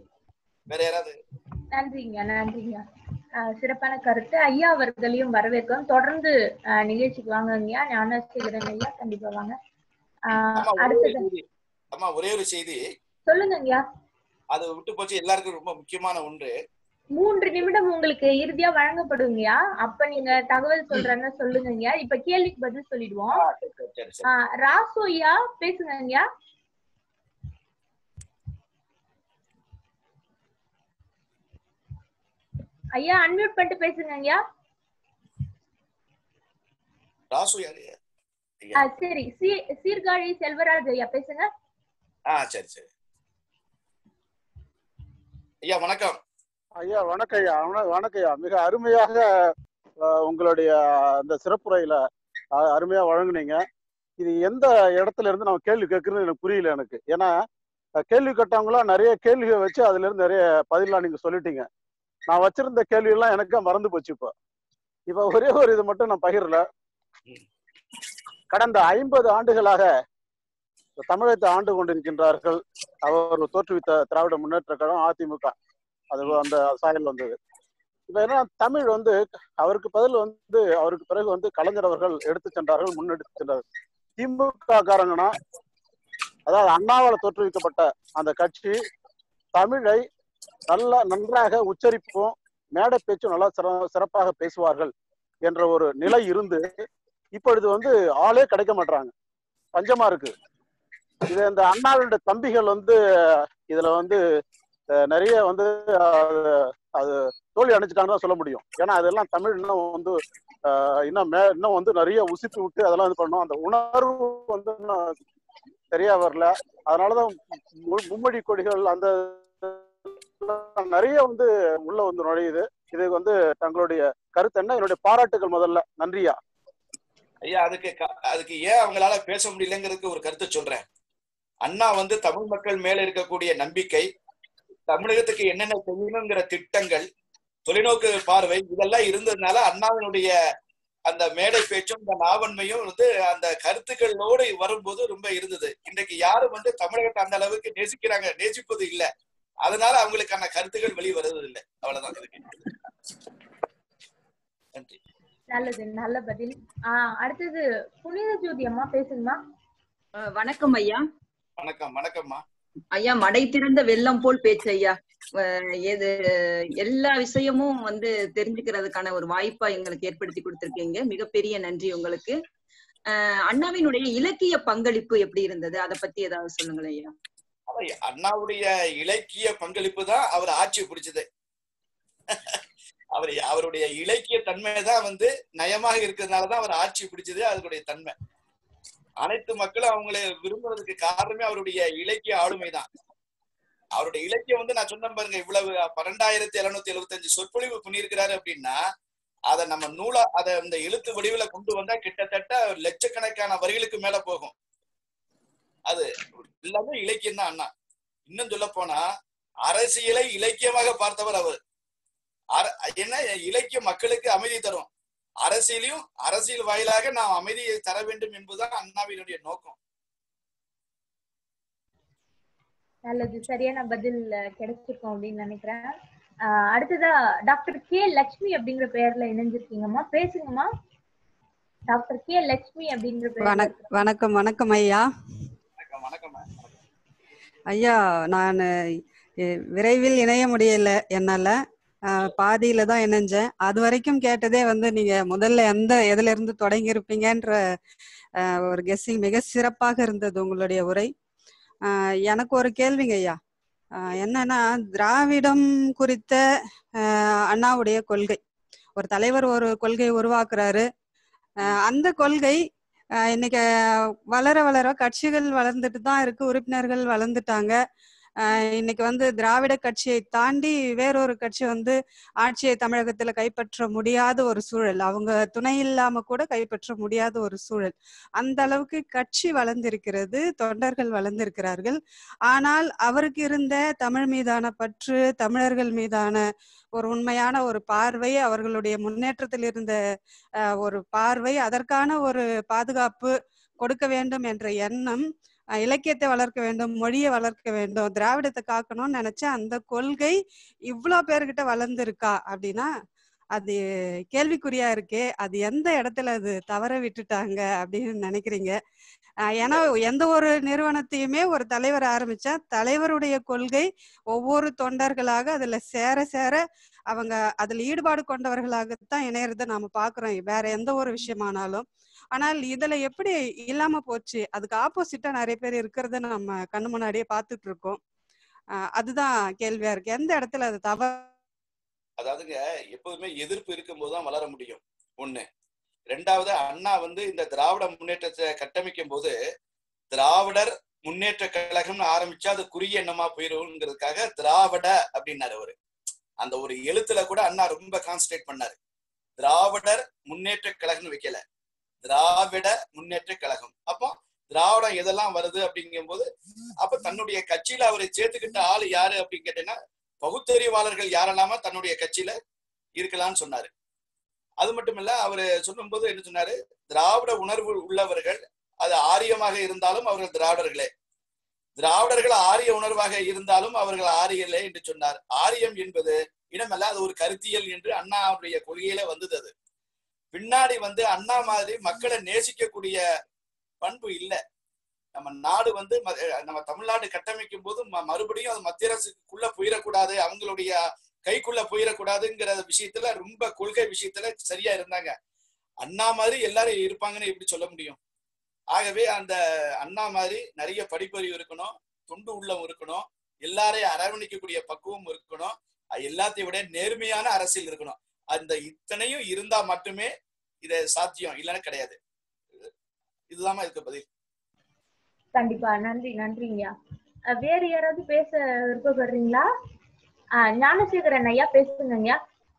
வேற யாராவது நன்றிங்க நன்றிங்க அஹ் சிறப்பான கருத்து ஐயா அவர்களையும் வரவேற்கிறோம் தொடர்ந்து அஹ், நிகழ்ச்சிக்கு வாங்க ஐயா ஞானசேகரன் ஐயா கண்டிப்பா வாங்க அஹ், ஆமா ஒரே ஒரு அடுத்தது செய்தி ஆமா ஒரே ஒரு செய்தி சொல்லுங்க ஐயா அது விட்டு போச்சு எல்லாருக்கும் ரொம்ப முக்கியமான ஒன்று மூன்று நிமிடம் உங்களுக்கு இறுதியா வழங்கப்படுங்கய்யா அப்ப நீங்க தகவல் சொல்றேன்னு சொல்லுங்கய்யா இப்ப கேள்விக்கு பதில் சொல்லிடுவோம் சரி சரி சரி ஆஹ் ராசு ஐயா பேசுங்க ஐயா ஐயா அன்மியூட் பண்ணிட்டு பேசுங்க ஐயா ராசு யாரு ஆ, சரி சீ- சீர்காழி செல்வராஜ் ஐயா பேசுங்க ஆ சரி சரி ஐயா வணக்கம் ஐயா வணக்கம் ஐயா வண- வணக்கம் ஐயா மிக அருமையாக அஹ், உங்களுடைய அந்த சிறப்புரையில அஹ், அருமையா வழங்குனீங்க இது எந்த இடத்துல இருந்து நம்ம கேள்வி கேட்கறது எனக்கு புரியல எனக்கு ஏன்னா அஹ், கேள்வி கேட்டவங்களா நிறைய கேள்வியை வச்சு அதுல இருந்து நிறைய பதிலாம் நீங்க சொல்லிட்டீங்க நான் வச்சிருந்த கேள்வி எல்லாம் எனக்கு மறந்து போச்சு இப்போ இப்போ ஒரே ஒரு இது மட்டும் நான் பகிரல கடந்த ஐம்பது ஆண்டுகளாக தமிழகத்தை ஆண்டு கொண்டிருக்கின்றார்கள் அவர் தோற்றுவித்த திராவிட முன்னேற்ற கழகம் அதிமுக அது அந்த சாயல் வந்தது இப்ப என்ன தமிழ் வந்து அவருக்கு பதில் வந்து அவருக்கு பிறகு வந்து கலைஞர் அவர்கள் எடுத்து சென்றார்கள் முன்னெடுத்து சென்றார்கள் திமுக காரங்கன்னா அதாவது அண்ணாவால் தோற்றுவிக்கப்பட்ட அந்த கட்சி தமிழை நல்லா நன்றாக உச்சரிப்போம் மேடை பேச்சும் நல்லா சிற- சிறப்பாக பேசுவார்கள் என்ற ஒரு நிலை இருந்து இப்பொழுது வந்து ஆளே கிடைக்க மாட்டாங்க பஞ்சமா இருக்கு இது இந்த அண்ணாவுடைய தம்பிகள் வந்து இதுல வந்து அஹ், நிறைய வந்து அஹ், அது தோல்வி அடைஞ்சிட்டாங்கன்னு தான் சொல்ல முடியும் ஏன்னா அதெல்லாம் தமிழ் இன்னும் வந்து அஹ், இன்னும் மே இன்னும் வந்து நிறைய உசித்து விட்டு அதெல்லாம் இது பண்ணணும் அந்த உணர்வு வந்து இன்னும் சரியா வரல அதனாலதான் மு- மும்மொழி கொடிகள் அந்த நிறைய வந்து உள்ள வந்து நுழையுது இதுக்கு வந்து தங்களுடைய கருத்து என்ன என்னுடைய பாராட்டுகள் முதல்ல நன்றியா ஐயா அதுக்கு க- அதுக்கு ஏன் அவங்களால பேச முடியலங்கிறதுக்கு ஒரு கருத்தை சொல்றேன் அண்ணா வந்து தமிழ் மக்கள் மேல இருக்கக்கூடிய நம்பிக்கை தமிழகத்துக்கு என்னென்ன செய்யணுங்கிற திட்டங்கள் தொலைநோக்கு பார்வை இதெல்லாம் இருந்ததுனால அண்ணாவினுடைய அந்த மேடை பேச்சும் இந்த நாவன்மையும் வந்து அந்த கருத்துக்களோடு வரும்போது ரொம்ப இருந்தது இன்றைக்கு யாரும் வந்து தமிழகத்தை அந்த அளவுக்கு நேசிக்கிறாங்க நேசிப்பது இல்ல அதனால அவங்களுக்கான கருத்துக்கள் வெளியே வருவது இல்லை அவ்வளவுதான் இருக்கு நன்றி நல்லது நல்ல பதில் ஆஹ் அடுத்தது புனித ஜோதி அம்மா பேசுங்கம்மா அஹ் வணக்கம் ஐயா வணக்கம் வணக்கம்மா ஐயா மடை திறந்த வெள்ளம் போல் பேச்சு ஐயா அஹ் எது எல்லா விஷயமும் வந்து தெரிஞ்சுக்கிறதுக்கான ஒரு வாய்ப்பா எங்களுக்கு ஏற்படுத்தி கொடுத்திருக்கீங்க மிகப்பெரிய நன்றி உங்களுக்கு அஹ் அண்ணாவினுடைய இலக்கிய பங்களிப்பு எப்படி இருந்தது அதை பத்தி ஏதாவது சொல்லுங்களேன் ஐயா அவை அண்ணாவுடைய இலக்கிய பங்களிப்பு தான் அவர் ஆட்சி பிடிச்சது அவர் அவருடைய இலக்கிய தன்மை தான் வந்து நயமாக இருக்கிறதுனாலதான் அவர் ஆட்சி பிடிச்சது அதனுடைய தன்மை அனைத்து மக்களும் அவங்களை விரும்புறதுக்கு காரணமே அவருடைய இலக்கிய ஆளுமை தான் அவருடைய இலக்கியம் வந்து நான் சொன்ன பாருங்க இவ்வளவு பன்னெண்டாயிரத்தி எழுநூத்தி எழுபத்தஞ்சு சொற்பொழிவு பண்ணியிருக்கிறாரு அப்படின்னா அதை நம்ம நூலா அதை இந்த எழுத்து வடிவில கொண்டு வந்தா கிட்டத்தட்ட லட்சக்கணக்கான வரிகளுக்கு மேல போகும் அது எல்லாமே இலக்கியம் தான் அண்ணா இன்னும் சொல்ல போனா அரசியலை இலக்கியமாக பார்த்தவர் அவர் அர- என்ன இலக்கியம் மக்களுக்கு அமைதி தரும் அரசியலையும் அரசியல் வாயிலாக நாம் அமைதியை தர வேண்டும் என்பதுதான் அண்ணாவினுடைய நோக்கம் நல்லது சரியான பதில் அஹ், கிடைச்சிருக்கும் அப்படின்னு நினைக்கிறேன் ஆஹ் அடுத்ததா டாக்டர் கே லட்சுமி அப்படிங்கிற பெயர்ல இணைஞ்சிருக்கீங்கம்மா பேசுங்கம்மா டாக்டர் கே லட்சுமி அப்படிங்கிற பெயர்ல வணக் வணக்கம் வணக்கம் ஐயா வணக்கம் வணக்கம் ஐயா நான் விரைவில் இணைய முடியல என்னால அஹ், பாதியில தான் இணைஞ்சேன் அது வரைக்கும் கேட்டதே வந்து நீங்க முதல்ல எந்த எதுல இருந்து தொடங்கி இருப்பீங்கன்ற அஹ், ஒரு கெஸ்ஸிங் மிக சிறப்பாக இருந்தது உங்களுடைய உரை அஹ், எனக்கு ஒரு கேள்விங்க ஐயா அஹ், என்னன்னா திராவிடம் குறித்த அஹ், அண்ணாவுடைய கொள்கை ஒரு தலைவர் ஒரு கொள்கை உருவாக்குறாரு அஹ், அந்த கொள்கை அஹ், இன்னைக்கு வளர வளர கட்சிகள் வளர்ந்துட்டு தான் இருக்கு உறுப்பினர்கள் வளர்ந்துட்டாங்க அஹ், இன்னைக்கு வந்து திராவிட கட்சியை தாண்டி வேறொரு கட்சி வந்து ஆட்சியை தமிழகத்துல கைப்பற்ற முடியாத ஒரு சூழல் அவங்க துணை இல்லாம கூட கைப்பற்ற முடியாத ஒரு சூழல் அந்த அளவுக்கு கட்சி வளர்ந்திருக்கிறது தொண்டர்கள் வளர்ந்திருக்கிறார்கள் ஆனால் அவருக்கு இருந்த தமிழ் மீதான பற்று தமிழர்கள் மீதான ஒரு உண்மையான ஒரு பார்வை அவர்களுடைய முன்னேற்றத்தில் இருந்த அஹ், ஒரு பார்வை அதற்கான ஒரு பாதுகாப்பு கொடுக்க வேண்டும் என்ற எண்ணம் அஹ், இலக்கியத்தை வளர்க்க வேண்டும் மொழியை வளர்க்க வேண்டும் திராவிடத்தை காக்கணும்னு நினைச்ச அந்த கொள்கை இவ்வளோ பேர்கிட்ட வளர்ந்துருக்கா அப்படின்னா அது கேள்விக்குறியா இருக்கே அது எந்த இடத்துல அது தவற விட்டுட்டாங்க அப்படின்னு நினைக்கிறீங்க அஹ் ஏன்னா எந்த ஒரு நிறுவனத்தையுமே ஒரு தலைவர் ஆரம்பிச்சா தலைவருடைய கொள்கை ஒவ்வொரு தொண்டர்களாக அதுல சேர சேர அவங்க அதுல ஈடுபாடு கொண்டவர்களாகத்தான் இணையறத நாம பாக்குறோம் வேற எந்த ஒரு விஷயமானாலும் ஆனால் இதுல எப்படி இல்லாம போச்சு அதுக்கு ஆப்போசிட்டா நிறைய பேர் இருக்கிறத நம்ம கண்ணு முன்னாடியே பார்த்துட்டு இருக்கோம் அஹ் அதுதான் கேள்வியா இருக்கு எந்த இடத்துல அது தவறு அதாவதுங்க எப்போதுமே எதிர்ப்பு இருக்கும்போது தான் வளர முடியும் ஒண்ணு ரெண்டாவது அண்ணா வந்து இந்த திராவிட முன்னேற்றத்தை கட்டமைக்கும் போது திராவிடர் முன்னேற்ற கழகம்னு ஆரம்பிச்சா அது குறுகிய எண்ணமா போயிருங்கிறதுக்காக திராவிட அப்படின்னாரு அவரு அந்த ஒரு எழுத்துல கூட அண்ணா ரொம்ப கான்சன்ட்ரேட் பண்ணாரு திராவிடர் முன்னேற்ற கழகம்னு வைக்கல திராவிட முன்னேற்ற கழகம் அப்போ திராவிடம் எதெல்லாம் வருது அப்படிங்கும்போது அப்ப தன்னுடைய கட்சியில அவரை சேர்த்துக்கிட்ட ஆளு யாரு அப்படின்னு கேட்டீங்கன்னா பகுத்தறிவாளர்கள் யாரெல்லாமா தன்னுடைய கட்சியில இருக்கலாம்னு சொன்னாரு அது மட்டும் இல்ல அவரு சொல்லும்போது என்ன சொன்னாரு திராவிட உணர்வு உள்ளவர்கள் அது ஆரியமாக இருந்தாலும் அவர்கள் திராவிடர்களே திராவிடர்கள் ஆரிய உணர்வாக இருந்தாலும் அவர்கள் ஆரியர்களே என்று சொன்னார் ஆரியம் என்பது இனமல்ல அது ஒரு கருத்தியல் என்று அண்ணாவுடைய கொள்கையில வந்தது அது பின்னாடி வந்து அண்ணா மாதிரி மக்களை நேசிக்கக்கூடிய பண்பு இல்ல நம்ம நாடு வந்து ம- நம்ம தமிழ்நாடு கட்டமைக்கும் போது ம- மறுபடியும் அது மத்திய அரசுக்குள்ள போயிடக்கூடாது அவங்களுடைய கைக்குள்ள போயிடக்கூடாதுங்கிற விஷயத்துல ரொம்ப கொள்கை விஷயத்துல சரியா இருந்தாங்க அண்ணா மாதிரி எல்லாரும் இருப்பாங்கன்னு எப்படி சொல்ல முடியும் ஆகவே அந்த அண்ணா மாதிரி நிறைய படிப்பறிவு இருக்கணும் தொண்டு உள்ளம் இருக்கணும் எல்லாரையும் அரவணைக்கக்கூடிய பக்குவம் இருக்கணும் அது எல்லாத்தையும் விட நேர்மையான அரசியல் இருக்கணும் அந்த இத்தனையும் இருந்தா மட்டுமே இது சாத்தியம் இல்லைன்னா கிடையாது இதுதான் இதுக்கு பதில் கண்டிப்பா நன்றி நன்றிங்கய்யா அஹ் வேற யாராவது பேச விருப்பப்படுறீங்களா ஆஹ் ஞானசேகரன் ஐயா பேசுங்க ஐயா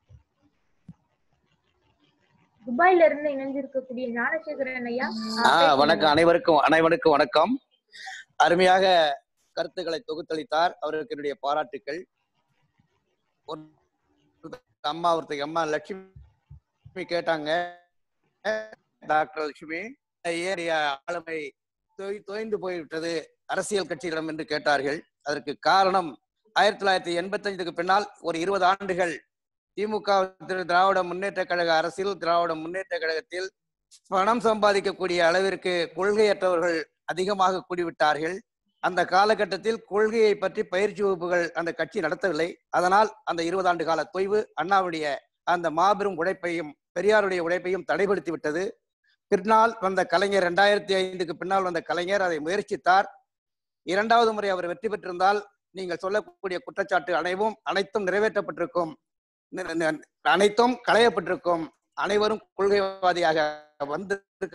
துபாயில இருந்து இணைஞ்சிருக்கக்கூடிய ஞானசேகரன் ஐயா ஆஹ் ஆ பேசுங்க வணக்கம் அனைவருக்கும் அனைவருக்கும் வணக்கம் அருமையாக கருத்துக்களை தொகுத்தளித்தார் அவருக்கு என்னுடைய பாராட்டுக்கள் ஒரு அம்மா ஒருத்தர் அம்மா லட்சுமி கேட்டாங்க டாக்டர் லட்சுமி ஏன் ஆளுமை தொய் தொய்ந்து போய்விட்டது அரசியல் கட்சிகளிடம் என்று கேட்டார்கள் அதற்கு காரணம் ஆயிரத்தி தொள்ளாயிரத்தி எண்பத்தஞ்சுக்கு பின்னால் ஒரு இருபது ஆண்டுகள் திமுக திரு திராவிட முன்னேற்ற கழக அரசியல் திராவிட முன்னேற்ற கழகத்தில் பணம் சம்பாதிக்கக்கூடிய அளவிற்கு கொள்கையற்றவர்கள் அதிகமாக கூடிவிட்டார்கள் அந்த காலகட்டத்தில் கொள்கையை பற்றி பயிற்சி வகுப்புகள் அந்த கட்சி நடத்தவில்லை அதனால் அந்த இருபது ஆண்டு கால தொய்வு அண்ணாவுடைய அந்த மாபெரும் உழைப்பையும் பெரியாருடைய உழைப்பையும் தடைப்படுத்தி விட்டது பின்னால் வந்த கலைஞர் இரண்டாயிரத்தி ஐந்துக்கு பின்னால் வந்த கலைஞர் அதை முயற்சித்தார் இரண்டாவது முறை அவர் வெற்றி பெற்றிருந்தால் நீங்கள் சொல்லக்கூடிய குற்றச்சாட்டு அனைவும் அனைத்தும் நிறைவேற்றப்பட்டிருக்கும் நி- நி- அனைத்தும் களையப்பட்டிருக்கும் அனைவரும் கொள்கைவாதியாக வந்து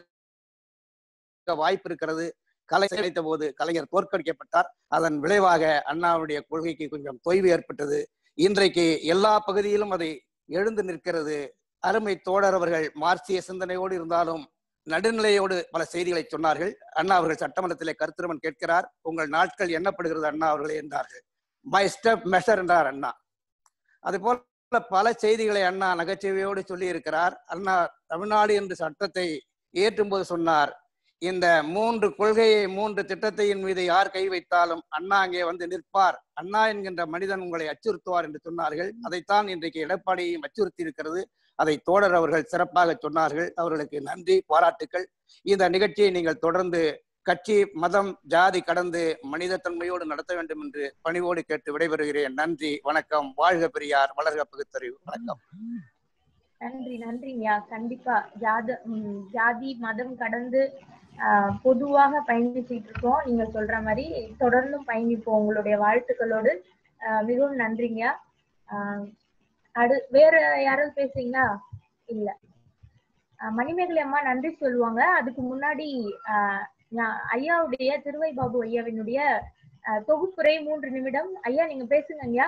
வாய்ப்பு இருக்கிறது கலை கிடைத்த போது கலைஞர் தோற்கடிக்கப்பட்டார் அதன் விளைவாக அண்ணாவுடைய கொள்கைக்கு கொஞ்சம் தொய்வு ஏற்பட்டது இன்றைக்கு எல்லா பகுதியிலும் அதை எழுந்து நிற்கிறது அருமை தோழர் அவர்கள் மார்க்சிய சிந்தனையோடு இருந்தாலும் நடுநிலையோடு பல செய்திகளை சொன்னார்கள் அண்ணா அவர்கள் சட்டமன்றத்திலே கருத்துருமன் கேட்கிறார் உங்கள் நாட்கள் எண்ணப்படுகிறது அண்ணா அவர்களே என்றார்கள் மை ஸ்டெப் மெஷர் என்றார் அண்ணா அது போல பல செய்திகளை அண்ணா நகைச்சுவையோடு சொல்லி இருக்கிறார் அண்ணா தமிழ்நாடு என்று சட்டத்தை ஏற்றும்போது சொன்னார் இந்த மூன்று கொள்கையை மூன்று திட்டத்தையின் மீது யார் கை வைத்தாலும் அண்ணா அங்கே வந்து நிற்பார் அண்ணா என்கின்ற மனிதன் உங்களை அச்சுறுத்துவார் என்று சொன்னார்கள் அதைத்தான் இன்றைக்கு எடப்பாடியையும் அச்சுறுத்தி இருக்கிறது அதை தோழர் அவர்கள் சிறப்பாக சொன்னார்கள் அவர்களுக்கு நன்றி பாராட்டுக்கள் இந்த நிகழ்ச்சியை நீங்கள் தொடர்ந்து கட்சி மதம் ஜாதி கடந்து மனிதத்தன்மையோடு நடத்த வேண்டும் என்று பணிவோடு கேட்டு விடைபெறுகிறேன் நன்றி வணக்கம் வாழ்க பெரியார் வளர்க பகுத்தறிவு வணக்கம் நன்றி நன்றிங்கய்யா கண்டிப்பா ஜாத ம், ஜாதி மதம் கடந்து ஆஹ், பொதுவாக பயணிச்சுட்டு இருக்கோம் நீங்க சொல்ற மாதிரி தொடர்ந்தும் பயணிப்போம் உங்களுடைய வாழ்த்துக்களோடு ஆஹ், மிகவும் நன்றிங்கய்யா ஆஹ், அடு வேற யாராவது பேசுறீங்களா இல்ல ஆஹ், மணிமேகலை அம்மா நன்றி சொல்லுவாங்க அதுக்கு முன்னாடி ஆஹ், நான் ஐயாவுடைய திருவை பாபு ஐயாவினுடைய ஆஹ், தொகுப்புரை மூன்று நிமிடம் ஐயா நீங்க பேசுங்க ஐயா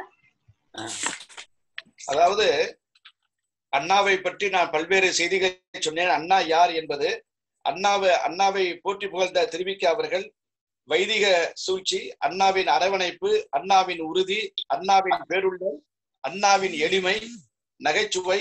அதாவது அண்ணாவை பற்றி நான் பல்வேறு செய்திகளை சொன்னேன் அண்ணா யார் என்பது அண்ணாவை அண்ணாவை போற்றி புகழ்ந்த திருவிக்க அவர்கள் வைதிக சூழ்ச்சி அண்ணாவின் அரவணைப்பு அண்ணாவின் உறுதி அண்ணாவின் பேருள்ளல் அண்ணாவின் எளிமை நகைச்சுவை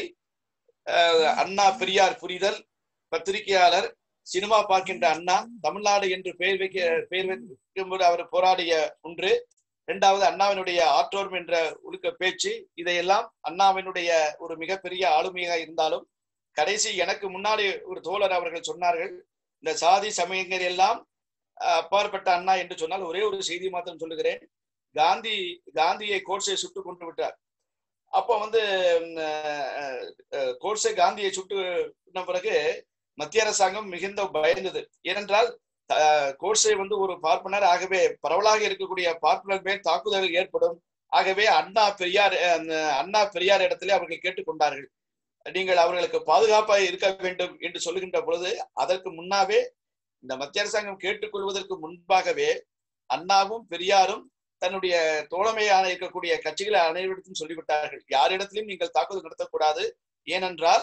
அஹ், அண்ணா பெரியார் புரிதல் பத்திரிகையாளர் சினிமா பார்க்கின்ற அண்ணா தமிழ்நாடு என்று பெயர் வைக்க பெயர் வைக்கும்போது அவர் போராடிய ஒன்று இரண்டாவது அண்ணாவினுடைய ஆற்றோர்ம் என்ற ஒழுக்க பேச்சு இதையெல்லாம் அண்ணாவினுடைய ஒரு மிகப்பெரிய ஆளுமையாக இருந்தாலும் கடைசி எனக்கு முன்னாடி ஒரு தோழர் அவர்கள் சொன்னார்கள் இந்த சாதி சமயங்கள் எல்லாம் அஹ், அப்பாற்பட்ட அண்ணா என்று சொன்னால் ஒரே ஒரு செய்தி மாத்திரம் சொல்லுகிறேன் காந்தி காந்தியை கோட்ஸை சுட்டு கொண்டு விட்டார் அப்போ வந்து உம், அஹ், அஹ், கோட்ஸை காந்தியை சுட்டு கொண்ட பிறகு மத்திய அரசாங்கம் மிகுந்த பயந்தது ஏனென்றால் அஹ், கோட்ஸே வந்து ஒரு பார்ப்பனர் ஆகவே பரவலாக இருக்கக்கூடிய பார்ப்பனர் மேல் தாக்குதல்கள் ஏற்படும் ஆகவே அண்ணா பெரியார் அஹ், அண்ணா பெரியார் இடத்திலே அவர்கள் கேட்டுக்கொண்டார்கள் நீங்கள் அவர்களுக்கு பாதுகாப்பாக இருக்க வேண்டும் என்று சொல்லுகின்ற பொழுது அதற்கு முன்னாவே இந்த மத்திய அரசாங்கம் கேட்டுக்கொள்வதற்கு முன்பாகவே அண்ணாவும் பெரியாரும் தன்னுடைய தோழமையான இருக்கக்கூடிய கட்சிகளை அனைவரிடத்தும் சொல்லிவிட்டார்கள் யாரிடத்திலும் நீங்கள் தாக்குதல் நடத்தக்கூடாது ஏனென்றால்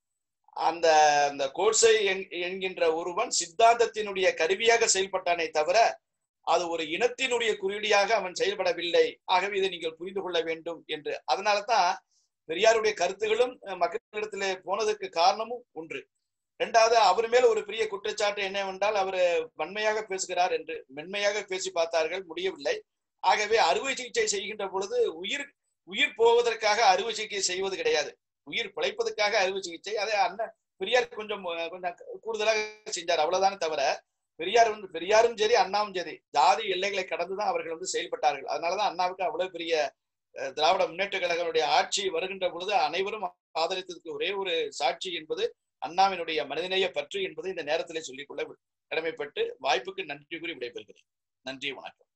அந்த அந்த கோட்ஸை என்- என்கின்ற ஒருவன் சித்தாந்தத்தினுடைய கருவியாக செயல்பட்டானே தவிர அது ஒரு இனத்தினுடைய குறியீடியாக அவன் செயல்படவில்லை ஆகவே இதை நீங்கள் புரிந்து கொள்ள வேண்டும் என்று அதனால தான் பெரியாருடைய கருத்துகளும் அஹ், மக்களிடத்திலே போனதுக்கு காரணமும் ஒன்று இரண்டாவது அவர் மேல் ஒரு பெரிய குற்றச்சாட்டு என்னவென்றால் அவர் வன்மையாக பேசுகிறார் என்று மென்மையாக பேசி பார்த்தார்கள் முடியவில்லை ஆகவே அறுவை சிகிச்சை செய்கின்ற பொழுது உயிர் உயிர் போவதற்காக அறுவை சிகிச்சை செய்வது கிடையாது உயிர் பிழைப்பதற்காக அறுவை சிகிச்சை அதை அண்ணன் பெரியார் கொஞ்சம் அஹ், கொஞ்சம் கூடுதலாக செஞ்சார் அவ்வளவுதானே தவிர பெரியார் வந்து பெரியாரும் சரி அண்ணாவும் சரி ஜாதி எல்லைகளை கடந்துதான் அவர்கள் வந்து செயல்பட்டார்கள் அதனாலதான் அண்ணாவுக்கு அவ்வளவு பெரிய அஹ், திராவிட முன்னேற்ற கழகங்களுடைய ஆட்சி வருகின்ற பொழுது அனைவரும் ஆதரித்ததுக்கு ஒரே ஒரு சாட்சி என்பது அண்ணாவினுடைய மனிதநேய பற்று என்பதை இந்த நேரத்திலே சொல்லிக்கொள்ள கடமைப்பட்டு வாய்ப்புக்கு நன்றி கூறி விடைபெறுகிறேன் நன்றி வணக்கம்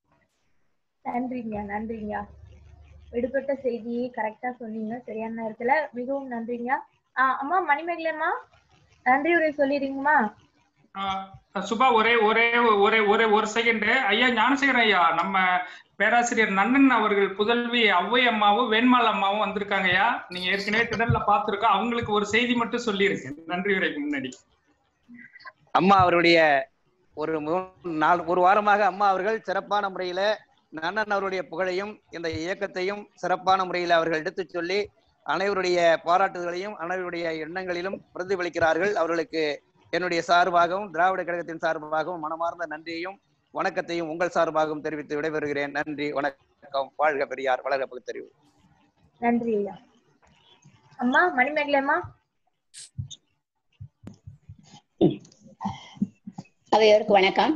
நன்றிங்க நன்றிங்க விடுபட்ட செய்தியை கரெக்டா சொன்னீங்க சரியான நேரத்துல மிகவும் நன்றிங்க ஆஹ் அம்மா மணிமேகலை அம்மா நன்றி உரை சொல்லிடுங்கம்மா ஆஹ் சுபா ஒரே ஒரே ஒரே ஒரே ஒரு செகண்ட் ஐயா ஞானசேகரன் ஐயா நம்ம பேராசிரியர் நன்னன் அவர்கள் புதல்வி ஔவை அம்மாவும் வேண்மாள் அம்மாவும் வந்திருக்காங்க ஐயா நீங்க ஏற்கனவே திடல்ல பார்த்திருக்கோம் அவங்களுக்கு ஒரு செய்தி மட்டும் சொல்லியிருக்கேன் நன்றி உரைக்கு முன்னாடி அம்மா அவருடைய ஒரு மூணு நாள் ஒரு வாரமாக அம்மா அவர்கள் சிறப்பான முறையில நன்னன் அவருடைய புகழையும் இந்த இயக்கத்தையும் சிறப்பான முறையில் அவர்கள் எடுத்துச் சொல்லி அனைவருடைய பாராட்டுதலையும் அனைவருடைய எண்ணங்களிலும் பிரதிபலிக்கிறார்கள் அவர்களுக்கு என்னுடைய சார்பாகவும் திராவிட கழகத்தின் சார்பாகவும் மனமார்ந்த நன்றியையும் வணக்கத்தையும் உங்கள் சார்பாகவும் தெரிவித்து விடைபெறுகிறேன் நன்றி வணக்கம் வாழ்க பெரியார் வளர்க பகுத்தறிவு நன்றி ஐயா அம்மா மணிமேகலை அம்மா அவையோருக்கு வணக்கம்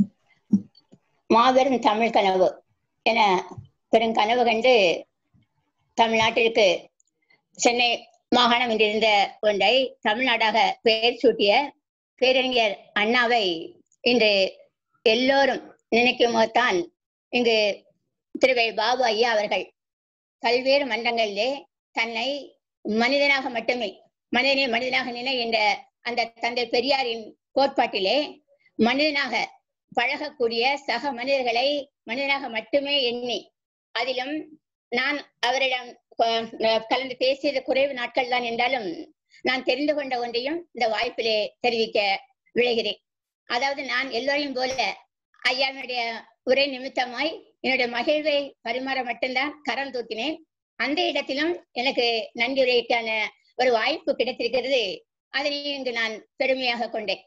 மாபெரும் தமிழ் கனவு என பெருங்கனவு கண்டு தமிழ்நாட்டிற்கு சென்னை மாகாணம் என்றிருந்த ஒன்றை தமிழ்நாடாக பெயர் சூட்டிய பேரறிஞர் அண்ணாவை இன்று எல்லோரும் நினைக்கும் போதுதான் இங்கு திருவை பாபு ஐயா அவர்கள் பல்வேறு மன்றங்களிலே தன்னை மனிதனாக மட்டுமே மனிதனை மனிதனாக நினை என்ற அந்த தந்தை பெரியாரின் கோட்பாட்டிலே மனிதனாக பழகக்கூடிய சக மனிதர்களை மனிதனாக மட்டுமே எண்ணி அதிலும் நான் அவரிடம் அஹ், கலந்து பேசியது குறைவு நாட்கள் தான் என்றாலும் நான் தெரிந்து கொண்ட ஒன்றையும் இந்த வாய்ப்பிலே தெரிவிக்க விளைகிறேன் அதாவது நான் எல்லோரையும் போல ஐயாவுடைய உரை நிமித்தமாய் என்னுடைய மகிழ்வை பரிமாற மட்டும்தான் கரம் தூக்கினேன் அந்த இடத்திலும் எனக்கு நன்றி உரைக்கான ஒரு வாய்ப்பு கிடைத்திருக்கிறது அதனையும் இங்கு நான் பெருமையாக கொண்டேன்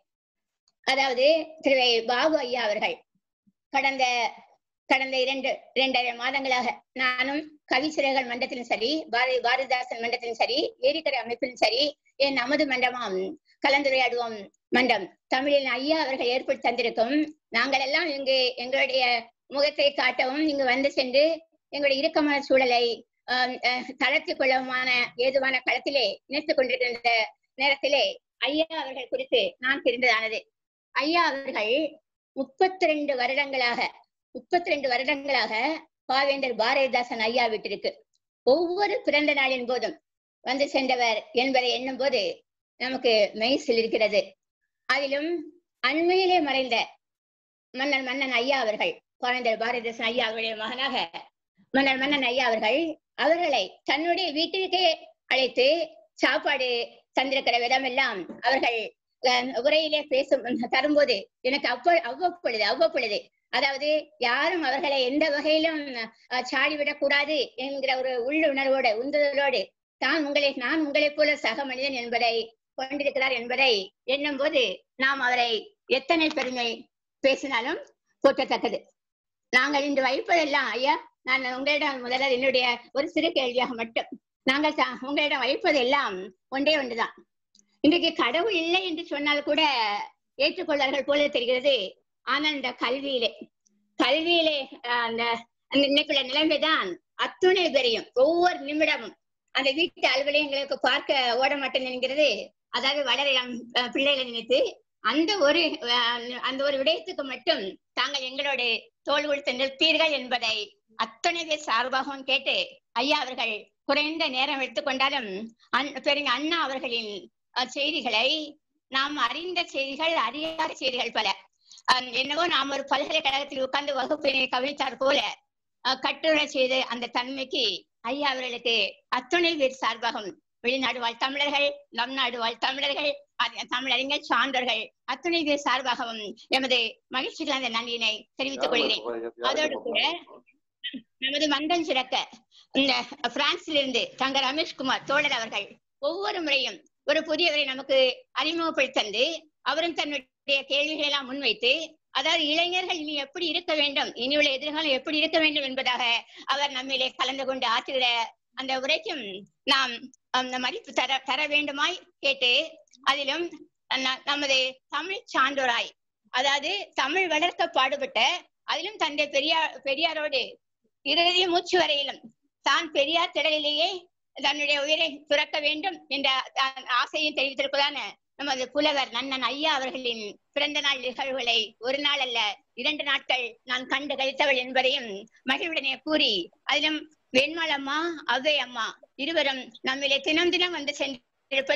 அதாவது திரு பாபு ஐயா அவர்கள் கடந்த கடந்த இரண்டு இரண்டரை மாதங்களாக நானும் கவிச்சிறைகள் மன்றத்திலும் சரி பாரதி பாரதிதாசன் மன்றத்திலும் சரி ஏரிக்கரை அமைப்பிலும் சரி என் நமது மன்றமாம் கலந்துரையாடுவோம் மன்றம் தமிழில் ஐயா அவர்கள் ஏற்படுத்தி தந்திருக்கும் நாங்கள் எல்லாம் இங்கு எங்களுடைய முகத்தை காட்டவும் இங்கு வந்து சென்று எங்களுடைய இறுக்கமான சூழலை ஆஹ், அஹ், தளர்த்திக் கொள்ளவுமான ஏதுவான களத்திலே இணைத்துக் கொண்டிருக்கின்ற நேரத்திலே ஐயா அவர்கள் குறித்து நான் தெரிந்ததானது ஐயா அவர்கள் முப்பத்தி ரெண்டு வருடங்களாக முப்பத்தி ரெண்டு வருடங்களாக பாவேந்தர் பாரதிதாசன் ஐயா வீட்டிற்கு ஒவ்வொரு பிறந்த நாளின் போதும் வந்து சென்றவர் என்பதை எண்ணும் போது நமக்கு மெய்சில் இருக்கிறது அதிலும் அண்மையிலே மறைந்த மன்னன் மன்னன் ஐயா அவர்கள் பாவேந்தர் பாரதிதாசன் ஐயா அவருடைய மகனாக மன்னர் மன்னன் ஐயா அவர்கள் அவர்களை தன்னுடைய வீட்டிற்கே அழைத்து சாப்பாடு தந்திருக்கிற விதமெல்லாம் அவர்கள் அஹ், உரையிலே பேசும் தரும்போது எனக்கு அவ்வ அவ்வப்பொழுது அவ்வப்பொழுது அதாவது யாரும் அவர்களை எந்த வகையிலும் அஹ், சாடிவிடக் கூடாது என்கிற ஒரு உள்ளுணர்வோடு உந்துதலோடு தான் உங்களை நான் உங்களைப் போல சக மனிதன் என்பதை கொண்டிருக்கிறார் என்பதை எண்ணும் போது நாம் அவரை எத்தனை பெருமை பேசினாலும் போற்றத்தக்கது நாங்கள் இன்று வைப்பதெல்லாம் ஐயா நான் உங்களிடம் முதல்ல என்னுடைய ஒரு சிறு கேள்வியாக மட்டும் நாங்கள் தா- உங்களிடம் வைப்பதெல்லாம் ஒன்றே ஒன்றுதான் இன்றைக்கு கடவுள் இல்லை என்று சொன்னால் கூட ஏற்றுக்கொள்ளார்கள் போல தெரிகிறது ஆனால் இந்த கல்வியிலே கல்வியிலே ஆஹ், அந்த அந்த இன்னைக்குள்ள நிலைமைதான் அத்துணை பெரியும் ஒவ்வொரு நிமிடமும் அந்த வீட்டு அலுவலகங்களுக்கு பார்க்க ஓட மாட்டேன் என்கிறது அதாவது வளர அஹ், பிள்ளைகளை நினைத்து அந்த ஒரு அஹ், அந்த ஒரு விடயத்துக்கு மட்டும் தாங்கள் எங்களோட தோல் கொடுத்து நிற்பீர்கள் என்பதை அத்தனை பேர் சார்பாகவும் கேட்டு ஐயா அவர்கள் குறைந்த நேரம் எடுத்துக்கொண்டாலும் அன்- பெரிய அண்ணா அவர்களின் அஹ், செய்திகளை நாம் அறிந்த செய்திகள் அறியாத செய்திகள் பல அஹ், என்னவோ நாம் ஒரு பல்கலைக்கழகத்தில் உட்கார்ந்து வகுப்பினை கவிழ்த்தார் போல அஹ், கட்டுரை செய்த அந்த தன்மைக்கு ஐயா அவர்களுக்கு அத்துணை பேர் சார்பாகவும் வெளிநாடு வாழ் தமிழர்கள் நம் நாடு வாழ் தமிழர்கள் அ- தமிழறிஞர் சான்றோர்கள் அத்துணை பேர் சார்பாகவும் எமது மகிழ்ச்சி கலந்த நன்றியினை தெரிவித்துக் கொள்கிறேன் அதோடு கூட நமது மந்தம் சிறக்க இந்த பிரான்சில் இருந்து தங்க ரமேஷ்குமார் தோழர் அவர்கள் ஒவ்வொரு முறையும் ஒரு புதியவரை நமக்கு அறிமுகப்படுத்தி தந்து அவரும் தன்னுடைய கேள்விகளை எல்லாம் முன்வைத்து அதாவது இளைஞர்கள் இனி எப்படி இருக்க வேண்டும் இனி உள்ள எதிர்காலம் எப்படி இருக்க வேண்டும் என்பதாக அவர் நம்மிலே கலந்து கொண்டு ஆற்றுகிற அந்த உரைக்கும் நாம் அந்த மதிப்பு தர தர வேண்டுமாய் கேட்டு அதிலும் ந- நமது தமிழ் சான்றோராய் அதாவது தமிழ் வளர்க்க பாடுபட்ட அதிலும் தந்தை பெரியார் பெரியாரோடு இறுதி மூச்சு வரையிலும் தான் பெரியார் திடலிலேயே தன்னுடைய உயிரை துறக்க வேண்டும் என்ற ஆ- ஆசையை தெரிவித்திருப்பதான நமது புலவர் நன்னன் ஐயா அவர்களின் பிறந்த நாள் நிகழ்வுகளை ஒரு நாள் அல்ல இரண்டு நாட்கள் நான் கண்டு கழித்தவள் என்பதையும் மகிழ்வுடனே கூறி அதிலும் வெண்மாள் அம்மா அவ்வை அம்மா இருவரும் நம்மிலே தினம் தினம் வந்து சென்றிருப்பது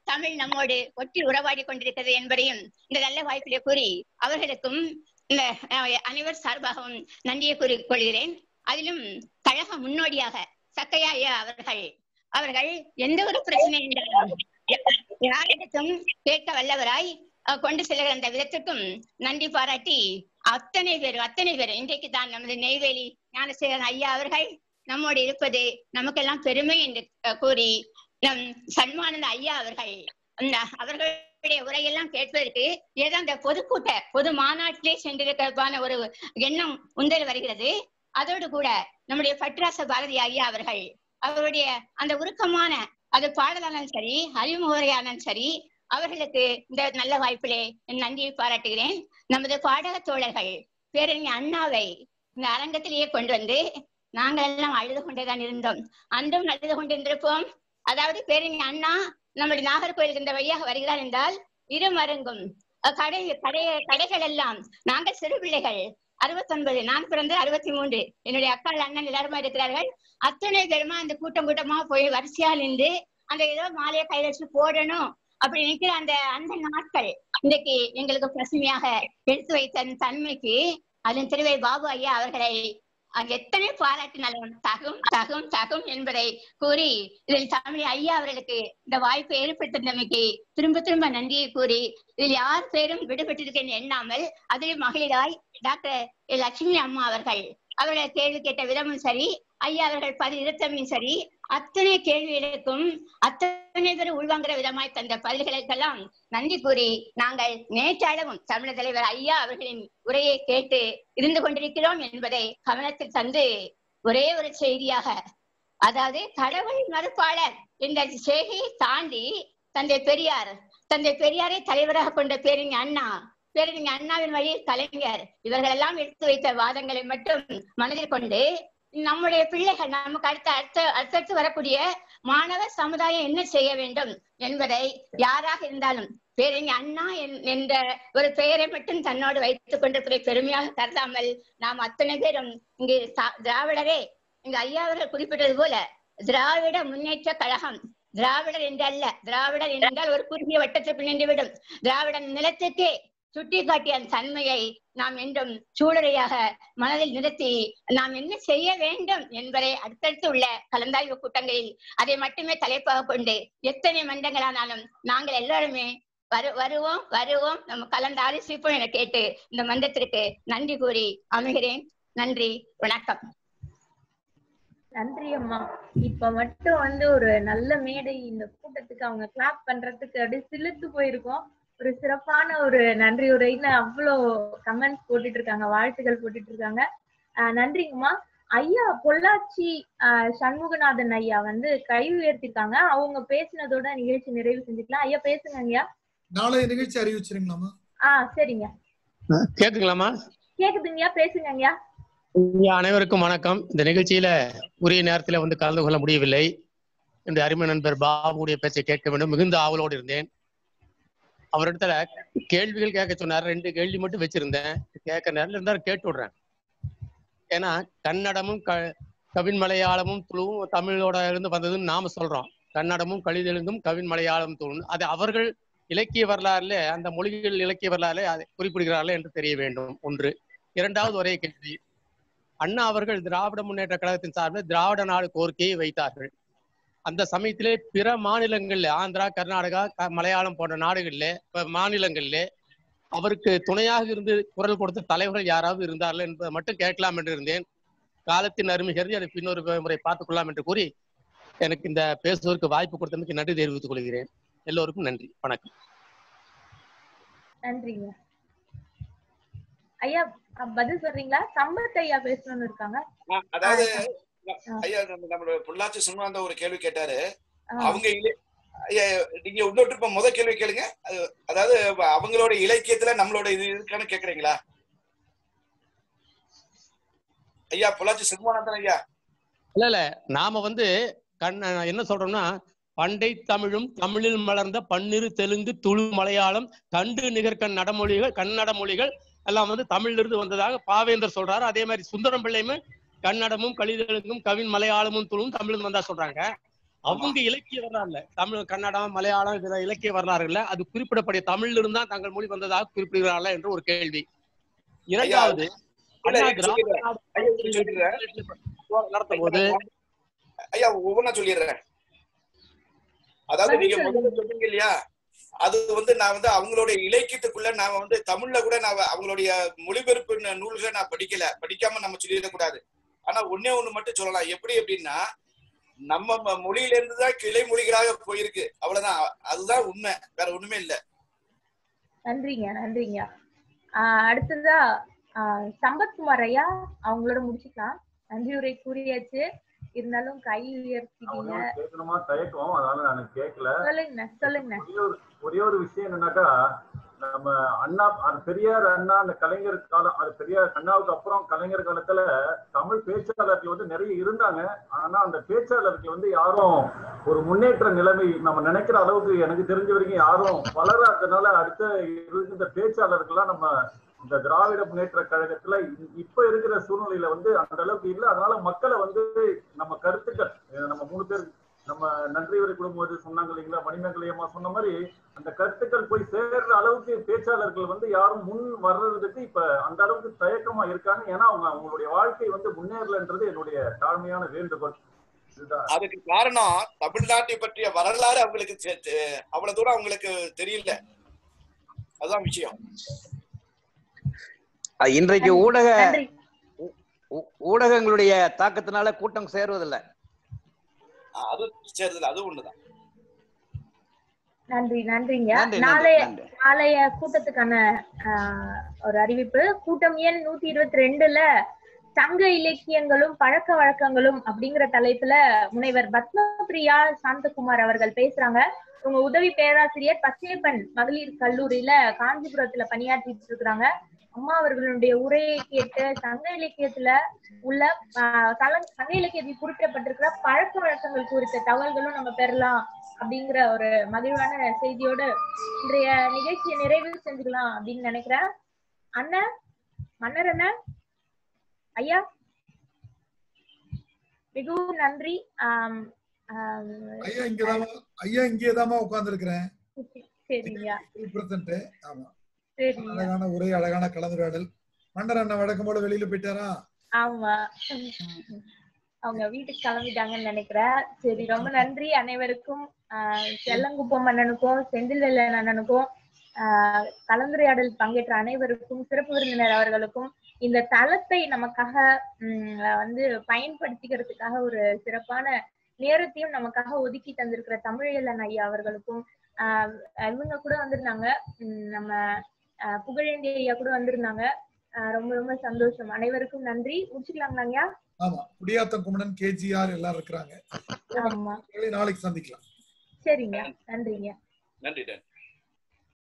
தமிழ் நம்மோடு ஒட்டி உறவாடி கொண்டிருக்கிறது என்பதையும் இந்த நல்ல வாய்ப்பிலே கூறி அவர்களுக்கும் இந்த அஹ், அனைவர் சார்பாகவும் நன்றியை கூறிக் கொள்கிறேன் அதிலும் கழக முன்னோடியாக சக்கையா ஐயா அவர்கள் அவர்கள் எந்த ஒரு பிரச்சனை என்றாலும் யாரிடத்தும் கேட்க வல்லவராய் அஹ், கொண்டு செல்கிற அந்த விதத்திற்கும் நன்றி பாராட்டி அத்தனை பேர் அத்தனை பேர் இன்றைக்கு தான் நமது நெய்வேலி ஞானசேகரன் ஐயா அவர்கள் நம்மோடு இருப்பது நமக்கெல்லாம் பெருமை என்று அஹ், கூறி நம் சன்மானந்த ஐயா அவர்கள் அந்த அவர்களுடைய உரையெல்லாம் கேட்பதற்கு ஏதோ அந்த பொதுக்கூட்ட பொது மாநாட்டிலே சென்றிருக்கிறதான ஒரு எண்ணம் உந்தல் வருகிறது அதோடு கூட நம்முடைய பட்ராச பாரதி ஐயா அவர்கள் அவருடைய அந்த உருக்கமான அது பாடலானாலும் சரி அறிமுகரையானாலும் சரி அவர்களுக்கு இந்த நல்ல வாய்ப்பிலே என் நன்றியை பாராட்டுகிறேன் நமது பாடக தோழர்கள் பேரறிஞர் அண்ணாவை இந்த அரங்கத்திலேயே கொண்டு வந்து நாங்கள் எல்லாம் அழுது கொண்டேதான் இருந்தோம் அன்றும் அழுது கொண்டிருந்திருப்போம் அதாவது பேரறிஞர் அண்ணா நம்முடைய நாகர்கோயில் இந்த வழியாக வருகிறார் என்றால் இருமருங்கும் அஹ் கடை கடை கடைகள் எல்லாம் நாங்கள் சிறு பிள்ளைகள் அறுபத்தொன்பது நான் பிறந்து அறுபத்தி மூன்று என்னுடைய அக்காள் அண்ணன் எல்லாருமா இருக்கிறார்கள் அத்தனை பேருமா அந்த கூட்டம் கூட்டமா போய் வரிசையா நின்று அந்த ஏதோ மாலையை கையில வச்சு போடணும் அப்படி நிற்கிற அந்த அந்த நாட்கள் இன்றைக்கு எங்களுக்கு பசுமையாக எடுத்து வைத்த அந்த தன்மைக்கு அதன் திருவை பாபு ஐயா அவர்களை அங்க எத்தனை பாராட்டினாலும் தகும் தகும் தகும் என்பதை கூறி இதில் தமிழ் ஐயா அவர்களுக்கு இந்த வாய்ப்பை ஏற்படுத்தினமைக்கு திரும்ப திரும்ப நன்றியை கூறி இதில் யார் பேரும் விடுபட்டிருக்கேன் எண்ணாமல் அதில் மகளிராய் டாக்டர் லட்சுமி அம்மா அவர்கள் அவர்கள் கேள்வி கேட்ட விதமும் சரி ஐயா அவர்கள் பதில் இருத்தமும் சரி அத்தனை கேள்விகளுக்கும் அத்தனை பேர் உள்வாங்குற விதமாய் தந்த பதில்களுக்கெல்லாம் நன்றி கூறி நாங்கள் நேற்றளவும் தமிழர் தலைவர் ஐயா அவர்களின் உரையை கேட்டு இருந்து கொண்டிருக்கிறோம் என்பதை கவனத்தில் தந்து ஒரே ஒரு செய்தியாக அதாவது கடவுள் மறுப்பாளர் என்ற செய்தியை தாண்டி தந்தை பெரியார் தந்தை பெரியாரை தலைவராக கொண்ட பேரிங்க அண்ணா பேரறிஞ அண்ணாவின் வழியில் கலைஞர் இவர்கள் எல்லாம் எடுத்து வைத்த வாதங்களை மட்டும் மனதில் கொண்டு நம்முடைய பிள்ளைகள் நமக்கு அடுத்த அடுத்த அடுத்தடுத்து வரக்கூடிய மாணவ சமுதாயம் என்ன செய்ய வேண்டும் என்பதை யாராக இருந்தாலும் பேரறிஞ அண்ணா என்- என்ற ஒரு பெயரை மட்டும் தன்னோடு வைத்துக் கொண்டிருப்பதை பெருமையாக கருதாமல் நாம் அத்தனை பேரும் இங்கு சா- திராவிடரே இங்கு ஐயா அவர்கள் குறிப்பிட்டது போல திராவிட முன்னேற்ற கழகம் திராவிடர் என்றல்ல திராவிடர் என்றால் ஒரு குறுகிய வட்டத்திற்குள் நின்றுவிடும் திராவிடன் நிலத்துக்கே சுட்டி காட்டிய அந்த தன்மையை நாம் என்றும் சூளுரையாக மனதில் நிறுத்தி நாம் என்ன செய்ய வேண்டும் என்பதை அடுத்தடுத்து உள்ள கலந்தாய்வு கூட்டங்களில் அதை மட்டுமே தலைப்பாக கொண்டு எத்தனை மன்றங்களானாலும் நாங்கள் எல்லாருமே வரு வருவோம் வருவோம் நம்ம கலந்து ஆலோசிப்போம் என கேட்டு இந்த மன்றத்திற்கு நன்றி கூறி அமைகிறேன் நன்றி வணக்கம் நன்றி அம்மா இப்ப மட்டும் வந்து ஒரு நல்ல மேடை இந்த கூட்டத்துக்கு அவங்க கிளாப் பண்றதுக்கு அப்படியே சிலிர்த்து போயிருக்கோம் ஒரு சிறப்பான ஒரு நன்றி உரைன்னு அவ்வளோ கமெண்ட்ஸ் போட்டுட்டு இருக்காங்க வாழ்த்துக்கள் போட்டுட்டு இருக்காங்க ஆஹ் நன்றிங்கம்மா ஐயா பொள்ளாச்சி ஆஹ் சண்முகநாதன் ஐயா வந்து கை உயர்த்திருக்காங்க அவங்க பேசினதோட நிகழ்ச்சி நிறைவு செஞ்சுக்கலாம் ஐயா பேசுங்க ஐயா நாளைய நிகழ்ச்சி அறிவிச்சிருங்களாமா ஆஹ் சரிங்க கேக்குங்களாமா கேக்குதுங்கய்யா பேசுங்க ஐயா ஐயா, அனைவருக்கும் வணக்கம் இந்த நிகழ்ச்சியில உரிய நேரத்துல வந்து கலந்து கொள்ள முடியவில்லை இந்த அருமை நண்பர் பாபுடைய பேச்சை கேட்க வேண்டும் மிகுந்த ஆவலோடு இருந்தேன் அவரிடத்துல கேள்விகள் கேட்க சொன்னார் ரெண்டு கேள்வி மட்டும் வச்சிருந்தேன் கேட்க நேரில் இருந்தாலும் கேட்டு விடுறேன் ஏன்னா கன்னடமும் க கவின் மலையாளமும் துளுவும் தமிழோட இருந்து வந்ததுன்னு நாம சொல்றோம் கன்னடமும் கழிதெழுந்தும் கவின் மலையாளம் துளும் அது அவர்கள் இலக்கிய வரலாறுல அந்த மொழிகள் இலக்கிய வரலாறுல அதை குறிப்பிடுகிறார்கள் என்று தெரிய வேண்டும் ஒன்று இரண்டாவது ஒரே கேள்வி அண்ணா அவர்கள் திராவிட முன்னேற்ற கழகத்தின் சார்பில் திராவிட நாடு கோரிக்கையை வைத்தார்கள் அந்த சமயத்திலே பிற மாநிலங்கள்ல ஆந்திரா கர்நாடகா க- மலையாளம் போன்ற நாடுகளிலே ப- மாநிலங்களிலே அவருக்கு துணையாக இருந்து குரல் கொடுத்த தலைவர்கள் யாராவது இருந்தார்கள் என்பதை மட்டும் கேட்கலாம் என்று இருந்தேன் காலத்தின் அருமை கருதி அதை பின்னொரு முறை பார்த்துக் கொள்ளலாம் என்று கூறி எனக்கு இந்த பேசுவதற்கு வாய்ப்பு கொடுத்தமைக்கு நன்றி தெரிவித்துக் கொள்கிறேன் எல்லோருக்கும் நன்றி வணக்கம் நன்றிங்க ஐயா அஹ் பதில் சொல்றீங்களா சம்பத் ஐயா பேசணும்னு இருக்காங்க ஆ, அதாவது ஐயா நம்ம நம்மளோட பொள்ளாச்சி சும்மா ஒரு கேள்வி கேட்டாரு அவங்க இல- ஐயா நீங்க இன்னொரு இப்ப முத கேள்வி கேளுங்க அது- அதாவது அவங்களோட இலக்கியத்துல நம்மளோட இது இருக்கான்னு கேக்குறீங்களா ஐயா பொள்ளாச்சி சிறுமானந்தன் ஐயா இல்ல இல்ல நாம வந்து கண் என்ன சொல்றோம்னா பண்டை தமிழும் தமிழில் மலர்ந்த பன்னிரு தெலுங்கு துளு மலையாளம் கண்டு நிகர்கண் நடமொழிகள் கன்னட மொழிகள் எல்லாம் வந்து தமிழ்ல இருந்து வந்ததாக பாவேந்தர் சொல்றாரு அதே மாதிரி சுந்தரம் பிள்ளையுமே கன்னடமும் கலிதெலுங்கும் கவின் மலையாளமும் துளும் தமிழ்ல இருந்து வந்தா சொல்றாங்க அவங்க இலக்கிய வரலாறுல தமிழ் கன்னடம் மலையாளம் இதுல இலக்கிய வரலாறுல அது குறிப்பிடப்படிய தமிழ்ல இருந்து தான் தங்கள் மொழி வந்ததாக குறிப்பிடுகிறார்களா என்று ஒரு கேள்வி இரண்டாவது இல்ல, அண்ணா ஐயா, திராவிட சொல்லிடுறேன். நாடு ஐயா, சொல்லிடுறேன். நடத்தும் போது ஐயா ஒவ்வொன்றா சொல்லிடுறேன் அதாவது நீங்க முதல்ல சொன்னீங்க இல்லையா அது வந்து நான் வந்து அவங்களுடைய இலக்கியத்துக்குள்ள நான் வந்து தமிழ்ல கூட நான் அவங்களுடைய மொழிபெயர்ப்பு ந- நூல்களை நான் படிக்கல படிக்காம நம்ம சொல்லிடக்கூடாது ஆனா ஒண்ணே ஒண்ணு மட்டும் சொல்லலாம் எப்படி அப்படின்னா நம்ம ம- மொழியில இருந்து தான் கிளை மொழிகளாக போயிருக்கு அவ்வளவுதான் அதுதான் உண்மை வேற ஒண்ணுமே இல்ல நன்றிங்க நன்றிங்க ஆஹ் அடுத்ததா ஆஹ் சம்பத்குமார் ஐயா அவங்களோட முடிச்சுக்கலாம் நன்றி உரை கூறியாச்சு இருந்தாலும் கை உயர்த்திட்டீங்க கேட்கணுமா தயக்கம் அதனால நான் கேட்கல சொல்லுங்க சொல்லுங்க ஒரே ஒரு ஒரே ஒரு விஷயம் என்னன்னாக்கா நம்ம அண்ணா அது பெரியார் அண்ணா அந்த கலைஞர் காலம் அது பெரியார் அண்ணாவுக்கு அப்புறம் கலைஞர் காலத்துல தமிழ் பேச்சாளர்கள் வந்து நிறைய இருந்தாங்க ஆனா அந்த பேச்சாளர்கள் வந்து யாரும் ஒரு முன்னேற்ற நிலைமை நம்ம நினைக்கிற அளவுக்கு எனக்கு தெரிஞ்ச வரைக்கும் யாரும் வளராதனால அடுத்த இருந்த பேச்சாளர்கள்லாம் நம்ம இந்த திராவிட முன்னேற்ற கழகத்துல இ- இப்ப இருக்கிற சூழ்நிலையில வந்து அந்த அளவுக்கு இல்லை அதனால மக்களை வந்து நம்ம கருத்துக்கள் அஹ் நம்ம மூணு பேர் நம்ம நன்றி உரை கொடுக்கும்போது சொன்னாங்க இல்லைங்களா மணிமேகலையம்மா சொன்ன மாதிரி அந்த கருத்துக்கள் போய் சேர்ற அளவுக்கு பேச்சாளர்கள் வந்து யாரும் முன் வர்றதுக்கு இப்ப அந்த அளவுக்கு தயக்கமா இருக்காங்க ஏன்னா அவங்க அவங்களுடைய வாழ்க்கை வந்து முன்னேறலன்றது என்னுடைய தாழ்மையான வேண்டுகோள் இதுதான் அதுக்கு காரணம் தமிழ்நாட்டை பற்றிய வரலாறு அவங்களுக்கு தெ- தெ- அவ்வளவு தூரம் அவங்களுக்கு தெரியல அதுதான் விஷயம் அஹ் இன்றைக்கு ஊடக ஊ- ஊ- ஊடகங்களுடைய தாக்கத்தினால கூட்டம் சேருவதில்லை ஆஹ் அது சேர்ந்தது அது ஒண்ணுதான் நன்றி நன்றிங்க நன்றி, நன்றி, நாளைய நன்றி. நாளைய கூட்டத்துக்கான ஆஹ், ஒரு அறிவிப்பு கூட்டம் எண் நூத்தி இருபத்தி ரெண்டுல சங்க இலக்கியங்களும் பழக்க வழக்கங்களும் அப்படிங்கிற தலைப்புல முனைவர் பத்மபிரியா சாந்தகுமார் அவர்கள் பேசுறாங்க உங்க உதவி பேராசிரியர் பச்சையப்பன் மகளிர் கல்லூரியில காஞ்சிபுரத்துல பணியாற்றிட்டு இருக்கிறாங்க அம்மா அவர்களுடைய உரையை கேட்டு சங்க இலக்கியத்துல உள்ள ஆஹ், சல- சங்க இலக்கியத்தில் குறிப்பிடப்பட்டிருக்கிற பழக்க வழக்கங்கள் குறித்த தகவல்களும் நம்ம பெறலாம் அப்படிங்கிற ஒரு மகிழ்வான செய்தியோடு இன்றைய நிகழ்ச்சியை நிறைவு செஞ்சுக்கலாம் அப்படின்னு நினைக்கிறேன் அண்ணன் மன்னர் அண்ணன் ஐயா மிகவும் நன்றி ஆம், ஆம், ஐயா இங்கதாமா ஐயா இங்கேதாம்மா உட்கார்ந்துருக்கிறேன் சரிங்க பிரசன்ட் ஆமா சரிங்க அழகான உரை அழகான கலந்துரையாடல் மன்னர் அண்ணன் வழக்கம் போல வெளியில போயிட்டாரா ஆமா அவங்க வீட்டுக்கு கிளம்பிட்டாங்கன்னு நினைக்கிறேன் சரி ரொம்ப நன்றி அனைவருக்கும் ஆஹ் செல்லங்குப்பம் அண்ணனுக்கும் செந்தில்வேலன் அண்ணனுக்கும் ஆஹ் கலந்துரையாடல் பங்கேற்ற அனைவருக்கும் சிறப்பு விருந்தினர் அவர்களுக்கும் இந்த தளத்தை நமக்காக உம் வந்து பயன்படுத்திக்கிறதுக்காக ஒரு சிறப்பான நேரத்தையும் நமக்காக ஒதுக்கி தந்திருக்கிற தமிழியலன் ஐயா அவர்களுக்கும் ஆஹ் இவங்க கூட வந்திருந்தாங்க உம் நம்ம ஆஹ் புகழேந்தி ஐயா கூட வந்திருந்தாங்க ஆஹ் ரொம்ப ரொம்ப சந்தோஷம் அனைவருக்கும் நன்றி முடிச்சுக்கலாங்களா ஐயா ஆமா குடியாத்தம் குமணன் கேஜிஆர் எல்லாரும் இருக்கிறாங்க ஆமா நாளைக்கு சந்திக்கலாம் சரிங்க நன்றிங்க நன்றி நன்றி